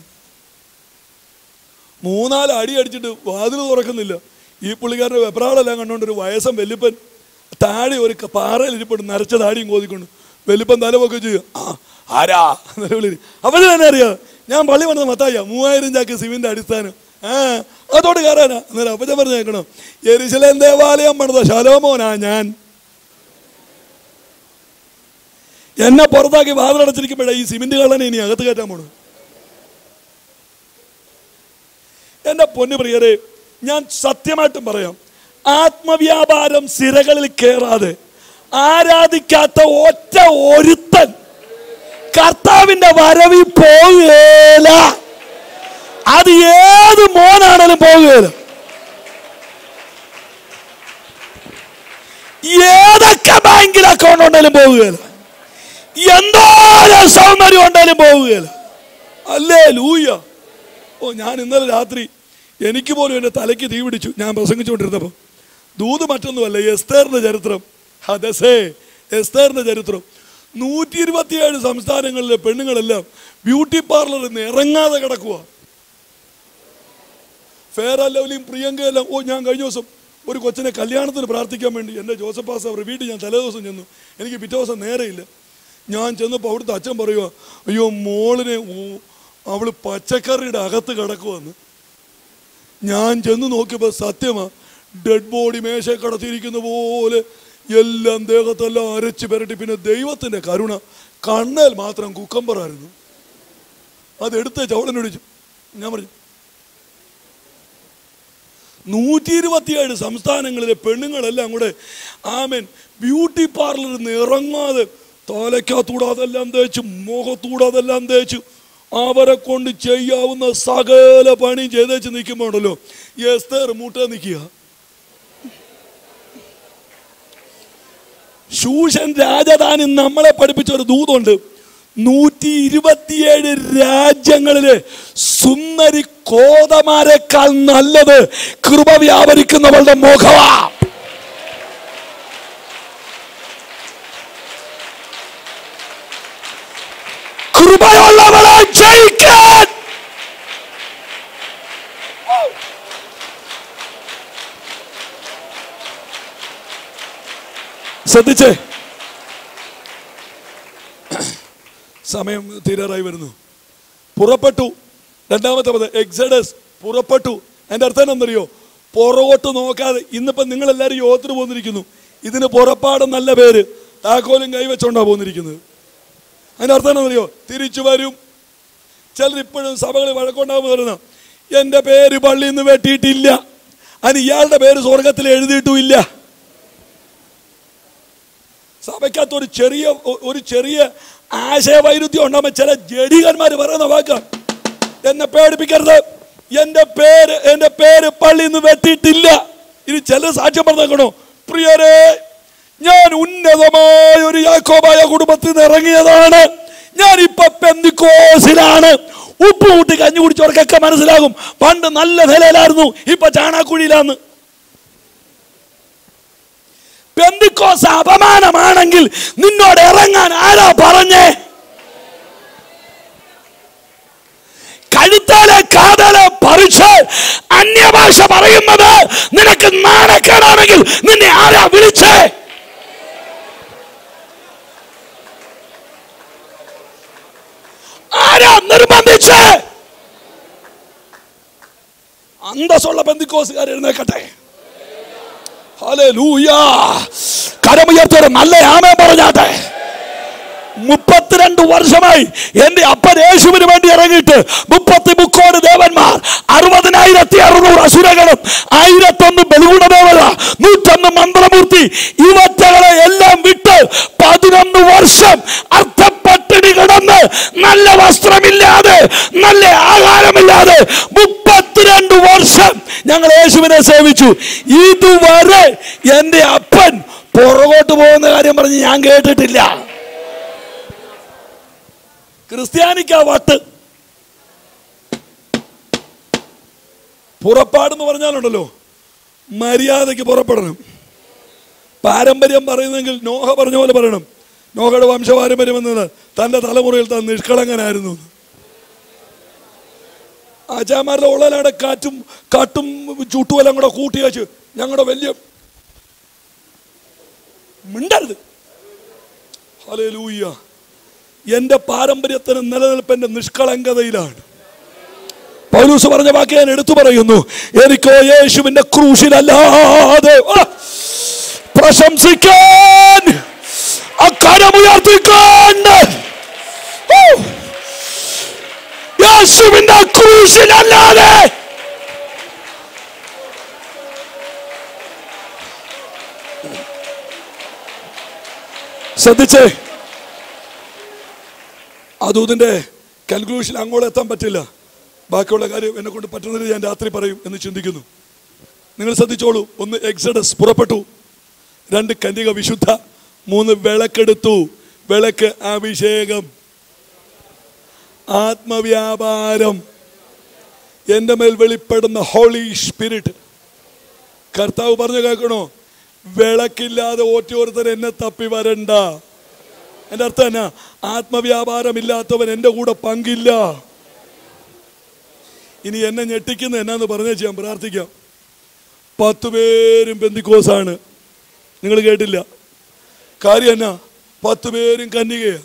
മൂന്നാല് അടി അടിച്ചിട്ട് വാതിൽ തുറക്കുന്നില്ല ഈ പുള്ളിക്കാരൻ്റെ വെപ്രാളെല്ലാം കണ്ടുകൊണ്ട് ഒരു വയസ്സം വെല്ലിപ്പൻ താഴെ ഒരു ക- പാറയിൽ ഇരിപ്പുണ്ട് നരച്ച താടിയും കോതിക്കൊണ്ട് വെല്ലിപ്പൻ തലമൊക്കെ ചെയ്യും ആ ആരാ എന്നൊക്കെ വിളി അവന് തന്നെ അറിയാം ഞാൻ പള്ളി വന്നത് മത്തായ മൂവായിരം ചാക്ക് സിമിന്റെ അടിസ്ഥാനം ആ അതോട് കയറാനാ അന്നേരം അപ്പച്ചൻ പറഞ്ഞു കേൾക്കണം എരിശിലേം ദേവാലയം പണിത ശലോമോനാ ഞാൻ എന്നെ പുറത്താക്കി വാതിലടച്ചിരിക്കുമ്പോഴേ ഈ സിമെന്റ് കള്ളനെ ഇനി അകത്ത് കയറ്റാൻ പോണു എന്റെ പൊന്നു പ്രിയരെ ഞാൻ സത്യമായിട്ടും പറയാം ആത്മവ്യാപാരം സിരകളിൽ കയറാതെ ആരാധിക്കാത്ത ഒറ്റ ഒരുത്തൻ കർത്താവിന്റെ വരവിൽ പോവുകയില്ല അത് ഏത് മോനാണെങ്കിലും പോവുകയില്ല ഏതൊക്കെ ബാങ്കിൽ അക്കൗണ്ട് ഉണ്ടെങ്കിലും പോവുകയില്ല എന്തോരം സൗന്ദര്യം ഉണ്ടെങ്കിലും പോവുകയില്ല അല്ലേ ലൂയ്യ ഓ ഞാൻ ഇന്നലെ രാത്രി എനിക്ക് പോലും എൻ്റെ തലയ്ക്ക് തീ പിടിച്ചു ഞാൻ പ്രസംഗിച്ചുകൊണ്ടിരുന്നപ്പോൾ ദൂത് മറ്റൊന്നുമല്ല എസ്തേറിൻ്റെ ചരിത്രം ഹദസേ എസ്തേറിൻ്റെ ചരിത്രം നൂറ്റി ഇരുപത്തിയേഴ് സംസ്ഥാനങ്ങളിലെ പെണ്ണുങ്ങളെല്ലാം ബ്യൂട്ടി പാർലറിൽ നിന്ന് ഇറങ്ങാതെ കിടക്കുക ഫെയർ ലവ്ലിയും പ്രിയങ്കയെല്ലാം ഓ ഞാൻ കഴിഞ്ഞ ദിവസം ഒരു കൊച്ചിനെ കല്യാണത്തിന് പ്രാർത്ഥിക്കാൻ വേണ്ടി എൻ്റെ ജോസഫ് പാസ് അവരുടെ വീട്ടിൽ ഞാൻ തലേദിവസം ചെന്നു എനിക്ക് പിറ്റേ ദിവസം നേരെയില്ല ഞാൻ ചെന്നപ്പോൾ അവിടുത്തെ അച്ഛൻ പറയുക അയ്യോ മോളിനെ ഓ- അവള് പച്ചക്കറിയുടെ അകത്ത് കിടക്കുവന്ന് ഞാൻ ചെന്ന് നോക്കിയപ്പോൾ സത്യമാ ഡെഡ് ബോഡി മേശ കടത്തിയിരിക്കുന്ന പോലെ എല്ലാം ദേഹത്തെല്ലാം അരച്ച് പുരട്ടി പിന്നെ ദൈവത്തിൻ്റെ കരുണ കണ്ണേൽ മാത്രം കുക്കമ്പറായിരുന്നു അതെടുത്ത് ചവളനൊടിച്ചു ഞാൻ പറഞ്ഞു നൂറ്റി ഇരുപത്തിയേഴ് സംസ്ഥാനങ്ങളിലെ പെണ്ണുങ്ങളെല്ലാം കൂടെ ആമൻ ബ്യൂട്ടി പാർലറിൽ നിന്ന് ഇറങ്ങാതെ തോലയ്ക്കത്തൂടെ അതെല്ലാം തേച്ചു മുഖത്തൂടെ അതെല്ലാം തേച്ചു അവരെ കൊണ്ട് ചെയ്യാവുന്ന സകല പണിയും ചെയ്തേച്ച് നിൽക്കുമ്പോൾ ഉണ്ടല്ലോ എസ്തേർ മൂട്ട നിൽക്കുക ശൂഷൻ രാജധാനി നമ്മളെ പഠിപ്പിച്ച ഒരു ദൂതുണ്ട് നൂറ്റി ഇരുപത്തിയേഴ് രാജ്യങ്ങളിലെ സുന്ദരി കോതമാരെക്കാൾ നല്ലത് കൃപ വ്യാപരിക്കുന്നവളുടെ മുഖമാ കൃപയുള്ളവളെ ജയിക്കാൻ ശ്രദ്ധിച്ചേ സമയം തീരാറായി വരുന്നു പുറപ്പെട്ടു രണ്ടാമത്തെ പദം എക്സഡസ് പുറപ്പെട്ടു എൻ്റെ അർത്ഥം എന്നറിയോ പുറകോട്ട് നോക്കാതെ ഇന്നിപ്പം നിങ്ങളെല്ലാവരും യോത്തിന് പോന്നിരിക്കുന്നു ഇതിന് പുറപ്പാടും നല്ല പേര് താക്കോലും കൈവച്ചോണ്ടാ പോന്നിരിക്കുന്നത് അതിൻ്റെ അർത്ഥം എന്നറിയോ തിരിച്ചു വരും ചിലർ ഇപ്പോഴും സഭകളിൽ വഴക്കുണ്ടാകുമ്പോൾ പറയുന്ന എൻ്റെ പേര് പള്ളിയിൽ നിന്ന് വെട്ടിയിട്ടില്ല അതിന് ഇയാളുടെ പേര് സ്വർഗത്തിൽ എഴുതിയിട്ടുമില്ല സഭയ്ക്കകത്ത് ഒരു ചെറിയ ഒ- ഒരു ചെറിയ ആശയവൈരുദ്ധ്യം ഉണ്ടാകുമ്പോൾ ചില ജഡികന്മാർ പറയുന്ന വാക്ക് എന്നെ പേടിപ്പിക്കരുത് എന്റെ പേര് എന്റെ പേര് പള്ളിയിൽ നിന്ന് വെട്ടിയിട്ടില്ല ഇനി ചില സാക്ഷ്യം പറഞ്ഞേക്കണോ പ്രിയരെ ഞാൻ ഉന്നതമായ ഒരു യാക്കോബായ കുടുംബത്തിൽ നിന്ന് ഇറങ്ങിയതാണ് ഞാൻ ഇപ്പൊ പെന്തിക്കോസിലാണ് ഉപ്പ് കൂട്ടി കഞ്ഞി കുടിച്ചവർക്കൊക്കെ മനസ്സിലാകും പണ്ട് നല്ല നിലയിലായിരുന്നു ഇപ്പൊ ചാണാക്കുഴിയിലാന്ന് പെന്തിക്കോസ് അപമാനമാണെങ്കിൽ നിന്നോട് ഇറങ്ങാൻ ആരാ പറഞ്ഞേ കഴുത്താലെ കാതലെ പറിച്ച് അന്യഭാഷ പറയുന്നത് നിനക്ക് നാണക്കേടാണെങ്കിൽ നിന്നെ ആരാ വിളിച്ചേ ആരാ നിർബന്ധിച്ച് അന്തസ്സുള്ള ബന്ധിക്കോസുകാർ എഴുന്നേക്കട്ടെ ഹല്ലേലൂയ കരമുയർത്തോടെ നല്ല ആമേ പറഞ്ഞാട്ടെ മുപ്പത്തിരണ്ട് വർഷമായി എന്റെ അപ്പൻ യേശുവിന് വേണ്ടി ഇറങ്ങിയിട്ട് മുപ്പത്തി മുക്കോട് ദേവന്മാർ അറുപതിനായിരത്തി അറുന്നൂറ് അസുരകളും ആയിരത്തൊന്ന് ബലിഗുണദേവത നൂറ്റൊന്ന് മന്ത്രമൂർത്തി ഇവറ്റകളെ എല്ലാം വിട്ട് പതിനൊന്ന് വർഷം അർത്ഥപ്പട്ടിണി കിടന്ന് നല്ല വസ്ത്രമില്ലാതെ നല്ല ആഹാരമില്ലാതെ മുപ്പത്തിരണ്ട് വർഷം ഞങ്ങൾ യേശുവിനെ സേവിച്ചു ഇതുവരെ എന്റെ അപ്പൻ പുറകോട്ട് പോകുന്ന കാര്യം പറഞ്ഞ് ഞാൻ കേട്ടിട്ടില്ല ക്രിസ്ത്യാനിക്കാ വട്ട് പുറപ്പാടെന്ന് പറഞ്ഞാലുണ്ടല്ലോ മര്യാദയ്ക്ക് പുറപ്പെടണം പാരമ്പര്യം പറയുന്നെങ്കിൽ നോഹ പറഞ്ഞ പോലെ പറയണം നോഹയുടെ വംശപാരമ്പര്യം എന്നത് തൻ്റെ തലമുറയിൽ താൻ നിഷ്കളങ്കനായിരുന്നു എന്ന്. ആചാമാരുടെ ഉള്ളലാടെ കാറ്റും കാട്ടും ചുട്ടുമെല്ലാം കൂടെ കൂട്ടി വെച്ച് ഞങ്ങളുടെ വലിയ മിണ്ടരുത് ഹല്ലേലൂയ എൻ്റെ പാരമ്പര്യത്തിന് നിലനിൽപ്പ് എൻ്റെ നിഷ്കളങ്കതയിലാണ് പൗലൂസ് പറഞ്ഞ വാക്ക് ഞാൻ എടുത്തു പറയുന്നു എനിക്കോ യേശുവിന്റെ ക്രൂശിലല്ലാതെ ആ, പ്രശംസിക്കാൻ അക്കരമുയർത്തിക്കൊണ്ട് ഓ, യേശുവിന്റെ ക്രൂശിലല്ലാതെ ശ്രദ്ധിച്ചേ അതും ഇതിന്റെ കാൽക്കുലേഷൻ അങ്ങോട്ട് എത്താൻ പറ്റില്ല ബാക്കിയുള്ള കാര്യം എന്നെ കൊണ്ട് പറ്റുന്നത് ഞാൻ രാത്രി പറയും എന്ന് ചിന്തിക്കുന്നു നിങ്ങൾ ശ്രദ്ധിച്ചോളൂ ഒന്ന് എക്സഡസ് പുറപ്പെട്ടു രണ്ട് കന്യക വിശുദ്ധ മൂന്ന് വിളക്കെടുത്തു വിളക്ക് അഭിഷേകം ആത്മവ്യാപാരം എൻ്റെ മേൽ വെളിപ്പെടുന്ന ഹോളി സ്പിരിറ്റ് കർത്താവ് പറഞ്ഞു കേൾക്കണോ വിളക്കില്ലാതെ ഓരോരുത്തർ എന്നെ തപ്പി വരണ്ട എൻ്റെ അർത്ഥം എന്നാ ആത്മവ്യാപാരം ഇല്ലാത്തവൻ എൻ്റെ കൂടെ പങ്കില്ല ഇനി എന്നെ ഞെട്ടിക്കുന്ന എന്നാന്ന് പറഞ്ഞേ ചെയ്യാം പ്രാർത്ഥിക്കാം പത്ത് പേരും ബന്ധിക്കോസാണ് നിങ്ങൾ കേട്ടില്ല കാര്യം എന്നാ പത്ത് പേരും കന്യകയാ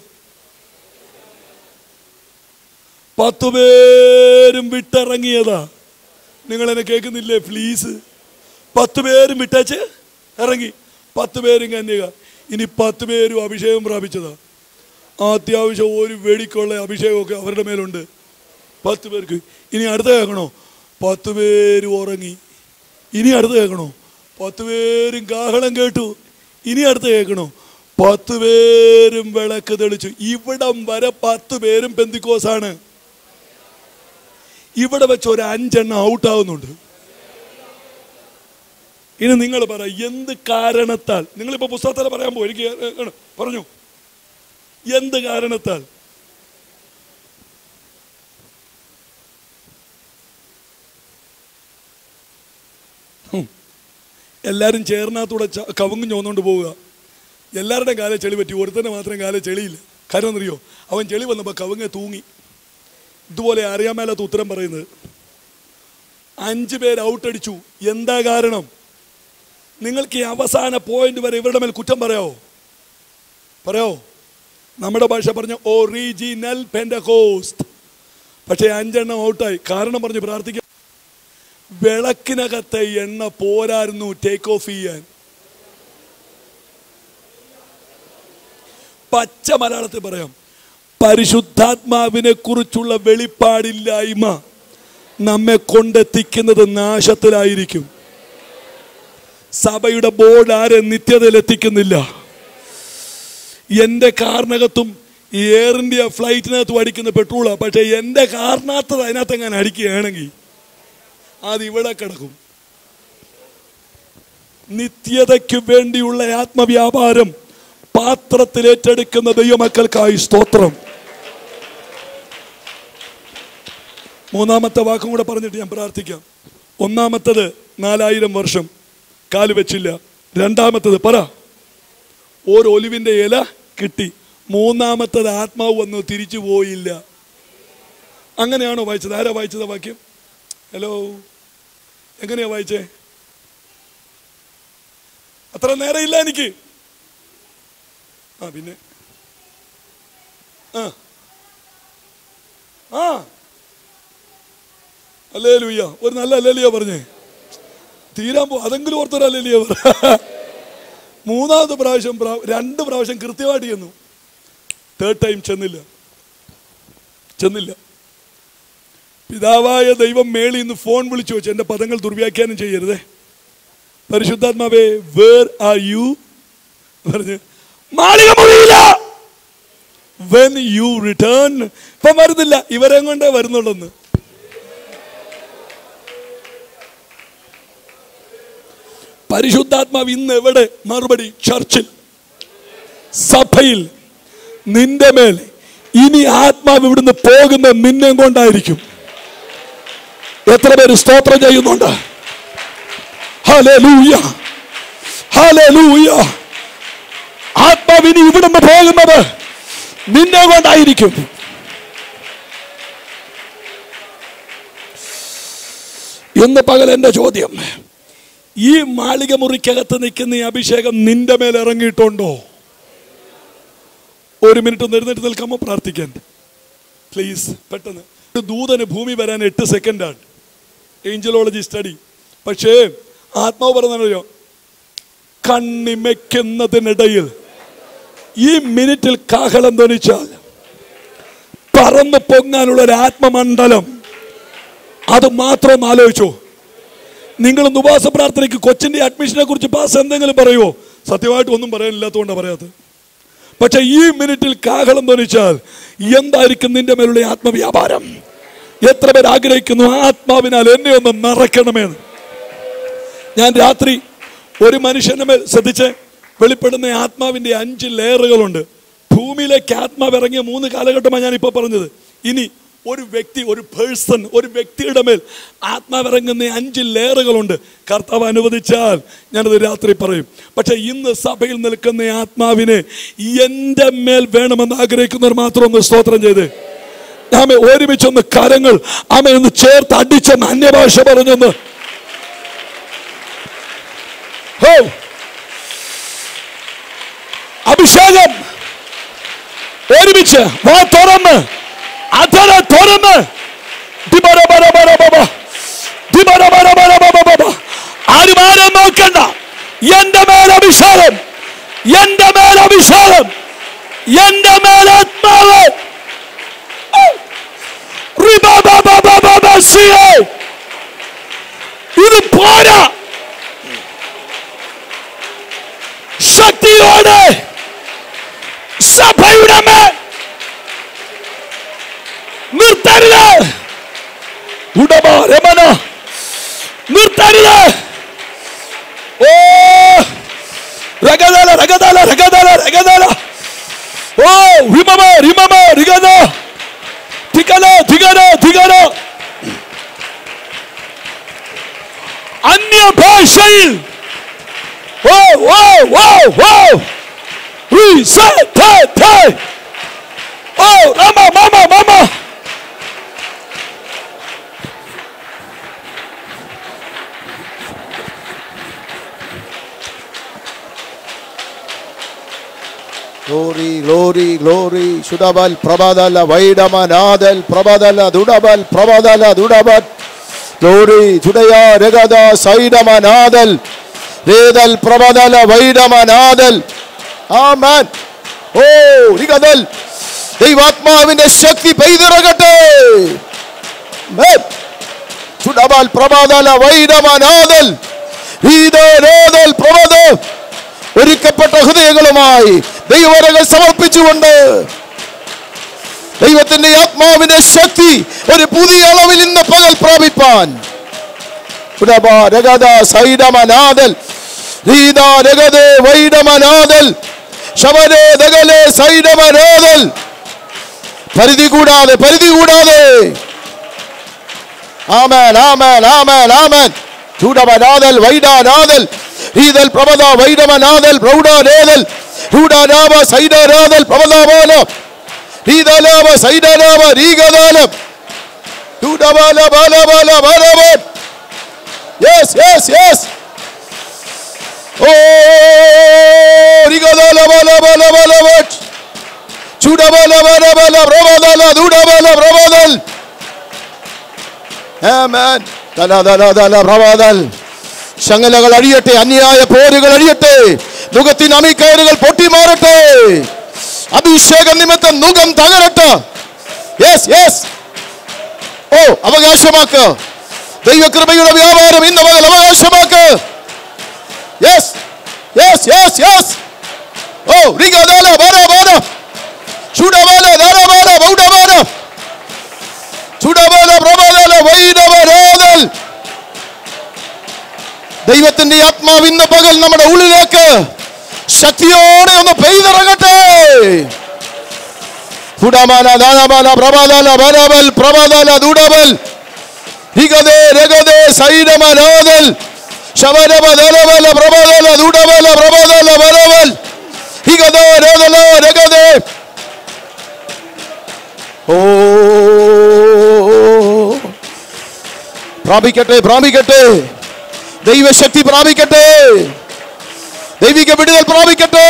പത്ത് പേരും വിട്ടിറങ്ങിയതാ നിങ്ങൾ എന്നെ കേൾക്കുന്നില്ലേ പ്ലീസ് പത്ത് പേരും വിട്ടേച്ച് ഇറങ്ങി പത്ത് പേരും കന്യക ഇനി പത്ത് പേരും അഭിഷേകം പ്രാപിച്ചതാ അത്യാവശ്യം ഒരു വെടിക്കുള്ള അഭിഷേകമൊക്കെ അവരുടെ മേലുണ്ട് പത്ത് പേർക്ക് ഇനി അടുത്ത കേൾക്കണോ പത്ത് പേരും ഉറങ്ങി ഇനി അടുത്ത് കേൾക്കണോ പത്ത് പേരും കാഹളം കേട്ടു ഇനി അടുത്ത് കേൾക്കണോ പത്ത് പേരും വിളക്ക് തെളിച്ചു ഇവിടം വരെ പത്ത് പേരും പെന്തിക്കോസാണ് ഇവിടെ വെച്ച് ഒരു അഞ്ചെണ്ണം ഔട്ടാവുന്നുണ്ട് ഇനി നിങ്ങൾ പറ എന്ത് കാരണത്താൽ നിങ്ങളിപ്പോ പുസ്തകത്തിൽ പറയാൻ പോകും എനിക്ക് ഏ, ഏ, പറഞ്ഞു എന്ത് കാരണത്താൽ ഹും. എല്ലാവരും ചേർന്നകത്തൂടെ ച- കവുങ്ങും ചോന്നുകൊണ്ട് പോവുക എല്ലാവരുടെയും കാലം ചെളി പറ്റി ഒരുത്തന്നെ മാത്രം കാലം ചെളിയില്ല കാരണം എന്നറിയോ അവൻ ചെളി വന്നപ്പോൾ കവുങ്ങെ തൂങ്ങി ഇതുപോലെ അറിയാൻ മേലാത്ത ഉത്തരം പറയുന്നത് അഞ്ച് പേര് ഔട്ടടിച്ചു എന്താ കാരണം നിങ്ങൾക്ക് ഈ അവസാന പോയിന്റ് വരെ ഇവരുടെ മേൽ കുറ്റം പറയാവോ പറയാവോ നമ്മുടെ ഭാഷ പറഞ്ഞ ഒറിജിനൽ പെൻഡകോസ്റ്റ് പക്ഷേ അഞ്ചെണ്ണം ഔട്ടായി കാരണം പറഞ്ഞ് പ്രാർത്ഥിക്കാം വിളക്കിനകത്തെ എണ്ണ പോരായിരുന്നു ടേക്ക് ഓഫ് ചെയ്യാൻ പച്ച മലയാളത്തിൽ പറയാം പരിശുദ്ധാത്മാവിനെ കുറിച്ചുള്ള വെളിപ്പാടില്ലായ്മ നമ്മെ കൊണ്ടെത്തിക്കുന്നത് നാശത്തിലായിരിക്കും സഭയുടെ ബോർഡ് ആരെ നിത്യതയിൽ എത്തിക്കുന്നില്ല എൻ്റെ കാറിനകത്തും ഈ എയർ ഇന്ത്യ ഫ്ലൈറ്റിനകത്തും അടിക്കുന്ന പെട്രോളാണ് പക്ഷേ എൻ്റെ കാറിനകത്തത് അതിനകത്ത് എങ്ങനെ അടിക്കുകയാണെങ്കിൽ അത് ഇവിടെ കിടക്കും നിത്യതയ്ക്ക് വേണ്ടിയുള്ള ആത്മവ്യാപാരം പാത്രത്തിൽ ഏറ്റെടുക്കുന്ന ദൈവമക്കൾക്കായി സ്തോത്രം മൂന്നാമത്തെ വാക്കും കൂടെ പറഞ്ഞിട്ട് ഞാൻ പ്രാർത്ഥിക്കാം ഒന്നാമത്തത് നാലായിരം വർഷം കാല് വെച്ചില്ല രണ്ടാമത്തത് പറ ഒരു ഒലിവിന്റെ ഇല കിട്ടി മൂന്നാമത്തത് ആത്മാവ് വന്നു തിരിച്ചു പോയില്ല അങ്ങനെയാണോ വായിച്ചത് ആരാ വായിച്ചത് ആ വാക്യം ഹലോ എങ്ങനെയാ വായിച്ചേ അത്ര നേരം ഇല്ല എനിക്ക് ആ പിന്നെ ആ ആ അല്ലേ ലൂയ്യ ഒരു നല്ല അല്ലേലിയ പറഞ്ഞേ തീരാൻ പോ അതെങ്കിലും ഓർത്തൊരു അല്ലേലിയ പറ മൂന്നാമത്തെ പ്രാവശ്യം പ്രാ- രണ്ട് പ്രാവശ്യം കൃത്യമായിട്ട് ചെന്നു തേർഡ് ടൈം ചെന്നില്ല ചെന്നില്ല പിതാവായ ദൈവം മേളിൽ നിന്ന് ഫോൺ വിളിച്ചു വെച്ചു എൻ്റെ പദങ്ങൾ ദുർവ്യാഖ്യാനം ചെയ്യരുതേ പരിശുദ്ധാത്മാവേ വേർ ആർ യു പറഞ്ഞു മാളിക മുറിയില്ല വെൻ യു റിട്ടേൺ ഇപ്പം വരുന്നില്ല ഇവരെ കൊണ്ടേ വരുന്നുള്ളെന്ന് പരിശുദ്ധാത്മാവ് ഇന്ന് എവിടെ മറുപടി ചർച്ചിൽ സഭയിൽ നിന്റെ മേൽ ഇനി ആത്മാവ് ഇവിടുന്ന് പോകുന്ന നിന്നെ കൊണ്ടായിരിക്കും എത്ര പേര് സ്തോത്രം ചെയ്യുന്നുണ്ട് ഹല്ലേലൂയ ഹല്ലേലൂയ ആത്മാവ് ഇനി ഇവിടുന്ന് പോകുന്നത് നിന്നെ കൊണ്ടായിരിക്കും ഇന്ന് പകൽ എൻ്റെ ചോദ്യം ഈ മാളിക മുറിക്കകത്ത് നിൽക്കുന്ന ഈ അഭിഷേകം നിന്റെ മേൽ ഇറങ്ങിയിട്ടുണ്ടോ ഒരു മിനിറ്റ് ഒന്ന് എഴുന്നേറ്റ് നിൽക്കാമോ പ്രാർത്ഥിക്കാൻ പ്ലീസ് പെട്ടെന്ന് ഒരു ദൂതന് ഭൂമി വരാൻ എട്ട് സെക്കൻഡാണ് ഏഞ്ചലോളജി സ്റ്റഡി പക്ഷേ ആത്മാവ് പറഞ്ഞോ കണ്ണിമയ്ക്കുന്നതിനിടയിൽ ഈ മിനിറ്റിൽ കാഹളം ധ്വനിച്ചാൽ പറന്ന് പൊങ്ങാനുള്ള ഒരു ആത്മമണ്ഡലം അത് മാത്രം ഒന്ന് ആലോചിച്ചോ നിങ്ങൾ ഉപവാസ പ്രാർത്ഥനയ്ക്ക് കൊച്ചിന്റെ അഡ്മിഷനെ കുറിച്ച് പാസ് എന്തെങ്കിലും പറയുമോ സത്യമായിട്ട് ഒന്നും പറയാനില്ലാത്തതുകൊണ്ടാണ് പറയാത്തത് പക്ഷെ ഈ മിനിറ്റിൽ കാഹളം ധ്വനിച്ചാൽ എന്തായിരിക്കും നിന്റെ മേലുള്ള ഈ ആത്മവ്യാപാരം എത്ര പേർ ആഗ്രഹിക്കുന്നു ആത്മാവിനാൽ എന്നെ ഒന്ന് നിറയ്ക്കണമെന്ന് ഞാൻ രാത്രി ഒരു മനുഷ്യന്റെ മേൽ ശ്രദ്ധിച്ച് വെളിപ്പെടുന്ന ആത്മാവിന്റെ അഞ്ച് ലെയറുകളുണ്ട് ഭൂമിയിലേക്ക് ആത്മാവ് ഇറങ്ങിയ മൂന്ന് കാലഘട്ടമാണ് ഞാൻ ഇപ്പോൾ പറഞ്ഞത് ഇനി ഒരു വ്യക്തി ഒരു പേഴ്സൺ ഒരു വ്യക്തിയുടെ മേൽ ആത്മാവ് ഇറങ്ങുന്ന അഞ്ച് ലെയറുകളുണ്ട് കർത്താവ് അനുവദിച്ചാൽ ഞാനത് രാത്രി പറയും പക്ഷെ ഇന്ന് സഭയിൽ നിൽക്കുന്ന ആത്മാവിനെ എൻ്റെ മേൽ വേണമെന്ന് ആഗ്രഹിക്കുന്നവർ മാത്രം ഒന്ന് സ്തോത്രം ചെയ്ത് ആമെ ഒരുമിച്ചൊന്ന് കരങ്ങൾ ആമെ ഒന്ന് ചേർത്ത് അടിച്ചൊന്ന് അന്യഭാഷ പറഞ്ഞൊന്ന് ഹോ അഭിഷേകം ഒരുമിച്ച് വാ തുറന്ന് അതര തുറന്ന് ദിബരബരബരബബ. ദിബരബരബരബബബ. ആരും ആരും നോക്കണ്ട എന്റെ മേൽ അഭിഷേകം എന്റെ മേൽ അഭിഷേകം എന്റെ മേൽ ആത്മാവ് റിബബബബബബസിയെ. ഇത് പോരാ ശക്തിയോടെ സഭയുടെ മേൽ നിർത്തരുത് ഉടമ രമന നിർത്തരുത് ഓ രഗതല രഗതല രഗതല രഗതല ഓ രിമമ രിമമ രിഗത തികല തികര തികര അന്യഭാഷയിൽ ഓ ഓ ഓ ഓ We say, tay, tay. Oh, mama, mama, mama. Glory, glory, glory. Shudabal, Prabadala, Vaidamanadal, Prabadala, Dudabal, Prabadala, Dudabat. Glory, Judaya, Regada, Saidamanadal. Redal, Prabadala, Vaidamanadal. Amen. Oh റിഗദൽ ദൈവാത്മാവിന്റെ Shakti പെയ്തിറങ്ങട്ടെ Amen. ചുടബാൽ പ്രഭാതല വൈഡമനാദൽ ഈതോരോദൽ പ്രഭത ഒരുക്കപ്പെട്ട ഹൃദയങ്ങളുമായി ദൈവരകൾ സമർപ്പിച്ചുകൊണ്ട് ദൈവത്തിന്റെ ആത്മാവിന്റെ ശക്തി ഒരു പുതിയ അളവിൽ ഇന്ന് പകൽ പ്രാപിപ്പാൻ ഉടബ രഗത സൈഡമനാദൽ രീത രഗതേ വൈഡമനാദൽ ശവരേ ദഗലേ സൈഡമനാദൽ പരിധി കൂടാതെ പരിധി കൂടാതെ ആമേൻ ആമേൻ ആമേൻ ആമേൻ ചൂടവനാദൽ വൈഡാനാദൽ ഈദൽ പ്രമദ വൈഡമനാദൽ പ്രൗഢാനേദൽ ചൂടാനാമ സൈഡാനാദൽ പ്രമദാമാന ഈദലാമ സൈഡാനാമ രീഗദാലം ചൂടബാല ബാല ബാല ബാലബൻ യെസ് യെസ് യെസ് ഓ രീഗദാല ബാല ബാല ബാലബൻ ചൂടബാല ബാല ബാല പ്രമദാല ദൂടബാല പ്രമദൽ ആമേൻ തല തല തല പ്രവാദൽ ശങ്ങലകൾ അഴിയട്ടെ അന്യായ പോരുകൾ അഴിയട്ടെ മുഖത്തിന് അമിക്കയറുകൾ പൊട്ടിമാറട്ടെ അഭിഷേക നിമിത്തം മുഖം തകരട്ടെ യെസ് യെസ് ഓ അവകാശമാക്ക് ദൈവകൃപയുടെ വ്യാപാരം ഇന്ന് മുതൽ അവകാശമാക്ക് യെസ് യെസ് യെസ് യെസ് ഓ റിഗദാല ബാര ബാര ചുടബാല ധാരബാല ബൗഡബാല ചുടബല പ്രബല വൈഡവരോധൽ ദൈവത്തിന്റെ ആത്മ ആത്മാവ് ഇന്ന് പകൽ നമ്മുടെ ഉള്ളിലേക്ക് ശക്തിയോടെ ഒന്ന് പെയ്തിറങ്ങട്ടെ ഹുഡാമാല ദാനാമാല പ്രഭാതാല ബലബൽ പ്രഭാതാല ദുഡബൽ ഹിഗദേ രഗദേ സൈഡമനാദൽ ശബരബ ദലബല പ്രഭാതാല ദുഡബല പ്രഭാതാല ബലബൽ ഹിഗദേ രഗദല രഗദേ ഓ പ്രാപിക്കട്ടെ പ്രാപിക്കട്ടെ ദൈവശക്തി പ്രാപിക്കട്ടെ ദൈവിക വിടുതൽ പ്രാപിക്കട്ടെ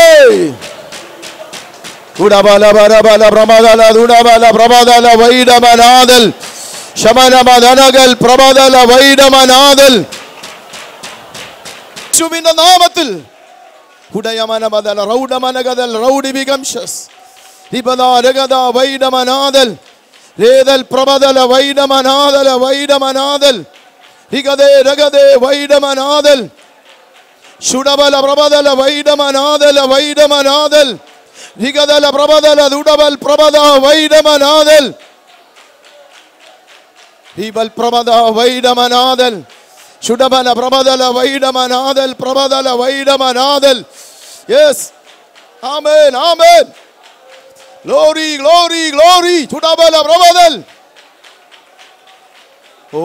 ഉടബല ബലബല പ്രമദല ദുടബല പ്രമദല വൈഡമനാദൽ ശമനമനകൽ പ്രമദല വൈഡമനാദൽ യേശുവിന്റെ നാമത്തിൽ ഉടയമനമദല റൗഡമനകദൽ റൗഡി വികംശസ് രിപദാരഗദ വൈഡമനാദൽ രേദൽ പ്രബദല വൈഡമനാദല വൈഡമനാദൽ രിഗദേ രഗദേ വൈഡമനാദൽ ശുഡബല പ്രബദല വൈഡമനാദല വൈഡമനാദൽ രിഗദല പ്രബദല ദുഡബൽ പ്രബദ വൈഡമനാദൽ ഹിബൽ പ്രബദ വൈഡമനാദൽ ശുഡബല പ്രബദല വൈഡമനാദൽ പ്രബദല വൈഡമനാദൽ യെസ് ആമേൻ ആമേൻ ഗ്ലോറി ഗ്ലോറി ഗ്ലോറി ചുടബല പ്രബദൽ ഓ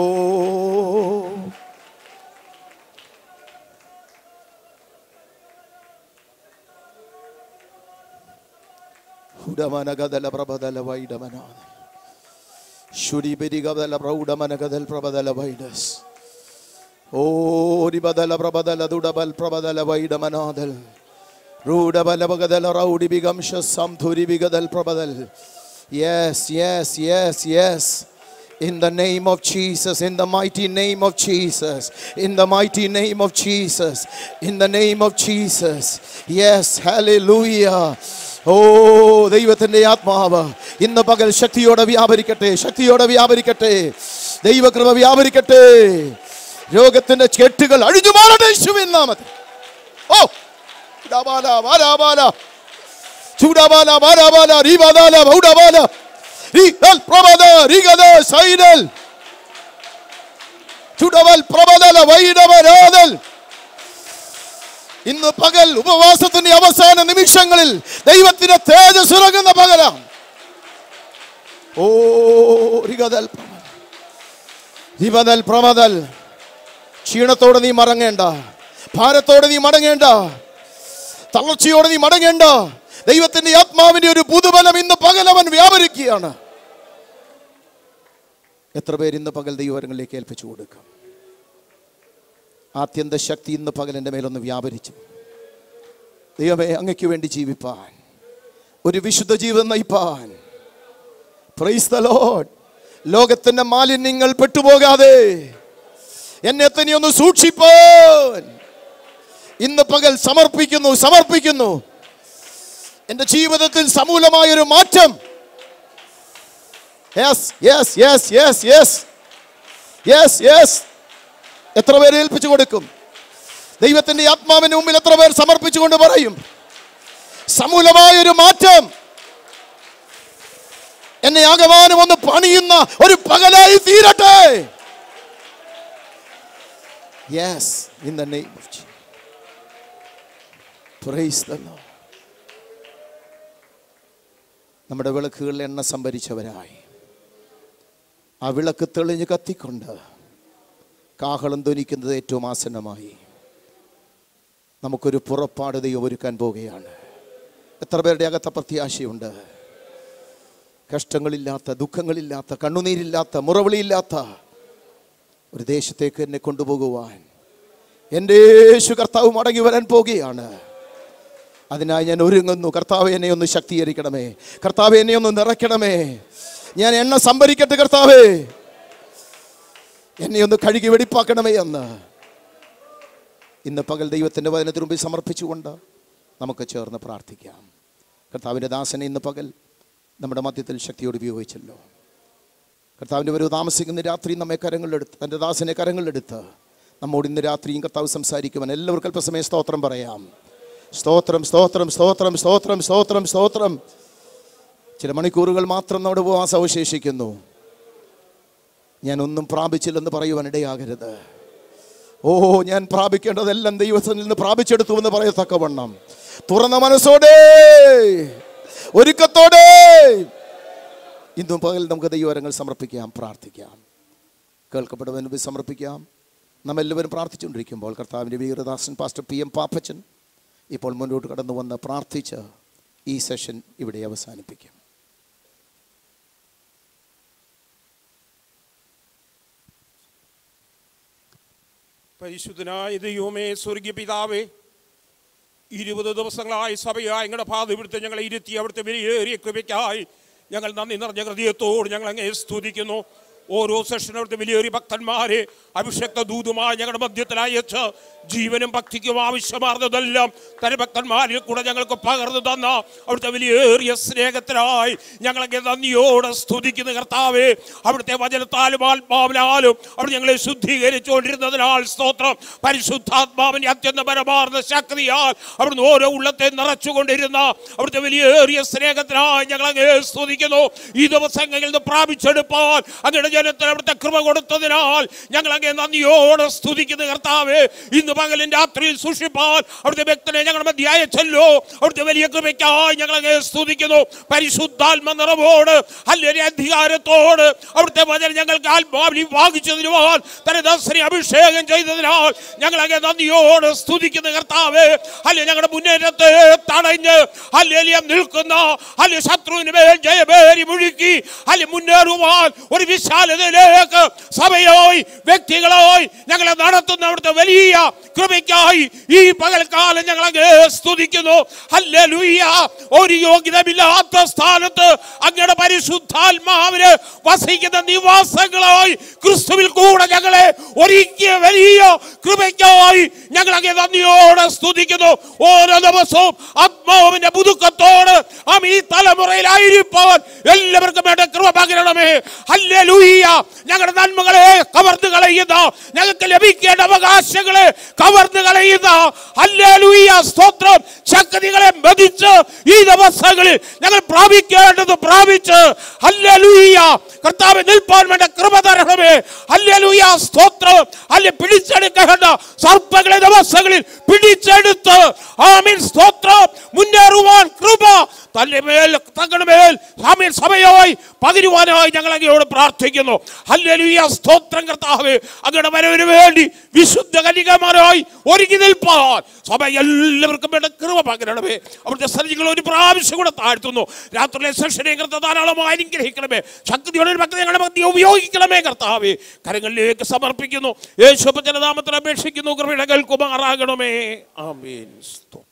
ഉടമനഗദല പ്രബദല വൈഡമനാദൽ ശുരിബരിഗദല പ്രൗഢമനഗദൽ പ്രബദല വൈഡസ് ഓ രിബദല പ്രബദല ദുഡബൽ പ്രബദല വൈഡമനാദൽ റൂഢബലപകദല റൗഡി ബിഗംശ സംധുരി ബിഗദൽ പ്രബദൽ yes yes yes yes In the name of Jesus, in the mighty name of Jesus, in the mighty name of Jesus, in the name of Jesus. Yes, hallelujah. ഓ ദൈവത്തിന്റെ ആത്മാവ് ഇന്ന് പകൽ ശക്തിയോടെ വ്യാപരിക്കട്ടെ ശക്തിയോടെ വ്യാപരിക്കട്ടെ ദൈവകൃപ വ്യാപരിക്കട്ടെ രോഗത്തിന്റെ കെട്ടുകൾ അഴിഞ്ഞു മാറട്ടെ യേശുവിൻ നാമത്തിൽ ഓ ചൂടാബാല വാരാബാല ചൂടാബാല വാരാബാല റീബാദാല ബൗഡാബാല റീഗൽ പ്രബദ റീഗദ സൈഡൽ ചുടവൽ പ്രബദല വൈഡവരാദൽ ഇന്ന് പകൽ ഉപവാസത്തിന്റെ അവസാന നിമിഷങ്ങളിൽ ദൈവത്തിന്റെ തേജസ് ഇറങ്ങുന്ന പകലാണ് ഓ റിഗദൽ പ്രമദൽ. റിബദൽ പ്രമദൽ ക്ഷീണത്തോടെ നീ മടങ്ങേണ്ട ഭാരത്തോടെ നീ മടങ്ങേണ്ട തളർച്ചയോടെ നീ മടങ്ങേണ്ട ദൈവത്തിന്റെ ആത്മാവിന്റെ ഒരു പുതുബലം ഇന്ന് പകൽ അവൻ വ്യാപരിക്കുകയാണ് എത്ര പേര് ഇന്ന് പകൽ ദൈവങ്ങളിലേക്ക് ഏൽപ്പിച്ചു കൊടുക്കും ആത്യന്ത ശക്തി ഇന്ന് പകൽ എൻ്റെ മേലൊന്ന് വ്യാപരിച്ചു ദൈവമേ അങ്ങയ്ക്ക് വേണ്ടി ജീവിപ്പാൻ ഒരു വിശുദ്ധ ജീവിതം നയിപ്പാൻ പ്രൈസ് ദ ലോഡ് ലോകത്തിന്റെ മാലിന്യങ്ങൾ പെട്ടുപോകാതെ എന്നെ തന്നെ ഒന്ന് സൂക്ഷിപ്പാൻ ഇന്ന് പകൽ സമർപ്പിക്കുന്നു സമർപ്പിക്കുന്നു എൻ്റെ ജീവിതത്തിൽ സമൂലമായൊരു മാറ്റം yes yes yes yes yes yes yes എത്ര പേര് ഏൽപ്പിച്ചു കൊടുക്കും ദൈവത്തിന്റെ ആത്മാവിന് മുമ്പിൽ എത്ര പേർ സമർപ്പിച്ചുകൊണ്ട് പറയും സമൂലമായൊരു മാറ്റം എന്നെ ആകമാനം ഒന്ന് പണിയുന്ന ഒരു പകലായി തീരട്ടെ yes in the name of praise the lord നമ്മുടെ വിളക്കുകളിൽ എണ്ണ സംഭരിച്ചവരായി ആ വിളക്ക് തെളിഞ്ഞ് കത്തിക്കൊണ്ട് കാഹളം ധ്വനിക്കുന്നത് ഏറ്റവും ആസന്നമായി നമുക്കൊരു പുറപ്പാട് ദൈവം ഒരുക്കാൻ പോവുകയാണ് എത്ര പേരുടെ അകത്ത പ്രത്യാശയുണ്ട് കഷ്ടങ്ങളില്ലാത്ത ദുഃഖങ്ങളില്ലാത്ത കണ്ണുനീരില്ലാത്ത മുറവിളിയില്ലാത്ത ഒരു ദേശത്തേക്ക് എന്നെ കൊണ്ടുപോകുവാൻ എൻ്റെ യേശു കർത്താവ് മടങ്ങി വരാൻ പോകുകയാണ് അതിനായി ഞാൻ ഒരുങ്ങുന്നു കർത്താവ് എന്നെ ഒന്ന് ശക്തീകരിക്കണമേ കർത്താവ് എന്നെ ഒന്ന് നിറയ്ക്കണമേ ഞാൻ എണ്ണ സംഭരിക്കട്ടെ കർത്താവേ എന്നെ ഒന്ന് കഴുകി വെടിപ്പാക്കണമേ എന്ന് ഇന്ന് പകൽ ദൈവത്തിൻ്റെ വചനത്തിന് മുമ്പിൽ സമർപ്പിച്ചുകൊണ്ട് നമുക്ക് ചേർന്ന് പ്രാർത്ഥിക്കാം കർത്താവിൻ്റെ ദാസനെ ഇന്ന് പകൽ നമ്മുടെ മധ്യത്തിൽ ശക്തിയോട് ഉപയോഗിച്ചല്ലോ കർത്താവിൻ്റെ ഒരു താമസിക്കുന്ന രാത്രി നമ്മെ കരങ്ങളിലെടുത്ത് തൻ്റെ ദാസനെ കരങ്ങളിലെടുത്ത് നമ്മോട് ഇന്ന് രാത്രിയും കർത്താവ് സംസാരിക്കുവാൻ എല്ലാവർക്കും അല്പസമയം സ്തോത്രം പറയാം സ്തോത്രം സ്തോത്രം സ്തോത്രം സ്തോത്രം സ്തോത്രം സ്തോത്രം ചില മണിക്കൂറുകൾ മാത്രം നമ്മുടെ ഉപവാസം അവശേഷിക്കുന്നു ഞാൻ ഒന്നും പ്രാപിച്ചില്ലെന്ന് പറയുവാൻ ഇടയാകരുത് ഓ ഞാൻ പ്രാപിക്കേണ്ടതെല്ലാം ദൈവത്തിൽ നിന്ന് പ്രാപിച്ചെടുത്തു എന്ന് പറയത്തക്കവണ്ണം തുറന്ന മനസ്സോടെ ഒരുക്കത്തോടെ ഇന്നും പകൽ നമുക്ക് ദൈവരങ്ങൾ സമർപ്പിക്കാം പ്രാർത്ഥിക്കാം കേൾക്കപ്പെട്ടവന് മുമ്പിൽ സമർപ്പിക്കാം നമ്മെല്ലാവരും പ്രാർത്ഥിച്ചുകൊണ്ടിരിക്കുമ്പോൾ കർത്താവിൻ്റെ വീരദാസൻ പാസ്റ്റർ പി എം പാപ്പച്ചൻ ഇപ്പോൾ മുന്നോട്ട് കടന്നു വന്ന് പ്രാർത്ഥിച്ച് ഈ സെഷൻ ഇവിടെ അവസാനിപ്പിക്കും പരിശുദ്ധനായ ദൈവമേ സ്വർഗീയ പിതാവേ ഇരുപത് ദിവസങ്ങളായി സഭയായി ഞങ്ങളുടെ പാത ഇവിടുത്തെ ഞങ്ങളെ ഇരുത്തി അവിടുത്തെ വിലയേറിയ കൃപയ്ക്കായി ഞങ്ങൾ നന്ദി നിറഞ്ഞ ഹൃദയത്തോട് ഞങ്ങൾ അങ്ങേ സ്തുതിക്കുന്നു ഓരോ സെഷൻ അവിടുത്തെ വലിയൊരു ഭക്തന്മാരെ അഭിഷക്ത ദൂതുമായി ഞങ്ങളുടെ മധ്യത്തിൽ അയച്ച് ജീവനും ഭക്തിക്കും ആവശ്യമാർന്നതെല്ലാം തന്റെ ഭക്തന്മാരിൽ കൂടെ ഞങ്ങൾക്ക് പകർന്നു തന്ന അവിടുത്തെ വലിയേറിയ സ്നേഹത്തിനായി ഞങ്ങളൊക്കെ നന്ദിയോടെ സ്തുതിക്കുന്ന കർത്താവേ അവിടുത്തെ വചനത്താലും ആത്മാവിനാലും അവിടെ ഞങ്ങളെ ശുദ്ധീകരിച്ചുകൊണ്ടിരുന്നതിനാൽ സ്തോത്രം പരിശുദ്ധാത്മാവിന്റെ അത്യന്ത പരമാർന്ന ശക്തിയാൽ അവിടുന്ന് ഓരോ ഉള്ളത്തെ നിറച്ചുകൊണ്ടിരുന്ന അവിടുത്തെ വലിയേറിയ സ്നേഹത്തിനായി ഞങ്ങളങ്ങ് സ്തുതിക്കുന്നു ഈ ദിവസങ്ങളിൽ നിന്ന് പ്രാപിച്ചെടുപ്പാൻ അങ്ങയുടെ ജനത്തിന് അവിടുത്തെ കൃപ കൊടുത്തതിനാൽ ഞങ്ങൾ അങ്ങേ നന്ദിയോടെ സ്തുതിക്കുന്ന കർത്താവേ ഇന്ന് പകലും രാത്രിയിൽ സൂക്ഷിപ്പാൻ അവിടുത്തെ വ്യക്തനെ ഞങ്ങളുടെ മധ്യായ ചെല്ലോ അവിടുത്തെ വലിയ കൃപയ്ക്കായി ഞങ്ങൾ അങ്ങേ സ്തുതിക്കുന്നു പരിശുദ്ധാത്മ നിറവോട് അല്ലെങ്കിൽ അധികാരത്തോട് അവിടുത്തെ വചനം ഞങ്ങൾക്ക് ആത്മാവിൽ വാങ്ങിച്ചതിനുവാൻ തന്നെ ദാസനെ അഭിഷേകം ചെയ്തതിനാൽ ഞങ്ങൾ അങ്ങേ നന്ദിയോട് സ്തുതിക്കുന്ന കർത്താവേ അല്ലെ ഞങ്ങളുടെ മുന്നേറ്റത്തെ തടഞ്ഞ് അല്ലെ നിൽക്കുന്ന അല്ലെ ശത്രുവിന് മേൽ ജയപേരി മുഴുക്കി അല്ലെ മുന്നേറുവാൻ ഒരു വിശാലതയിലേക്ക് സഭയായി വ്യക്തികളായി ഞങ്ങളെ നടത്തുന്ന അവിടുത്തെ വലിയ കൃപയ്ക്കായി ഈ പകൽക്കാലം ഞങ്ങൾ അങ്ങ് സ്തുതിക്കുന്നു ഹല്ലേലൂയ ഒരു യോഗ്യതമില്ലാത്ത സ്ഥാനത്ത് അങ്ങയുടെ പരിശുദ്ധാത്മാവിന് വസിക്കുന്ന നിവാസങ്ങളായി ക്രിസ്തുവിൽ കൂടെ ഞങ്ങളെ ഒരുക്കിയ വലിയ കൃപയ്ക്കായി ഞങ്ങൾ അങ്ങ് നന്ദിയോടെ സ്തുതിക്കുന്നു ഓരോ ദിവസവും ആത്മാവിന്റെ പുതുക്കത്തോട് ആം ഈ തലമുറയിലായിരിക്കാൻ എല്ലാവർക്കും വേണ്ട കൃപ പകരണമേ ഹല്ലേലൂയ ഞങ്ങളുടെ നന്മകളെ കവർന്നു കളയുന്ന ഞങ്ങൾക്ക് ലഭിക്കേണ്ട അവകാശങ്ങളെ കവർന്നു കളയുന്ന ഹല്ലേലൂയ സ്തോത്രം ശക്തികളെ മതിച്ച് ഈ ദിവസങ്ങളിൽ ഞങ്ങൾ പ്രാപിക്കേണ്ടത് പ്രാപിച്ച് ഹല്ലേലൂയ കർത്താവ് നിൽപ്പാൻ വേണ്ട കൃപ തരണമേ ഹല്ലേലൂയ സ്തോത്രം അല്ലെ പിടിച്ചെടുക്കേണ്ട സർപ്പങ്ങളെ ദിവസങ്ങളിൽ പിടിച്ചെടുത്ത് ആമീൻ സ്തോത്രം മുന്നേറുവാൻ കൃപ തന്റെ മേൽ തങ്ങളുടെ മേൽ ആമീൻ സഭയായി പകരുവാനായി ഞങ്ങൾ അങ്ങയോട് പ്രാർത്ഥിക്കുന്നു ഹല്ലേലൂയ സ്തോത്രം കർത്താവേ അങ്ങയുടെ വരവിന് വേണ്ടി വിശുദ്ധ കനികമാരായി ഒരുങ്ങി നിൽപ്പാൻ സഭ എല്ലാവർക്കും വേണ്ട കൃപ പകരണമേ അവിടുത്തെ സന്നിധികൾ ഒരു പ്രാവശ്യം കൂടെ താഴ്ത്തുന്നു രാത്രിയിലെ സെഷനെ കർത്ത ധാരാളമായി അനുഗ്രഹിക്കണമേ ശക്തിയോടെ ഒരു ഭക്തി ഞങ്ങളുടെ ഭക്തി ഉപയോഗിക്കണമേ കർത്താവേ കരങ്ങളിലേക്ക് സമർപ്പിക്കുന്നു യേശുപ്പച്ചന നാമത്തിൽ അപേക്ഷിക്കുന്നു കൃപയുടെ കേൾക്കുമാറാകണമേ ആമേൻ സ്തോത്രം